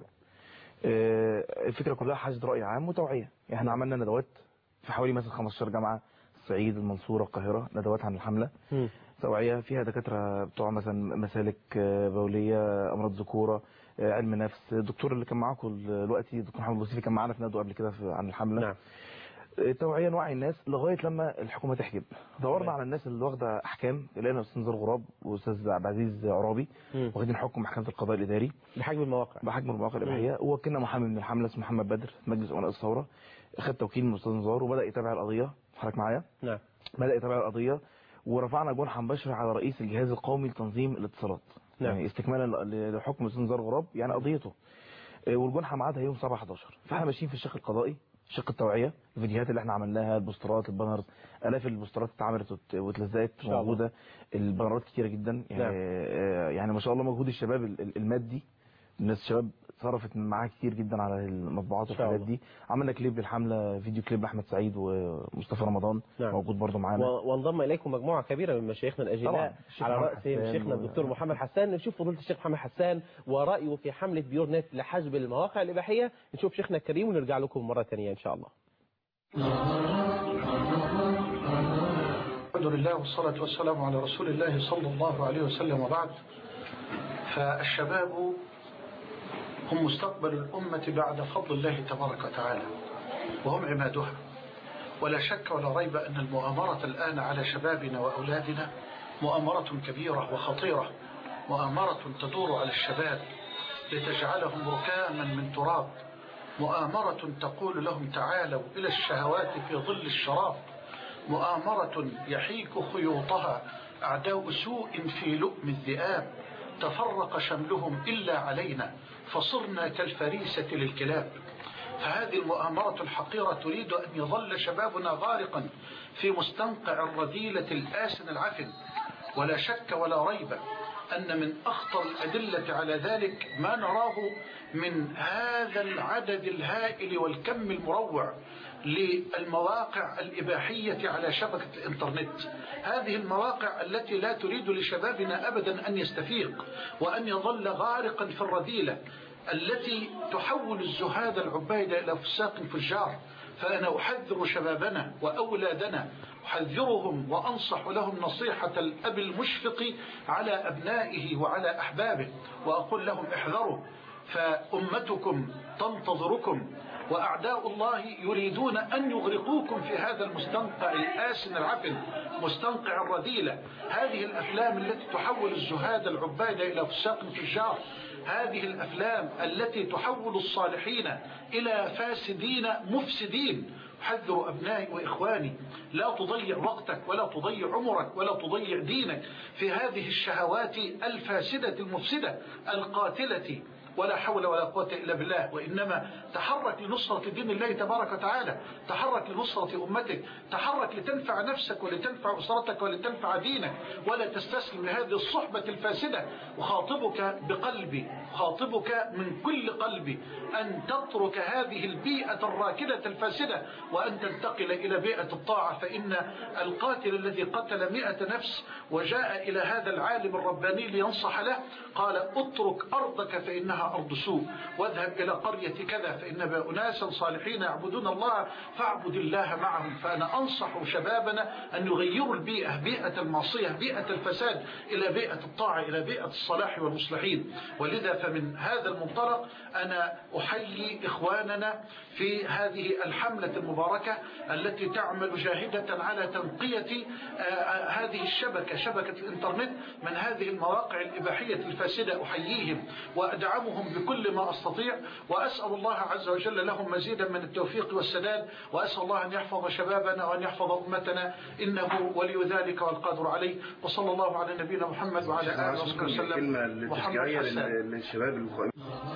آه، الفكرة كلها حشد رأي عام وتوعية يعني احنا عملنا ندوات في حوالي مثلا 15 جامعة الصعيد المنصورة القاهرة ندوات عن الحملة توعية فيها دكاترة بتوع مثلا مسالك آه، بولية أمراض ذكورة آه، علم نفس الدكتور اللي كان معاكم دلوقتي الدكتور محمد بوصيفي كان معانا في ندوة قبل كده في- عن الحملة نعم. توعية نوعي الناس لغاية لما الحكومة تحجب دورنا على الناس اللي واخدة أحكام لقينا أستاذ نزار غراب وأستاذ عبد العزيز عرابي مم. واخدين حكم محكمة القضاء الإداري بحجم المواقع بحجم المواقع الإباحية ووكلنا محامي من الحملة اسمه محمد بدر في مجلس أمناء الثورة خد توكيل من الأستاذ نزار وبدأ يتابع القضية حضرتك معايا نعم بدأ يتابع القضية ورفعنا جنحا مباشر على رئيس الجهاز القومي لتنظيم الاتصالات نعم. يعني استكمالا ل- لحكم الاستاذ نزار غراب يعني قضيته آه، والجنحه ميعادها يوم 7 11 فاحنا ماشيين في الشق القضائي شق التوعيه الفيديوهات اللي احنا عملناها البوسترات البانرز الاف البوسترات اتعملت وات- واتلزقت شاء الله. موجوده البانرات كتيره جدا يعني نعم. آه، يعني ما شاء الله مجهود الشباب ال- ال- المادي الناس شباب صرفت معاها كتير جدا على المطبوعات شاء والحاجات الله. دي عملنا كليب للحمله فيديو كليب لاحمد سعيد ومصطفى رمضان نعم. موجود برضو معانا و- وانضم اليكم مجموعه كبيره من مشايخنا طبعاً. الاجلاء الشيخ على محمد راسهم حسان شيخنا و- الدكتور محمد حسان نشوف فضيله الشيخ محمد حسان ورايه في حمله بيور نت لحجب المواقع الاباحيه نشوف شيخنا الكريم ونرجع لكم مره ثانيه ان شاء الله الحمد لله والصلاة والسلام على رسول الله صلى الله عليه وسلم وبعد فالشباب هم مستقبل الأمة بعد فضل الله تبارك وتعالى وهم عمادها ولا شك ولا ريب أن المؤامرة الآن على شبابنا وأولادنا مؤامرة كبيرة وخطيرة مؤامرة تدور على الشباب لتجعلهم ركاما من تراب مؤامرة تقول لهم تعالوا إلى الشهوات في ظل الشراب مؤامرة يحيك خيوطها أعداء سوء في لؤم الذئاب تفرق شملهم إلا علينا فصرنا كالفريسة للكلاب فهذه المؤامرة الحقيرة تريد أن يظل شبابنا غارقا في مستنقع الرذيلة الآسن العفن ولا شك ولا ريب أن من أخطر الأدلة على ذلك ما نراه من هذا العدد الهائل والكم المروع للمواقع الإباحية على شبكة الإنترنت هذه المواقع التي لا تريد لشبابنا أبدا أن يستفيق وأن يظل غارقا في الرذيلة التي تحول الزهاد العباد إلى فساق فجار فأنا أحذر شبابنا وأولادنا أحذرهم وأنصح لهم نصيحة الأب المشفق على أبنائه وعلى أحبابه وأقول لهم احذروا فأمتكم تنتظركم وأعداء الله يريدون أن يغرقوكم في هذا المستنقع الآسن العفن مستنقع الرذيلة هذه الأفلام التي تحول الزهاد العباد إلى فساق فجار هذه الأفلام التي تحول الصالحين إلى فاسدين مفسدين أحذر أبنائي وإخواني لا تضيع وقتك ولا تضيع عمرك ولا تضيع دينك في هذه الشهوات الفاسدة المفسدة القاتلة ولا حول ولا قوة إلا بالله وإنما تحرك لنصرة دين الله تبارك وتعالى تحرك لنصرة أمتك تحرك لتنفع نفسك ولتنفع أسرتك ولتنفع دينك ولا تستسلم لهذه الصحبة الفاسدة أخاطبك بقلبي أخاطبك من كل قلبي أن تترك هذه البيئة الراكدة الفاسدة وأن تنتقل إلى بيئة الطاعة فإن القاتل الذي قتل مئة نفس وجاء إلى هذا العالم الرباني لينصح له قال اترك أرضك فإنها إنها أرض سوء واذهب إلى قرية كذا فإن بها أناسا صالحين يعبدون الله فاعبد الله معهم فأنا أنصح شبابنا أن يغيروا البيئة بيئة المعصية بيئة الفساد إلى بيئة الطاعة إلى بيئة الصلاح والمصلحين ولذا فمن هذا المنطلق أنا أحيي إخواننا في هذه الحملة المباركة التي تعمل جاهدة على تنقية آه، هذه الشبكة شبكة الإنترنت من هذه المواقع الإباحية الفاسدة أحييهم وأدعمهم بكل ما أستطيع وأسأل الله عز وجل لهم مزيدا من التوفيق والسداد وأسأل الله أن يحفظ شبابنا وأن يحفظ أمتنا إنه ولي ذلك والقادر عليه وصلى الله على نبينا محمد وعلى آله وصحبه وسلم كلمة محمد تشجيعية حسان. لل- للشباب القائمين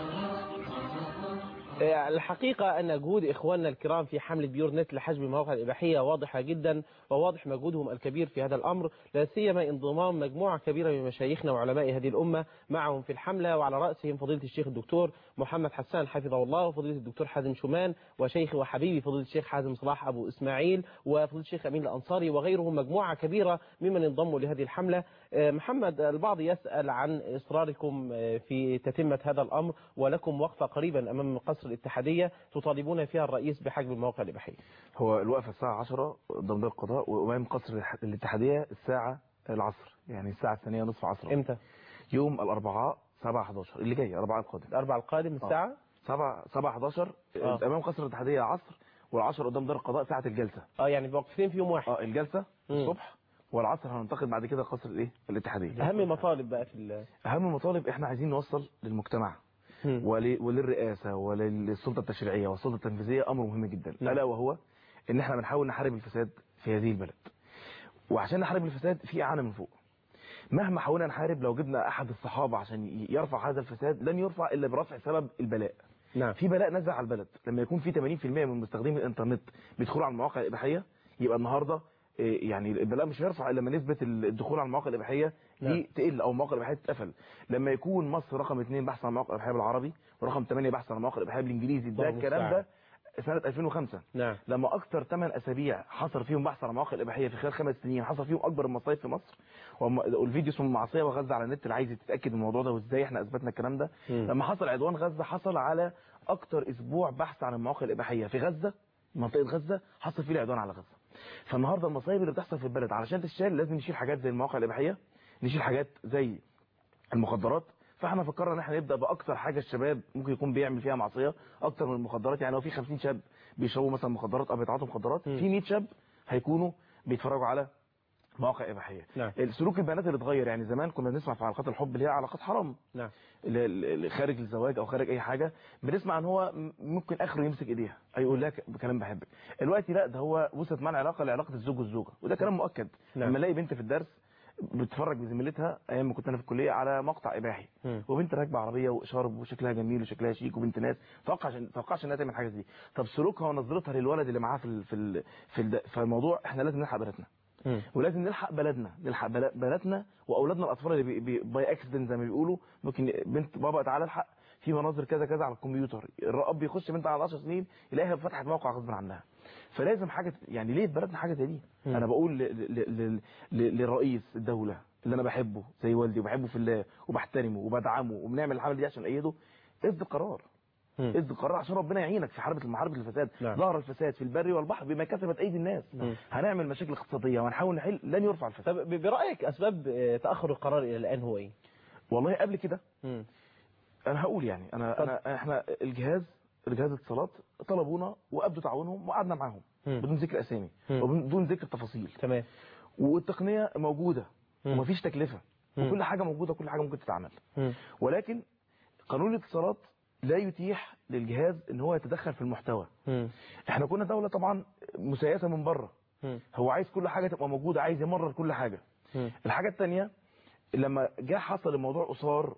آه، الحقيقة أن جهود إخواننا الكرام في حملة بيور نت لحجب المواقع الإباحية واضحة جدا وواضح مجهودهم الكبير في هذا الأمر لا سيما انضمام مجموعة كبيرة من مشايخنا وعلماء هذه الأمة معهم في الحملة وعلى رأسهم فضيلة الشيخ الدكتور محمد حسان حفظه الله وفضيلة الدكتور حازم شومان وشيخي وحبيبي فضيلة الشيخ حازم صلاح أبو إسماعيل وفضيلة الشيخ أمين الأنصاري وغيرهم مجموعة كبيرة ممن انضموا لهذه الحملة آه، محمد البعض يسأل عن إصراركم آه، في تتمة هذا الأمر ولكم وقفة قريبا أمام قصر الاتحادية تطالبون فيها الرئيس بحجب المواقع الإباحية هو الوقفة الساعة 10 قدام دار القضاء وأمام قصر الح- الاتحادية الساعة العصر يعني الساعة الثانية نصف عصر امتى؟ يوم الأربعاء 7 11 اللي جاي الأربعاء القادم الأربعاء القادم الساعة 7 7 11 آه. أمام قصر الاتحادية العصر والعصر قدام دار القضاء ساعة الجلسة اه يعني موقفين في يوم واحد اه الجلسة الصبح والعصر هننتقل بعد كده قصر الايه الاتحادية أهم مطالب بقى في ال- أهم مطالب احنا عايزين نوصل للمجتمع ول- وللرئاسة وللسلطة التشريعية والسلطة التنفيذية أمر مهم جدا نعم. ألا وهو إن احنا بنحاول نحارب الفساد في هذه البلد وعشان نحارب الفساد في إعانة من فوق مهما حاولنا نحارب لو جبنا أحد الصحابة عشان ي- يرفع هذا الفساد لن يرفع إلا برفع سبب البلاء نعم. في بلاء نزل على البلد لما يكون في 80% من مستخدمي الإنترنت بيدخلوا على المواقع الإباحية يبقى النهاردة إيه، يعني البلاء مش هيرفع الا لما نسبه الدخول على المواقع الاباحيه دي نعم. تقل او المواقع الاباحيه تتقفل لما يكون مصر رقم اثنين بحث عن المواقع الاباحيه بالعربي ورقم 8 بحث عن المواقع الاباحيه بالانجليزي ده الله الكلام المستعان. ده سنه 2005 نعم لما اكثر 8 اسابيع حصل فيهم بحث عن المواقع الاباحيه في خلال خمس سنين حصل فيهم اكبر المصايب في مصر وم- والفيديو اسمه معصيه وغزه على النت اللي عايز يتاكد من الموضوع ده وازاي احنا اثبتنا الكلام ده مم. لما حصل عدوان غزه حصل على اكثر اسبوع بحث عن المواقع الاباحيه في غزه منطقه غزه حصل فيه العدوان على غزه فالنهارده المصايب اللي بتحصل في البلد علشان تتشال لازم نشيل حاجات زي المواقع الاباحيه نشيل حاجات زي المخدرات فاحنا فكرنا ان احنا نبدا باكثر حاجه الشباب ممكن يكون بيعمل فيها معصيه اكتر من المخدرات يعني لو في 50 شاب بيشربوا مثلا مخدرات او بيتعاطوا مخدرات في 100 شاب هيكونوا بيتفرجوا على مواقع اباحيه نعم. السلوك البنات اللي اتغير يعني زمان كنا بنسمع في علاقات الحب اللي هي علاقات حرام نعم اللي- اللي خارج الزواج او خارج اي حاجه بنسمع ان هو م- ممكن اخره يمسك ايديها أي يقول لها بكلام بحبك دلوقتي لا ده هو وصلت معنا علاقه لعلاقه الزوج والزوجه وده كلام مؤكد نعم. لما الاقي بنت في الدرس بتتفرج بزميلتها ايام ما كنت انا في الكليه على مقطع اباحي مم. وبنت راكبه عربيه وشارب وشكلها جميل وشكلها شيك وبنت ناس توقع عشان توقعش انها تعمل حاجه زي دي طب سلوكها ونظرتها للولد اللي معاها في ال... في ال... في الد... فالموضوع احنا لازم نلحق بلدنا مم. ولازم نلحق بلدنا نلحق بل- بلدنا واولادنا الاطفال اللي بي... بي... باي اكسيدنت زي ما بيقولوا ممكن بنت بابا تعالى الحق في مناظر كذا كذا على الكمبيوتر الاب بيخش بنت على 10 سنين يلاقيها فتحت موقع غصب عنها فلازم حاجه يعني ليه في بلدنا حاجه زي دي مم. انا بقول ل... ل... ل... ل... لرئيس الدوله اللي انا بحبه زي والدي وبحبه في الله وبحترمه وبدعمه وبنعمل الحمله دي عشان ايده اصدر قرار مم. اصدر قرار عشان ربنا يعينك في حرب محاربه الفساد نعم. ظهر الفساد في البر والبحر بما كسبت ايدي الناس مم. هنعمل مشاكل اقتصاديه وهنحاول نحل لن يرفع الفساد طب ب- برأيك أسباب آه، تأخر القرار إلى الآن هو إيه؟ والله قبل كده مم. انا هقول يعني انا انا احنا الجهاز الجهاز الاتصالات طلبونا وابدوا تعاونهم وقعدنا معاهم مم. بدون ذكر اسامي مم. وبدون ذكر تفاصيل تمام والتقنيه موجوده مم. ومفيش تكلفه مم. وكل حاجه موجوده وكل حاجه ممكن تتعمل مم. ولكن قانون الاتصالات لا يتيح للجهاز ان هو يتدخل في المحتوى مم. احنا كنا دوله طبعا مسيسه من بره مم. هو عايز كل حاجه تبقى موجوده عايز يمرر كل حاجه مم. الحاجه الثانيه لما جه حصل الموضوع اثار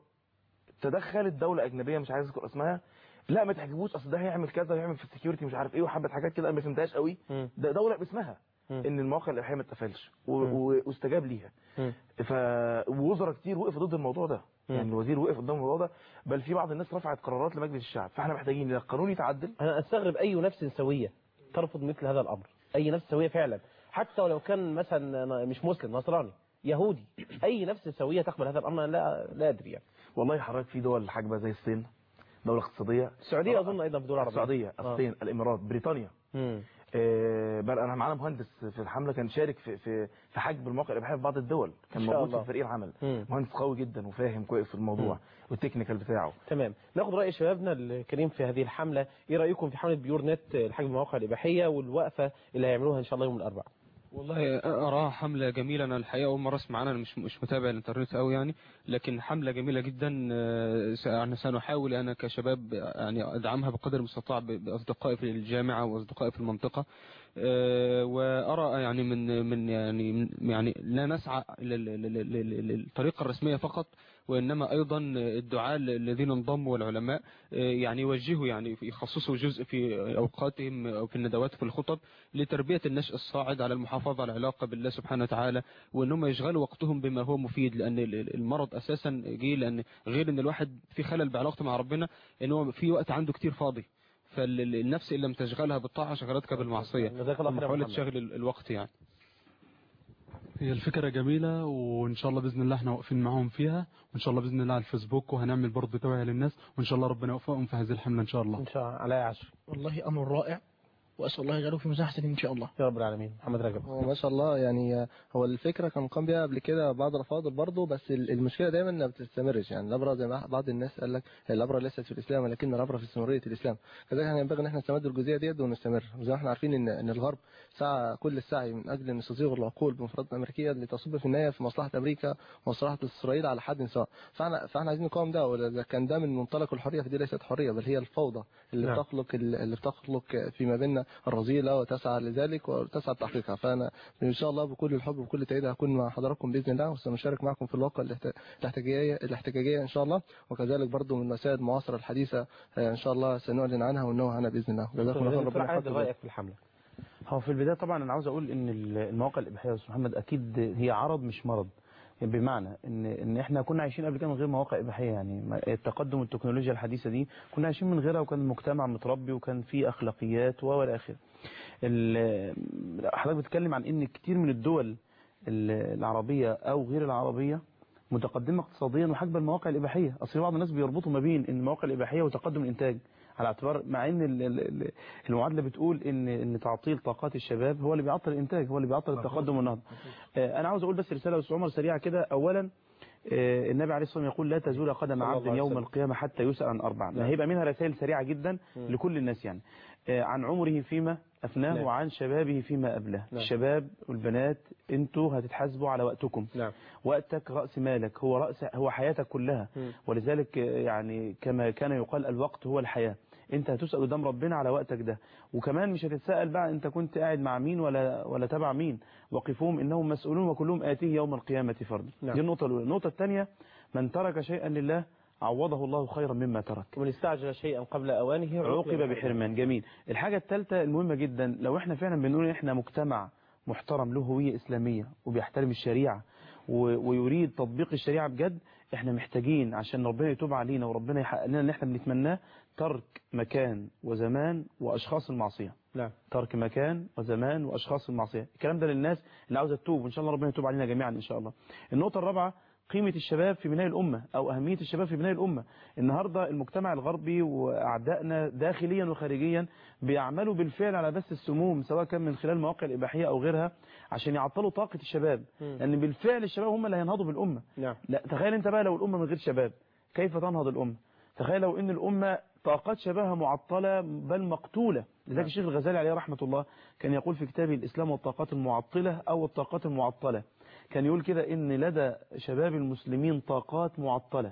تدخلت دوله اجنبيه مش عايز اذكر اسمها لا ما تحجبوش اصل ده هيعمل كذا ويعمل في السكيورتي مش عارف ايه وحبه حاجات كده انا ما فهمتهاش قوي مم. ده دوله باسمها مم. ان المواقع الاباحيه ما اتقفلش و- مم. و- واستجاب ليها مم. ف ووزراء كتير وقفوا ضد الموضوع ده مم. يعني الوزير وقف قدام الموضوع ده بل في بعض الناس رفعت قرارات لمجلس الشعب فاحنا محتاجين ان القانون يتعدل أنا أستغرب أي نفس سوية ترفض مثل هذا الأمر أي نفس سوية فعلا حتى ولو كان مثلا مش مسلم نصراني يهودي أي نفس سوية تقبل هذا الأمر أنا لا لا أدري يعني والله حضرتك في دول حاجبه زي الصين دوله اقتصاديه السعوديه اظن ايضا في دول عربيه السعوديه الصين الامارات بريطانيا آه، بل انا معانا مهندس في الحمله كان شارك في في في حجب المواقع الاباحيه في بعض الدول كان إن شاء موجود الله. في فريق العمل مم. مهندس قوي جدا وفاهم كويس في الموضوع مم. والتكنيكال بتاعه تمام ناخد راي شبابنا الكريم في هذه الحمله ايه رايكم في حمله بيور نت لحجب المواقع الاباحيه والوقفه اللي هيعملوها ان شاء الله يوم الاربعاء والله أراها حملة جميلة أنا الحقيقة أول مرة أسمع عنها أنا مش مش متابع الإنترنت أوي يعني لكن حملة جميلة جدا آه، س- يعني سنحاول أنا كشباب يعني أدعمها بقدر المستطاع ب- بأصدقائي في الجامعة وأصدقائي في المنطقة آه، وأرى يعني من من يعني من يعني لا نسعى لل- لل- لل- للطريقة الرسمية فقط وإنما أيضا الدعاة الذين انضموا والعلماء آه، يعني يوجهوا يعني يخصصوا جزء في أوقاتهم أو في الندوات في الخطب لتربية النشء الصاعد على المحافظة على العلاقة بالله سبحانه وتعالى وإنهم يشغلوا وقتهم بما هو مفيد لأن ال- ال- المرض أساسا جه لأن غير إن الواحد في خلل بعلاقته مع ربنا إن هو في وقت عنده كتير فاضي فالنفس إن لم تشغلها بالطاعة شغلتك بالمعصية جزاك الله خير يا محاولة محمد. شغل ال- الوقت يعني هي الفكرة جميلة وإن شاء الله بإذن الله احنا واقفين معاهم فيها وإن شاء الله بإذن الله على الفيسبوك وهنعمل برضه توعية للناس وإن شاء الله ربنا يوفقهم في هذه الحملة إن شاء الله ان شاء الله على عشر والله امر رائع واسال الله يجعله في ميزان حسنين ان شاء الله يا رب العالمين محمد رجب هو ما شاء الله يعني هو الفكره كان قام بيها قبل كده بعض الافاضل برضه بس ال- المشكله دايما انها ما بتستمرش يعني الابره زي ما بعض الناس قال لك الابره ليست في الاسلام ولكن الابره في استمراريه الاسلام كذلك احنا ينبغي ان احنا نستمد الجزئيه ديت ونستمر وزي ما احنا عارفين ان ان الغرب سعى كل السعي من اجل ان يستصيغوا العقول بمفردات امريكيه لتصب في النهايه في مصلحه امريكا ومصلحه اسرائيل على حد سواء فاحنا فاحنا عايزين نقاوم ده واذا كان ده من منطلق الحريه فدي ليست حريه بل هي الفوضى اللي نعم. بتخلق اللي بتخلق فيما بيننا الرذيله وتسعى لذلك وتسعى لتحقيقها فانا ان شاء الله بكل الحب وبكل التأييد هكون مع حضراتكم باذن الله وسنشارك معكم في الواقع الاحت- الاحتجاجيه الاحتجاجيه ان شاء الله وكذلك برضو من وسائل المعاصره الحديثه آه، ان شاء الله سنعلن عنها وننوه عنها باذن الله جزاكم الله خير ربنا عايز يحفظكم. رايك في الحمله هو في البداية طبعا أنا عاوز أقول إن المواقع الإباحية يا أستاذ محمد أكيد هي عرض مش مرض يعني بمعنى إن إن إحنا كنا عايشين قبل كده من غير مواقع إباحية يعني ما- التقدم والتكنولوجيا الحديثة دي كنا عايشين من غيرها وكان المجتمع متربي وكان فيه أخلاقيات وإلى آخره. ال- حضرتك بتتكلم عن إن كتير من الدول ال- العربية أو غير العربية متقدمة اقتصاديا وحجب المواقع الإباحية أصل بعض الناس بيربطوا ما بين إن المواقع الإباحية وتقدم الإنتاج على اعتبار مع ان ال- ال- ال- المعادله بتقول ان ان تعطيل طاقات الشباب هو اللي بيعطل الانتاج هو اللي بيعطل التقدم والنهضه آه، انا عاوز اقول بس رساله بس عمر سريعه كده اولا آه، النبي عليه الصلاه والسلام يقول لا تزول قدم صلى عبد الله عليه يوم وسلم. القيامه حتى يسال عن اربع نعم. هيبقى منها رسائل سريعه جدا لكل الناس يعني آه، عن عمره فيما افناه نعم. وعن شبابه فيما ابلاه نعم. الشباب والبنات انتوا هتتحاسبوا على وقتكم نعم وقتك راس مالك هو راس هو حياتك كلها مم. ولذلك يعني كما كان يقال الوقت هو الحياة انت هتسأل قدام ربنا على وقتك ده وكمان مش هتتسأل بقى انت كنت قاعد مع مين ولا ولا تبع مين وقفوهم انهم مسؤولون وكلهم آتيه يوم القيامة فردا نعم. دي النقطة الأولى النقطة الثانية من ترك شيئا لله عوضه الله خيرا مما ترك ومن استعجل شيئا قبل أوانه عوقب بحرمان جميل الحاجة الثالثة المهمة جدا لو احنا فعلا بنقول ان احنا مجتمع محترم له هوية إسلامية وبيحترم الشريعة و- ويريد تطبيق الشريعة بجد احنا محتاجين عشان ربنا يتوب علينا وربنا يحقق لنا اللي احنا بنتمناه ترك مكان وزمان وأشخاص المعصية نعم ترك مكان وزمان وأشخاص المعصية الكلام ده للناس اللي عاوزة تتوب وإن شاء الله ربنا يتوب علينا جميعا إن شاء الله النقطة الرابعة قيمة الشباب في بناء الأمة أو أهمية الشباب في بناء الأمة النهاردة المجتمع الغربي وأعدائنا داخليا وخارجيا بيعملوا بالفعل على بث السموم سواء كان من خلال مواقع الإباحية أو غيرها عشان يعطلوا طاقة الشباب مم. لأن بالفعل الشباب هم اللي هينهضوا بالأمة نعم لا تخيل انت بقى لو الأمة من غير شباب كيف تنهض الأمة تخيل لو ان الأمة طاقات شبابها معطلة بل مقتولة لذلك الشيخ الغزالي عليه رحمة الله كان يقول في كتابه الإسلام والطاقات المعطلة أو الطاقات المعطلة كان يقول كده ان لدى شباب المسلمين طاقات معطلة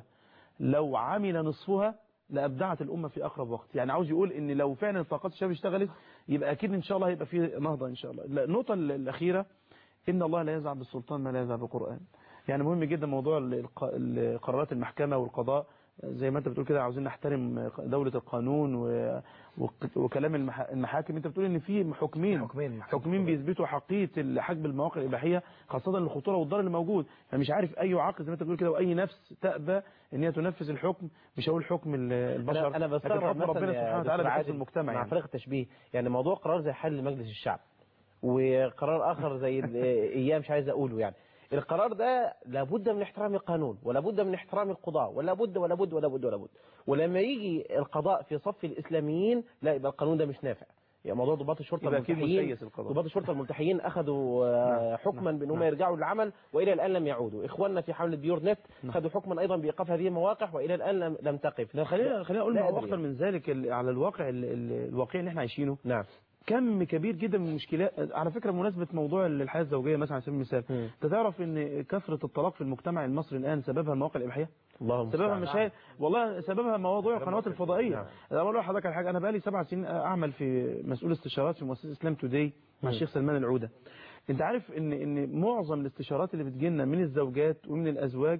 لو عمل نصفها لأبدعت الأمة في أقرب وقت يعني عاوز يقول ان لو فعلا طاقات الشباب اشتغلت يبقى أكيد إن شاء الله هيبقى في نهضة إن شاء الله لا، النقطة الأخيرة إن الله لا يزع بالسلطان ما لا يزع بالقرآن يعني مهم جدا موضوع الق- ال- قرارات المحكمة والقضاء زي ما انت بتقول كده عاوزين نحترم دولة القانون و... وك- وكلام المح... المحاكم انت بتقول ان في حكمين حكمين حكمين بيثبتوا حقيقة حجب المواقع الإباحية خاصة الخطورة والضرر اللي موجود فمش عارف أي عقل زي ما انت بتقول كده وأي نفس تأبى ان هي تنفذ الحكم مش هقول حكم ال- البشر أنا, أنا لكن بستغرب حكم مثلا ربنا يا سبحانه دكتور وتعالى بحفظ عادل المجتمع مع يعني فريق التشبيه يعني موضوع قرار زي حل مجلس الشعب وقرار آخر زي ال- إياه مش عايز أقوله يعني القرار ده لابد من احترام القانون ولا بد من احترام القضاء ولا بد ولا بد ولا بد ولا بد ولما يجي القضاء في صف الإسلاميين لا يبقى القانون ده مش نافع يعني موضوع ضباط الشرطه يبقى أكيد الملتحيين مسيس القضاء. ضباط الشرطه الملتحيين اخذوا آه، نعم. حكما بان هم نعم. يرجعوا للعمل والى الان لم يعودوا اخواننا في حمله بيور نت نعم. خدوا حكما ايضا بايقاف هذه المواقع والى الان لم, لم تقف لا خلينا خلينا اقول لا ما هو أدري. اكثر من ذلك ال- على الواقع ال- ال- الواقعي اللي احنا عايشينه نعم كم كبير جدا من المشكلات على فكره بمناسبه موضوع الحياه الزوجيه مثلا على سبيل المثال انت تعرف ان كثره الطلاق في المجتمع المصري الان سببها المواقع الاباحيه اللهم سببها المستعان. مشاهد والله سببها موضوع القنوات الفضائيه نعم. انا اقول لحضرتك على حاجه انا بقالي سبع سنين اعمل في مسؤول استشارات في مؤسسه اسلام توداي مع مم. الشيخ سلمان العوده انت عارف ان ان معظم الاستشارات اللي بتجيلنا من الزوجات ومن الازواج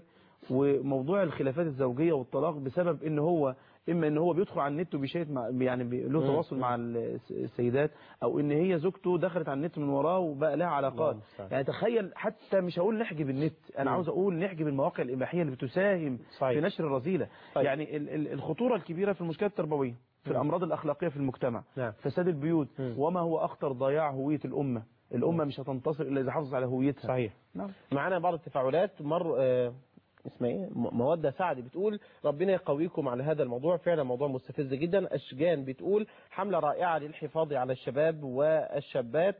وموضوع الخلافات الزوجيه والطلاق بسبب ان هو اما ان هو بيدخل على النت وبيشيت مع يعني بي- له مم. تواصل مع الس- السيدات او ان هي زوجته دخلت على النت من وراه وبقى لها علاقات المستعان. يعني تخيل حتى مش هقول نحجب النت انا مم. عاوز اقول نحجب المواقع الاباحيه اللي بتساهم صحيح. في نشر الرذيله طيب. يعني ال- ال- الخطوره الكبيره في المشكلات التربويه في مم. الامراض الاخلاقيه في المجتمع نعم. فساد البيوت مم. وما هو اخطر ضياع هويه الامه الامه مش هتنتصر الا اذا حافظت على هويتها صحيح نعم معانا بعض التفاعلات مر آه، اسمها ايه م- مودة سعد بتقول ربنا يقويكم على هذا الموضوع فعلا موضوع مستفز جدا اشجان بتقول حملة رائعة للحفاظ على الشباب والشابات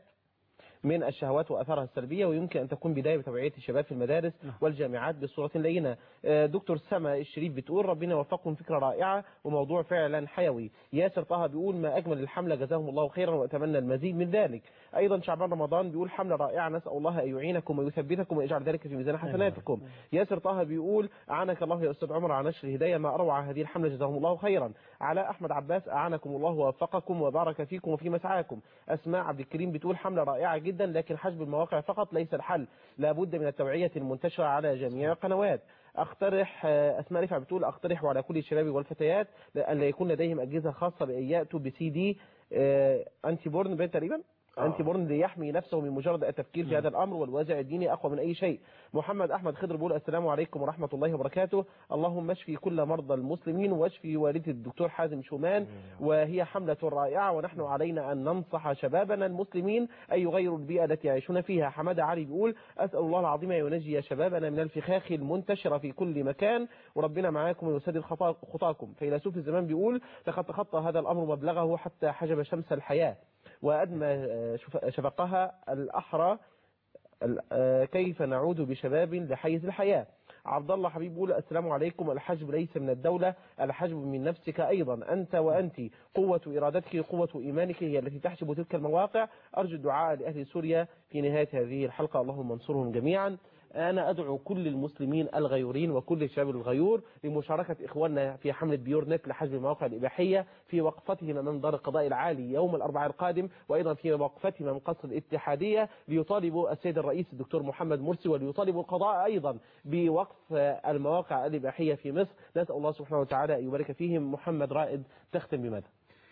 من الشهوات واثارها السلبيه ويمكن ان تكون بدايه بتوعيه الشباب في المدارس والجامعات بصوره لينه. آه، دكتور سما الشريف بتقول ربنا يوفقكم فكره رائعه وموضوع فعلا حيوي. ياسر طه بيقول ما اجمل الحمله جزاهم الله خيرا واتمنى المزيد من ذلك. ايضا شعبان رمضان بيقول حمله رائعه نسال الله ان يعينكم ويثبتكم ويجعل ذلك في ميزان حسناتكم. ياسر طه بيقول اعانك الله يا استاذ عمر على نشر الهدايه ما اروع هذه الحمله جزاهم الله خيرا. علاء احمد عباس اعانكم الله ووفقكم وبارك فيكم وفي مسعاكم. اسماء عبد الكريم بتقول حمله رائعه جدا لكن حجب المواقع فقط ليس الحل لابد من التوعيه المنتشره على جميع القنوات اقترح آه، اسماء رفع بتقول اقترح على كل الشباب والفتيات ان لا يكون لديهم اجهزه خاصه بان ياتوا بسي دي آه، انتي بورن بين تقريبا آه. انتي بورن ليحمي نفسه من مجرد التفكير في هذا الامر والوازع الديني اقوى من اي شيء محمد احمد خضر بيقول السلام عليكم ورحمه الله وبركاته اللهم اشفي كل مرضى المسلمين واشفي والدة الدكتور حازم شومان وهي حمله رائعه ونحن علينا ان ننصح شبابنا المسلمين ان يغيروا البيئه التي يعيشون فيها حماده علي بيقول اسال الله العظيم ان ينجي شبابنا من الفخاخ المنتشره في كل مكان وربنا معاكم ويسدد خطا- خطاكم فيلسوف الزمان بيقول لقد تخطى هذا الامر مبلغه حتى حجب شمس الحياه وأدمى آه، شف- شفقها الأحرى ال- آه، كيف نعود بشباب لحيز الحياة عبد الله حبيب يقول السلام عليكم الحجب ليس من الدولة الحجب من نفسك أيضا أنت وأنت قوة إرادتك قوة إيمانك هي التي تحجب تلك المواقع أرجو الدعاء لأهل سوريا في نهاية هذه الحلقة اللهم انصرهم جميعا أنا أدعو كل المسلمين الغيورين وكل الشباب الغيور لمشاركة إخواننا في حملة بيور نت لحجب المواقع الإباحية في وقفتهم أمام دار القضاء العالي يوم الأربعاء القادم وأيضا في وقفتهم أمام قصر الاتحادية ليطالبوا السيد الرئيس الدكتور محمد مرسي وليطالبوا القضاء أيضا بوقف المواقع الإباحية في مصر نسأل الله سبحانه وتعالى أن يبارك فيهم محمد رائد تختم بماذا؟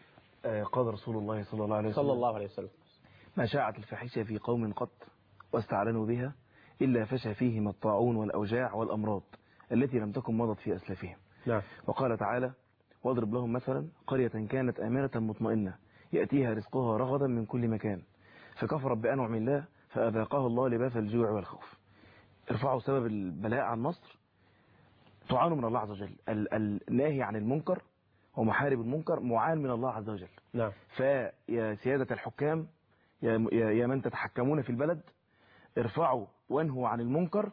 آه، قال رسول الله صلى الله عليه وسلم صلى الله عليه وسلم ما شاعت الفاحشة في قوم قط واستعلنوا بها إلا فشى فيهم الطاعون والأوجاع والأمراض التي لم تكن مضت في أسلافهم نعم وقال تعالى واضرب لهم مثلا قرية كانت آمنة مطمئنة يأتيها رزقها رغدا من كل مكان فكفرت بأنعم الله فأذاقها الله لباس الجوع والخوف ارفعوا سبب البلاء عن مصر تعانوا من الله عز وجل ال- الناهي عن المنكر ومحارب المنكر معان من الله عز وجل نعم فيا سيادة الحكام يا, يا يا من تتحكمون في البلد ارفعوا وانهوا عن المنكر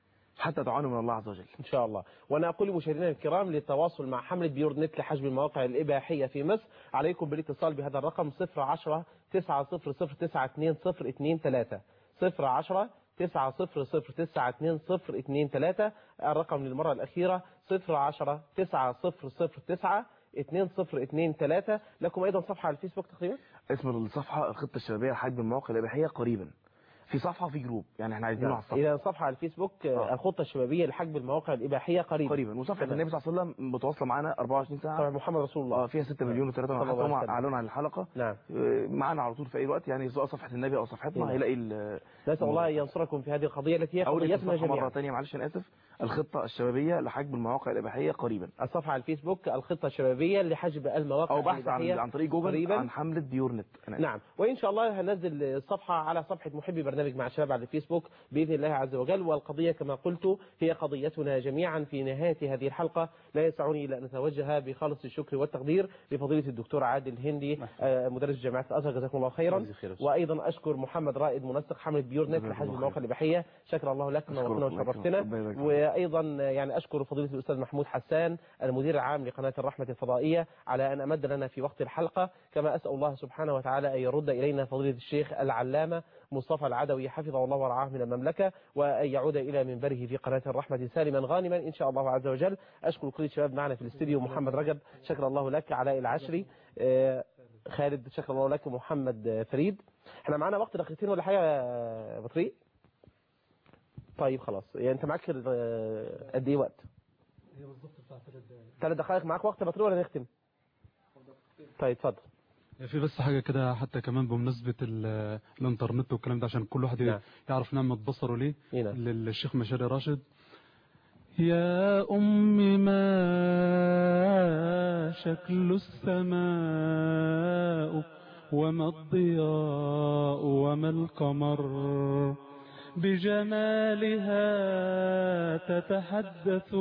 حتى تعانوا من الله عز وجل إن شاء الله وأنا أقول لمشاهدينا الكرام للتواصل مع حملة بيور نت لحجب المواقع الإباحية في مصر عليكم بالاتصال بهذا الرقم 010 900 920 010 900 الرقم للمرة الأخيرة 010 900 2023 لكم أيضا صفحة على الفيسبوك تقريبا اسم الصفحة الخطة الشبابية لحجب المواقع الإباحية قريبا في صفحة وفي جروب يعني احنا عايزينه على الصفحة إذا صفحة على الفيسبوك آه. الخطة الشبابية لحجب المواقع الإباحية قريبا قريبا وصفحة تمام. النبي صلى الله عليه وسلم متواصلة معانا 24 ساعة صفحة محمد رسول الله اه فيها 6 مليون و3 صلى الله حتى هم عليه وسلم. اعلنوا عن الحلقة نعم آه، معانا على طول في اي وقت يعني سواء صفحة النبي او صفحتنا نعم. هيلاقي ال- نسأل الله أن ينصركم في هذه القضية التي هي اقول لك قضيتنا الصفحة مرة جميعا ثانية معلش انا اسف الخطة الشبابية لحجب المواقع الإباحية قريبا الصفحة على الفيسبوك الخطة الشبابية لحجب المواقع او بحث عن الإباحية عن طريق جوجل قريبا عن حملة بيور نت أنا آسف. نعم وإن شاء الله هنزل الصفحة على صفحة محبي برنامج برنامج مع الشباب على الفيسبوك بإذن الله عز وجل والقضية كما قلت هي قضيتنا جميعا في نهاية هذه الحلقة لا يسعني إلا أن أتوجه بخالص الشكر والتقدير لفضيلة الدكتور عادل هندي آه، مدرس جامعة الأزهر جزاكم الله خيرا جزاك خير. وأيضا أشكر محمد رائد منسق حملة بيور نت جزاك لحجم الله المواقع الإباحية شكر الله لك أشكرك نورتنا الله وشرفتنا يكرمك. ربنا يبارك فيك. وأيضا يعني أشكر فضيلة الأستاذ محمود حسان المدير العام لقناة الرحمة الفضائية على أن أمد لنا في وقت الحلقة كما أسأل الله سبحانه وتعالى أن يرد إلينا فضيلة الشيخ العلامة مصطفى العدوي حفظه الله ورعاه من المملكة وأن يعود إلى منبره في قناة الرحمة سالما غانما إن شاء الله عز وجل أشكر كل الشباب معنا في الاستديو محمد رجب شكر الله لك علاء العشري آه، خالد شكر الله لك محمد آه، فريد احنا معانا وقت دقيقتين ولا حاجة يا بطريق طيب خلاص يعني انت معاك آه، قد ايه وقت هي بالظبط بتاع ثلاث دقايق ثلاث دقائق معاك وقت يا بطريق ولا نختم طيب اتفضل في بس حاجة كده حتى كمان بمناسبة ال- الانترنت والكلام ده عشان كل واحد نعم. يعرف نعمة بصره ليه نعم. للشيخ مشاري راشد يا أم ما شكل السماء وما الضياء وما القمر بجمالها تتحدث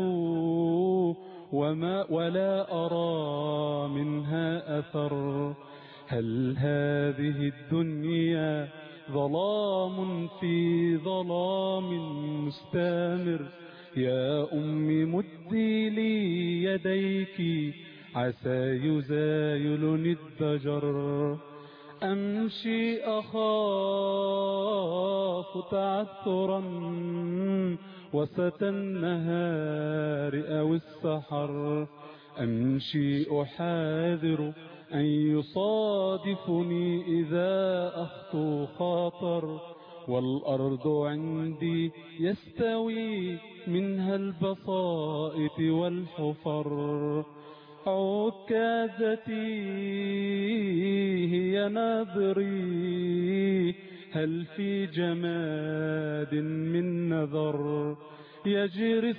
وما ولا أرى منها أثر هل هذه الدنيا ظلام في ظلام مستمر يا أم مدي لي يديك عسى يزايلني الضجر أمشي أخاف تعثرا وسط النهار أو السحر أمشي أحاذر أن يصادفني إذا أخطو خاطر والأرض عندي يستوي منها البسائط والحفر عكازتي هي ناظري هل في جماد من نذر يجري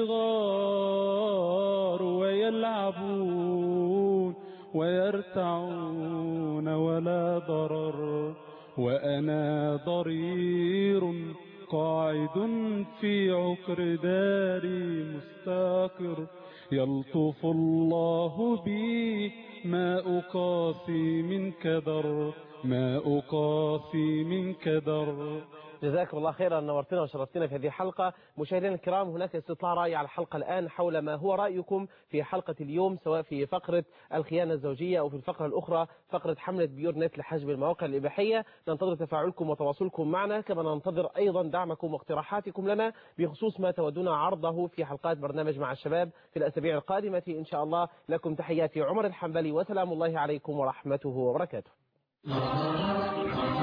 الصغار ويلعبون ويرتعون ولا ضرر وأنا ضرير قاعد في عكر داري مستاقر يلطف الله بي ما أقاسي من كدر ما أقاسي من كدر جزاكم الله خيرا نورتنا وشرفتنا في هذه الحلقة مشاهدينا الكرام هناك استطلاع رأي على الحلقة الآن حول ما هو رأيكم في حلقة اليوم سواء في فقرة الخيانة الزوجية أو في الفقرة الأخرى فقرة حملة بيور نت لحجب المواقع الإباحية ننتظر تفاعلكم وتواصلكم معنا كما ننتظر أيضا دعمكم واقتراحاتكم لنا بخصوص ما تودون عرضه في حلقات برنامج مع الشباب في الأسابيع القادمة إن شاء الله لكم تحياتي عمر الحنبلي وسلام الله عليكم ورحمته وبركاته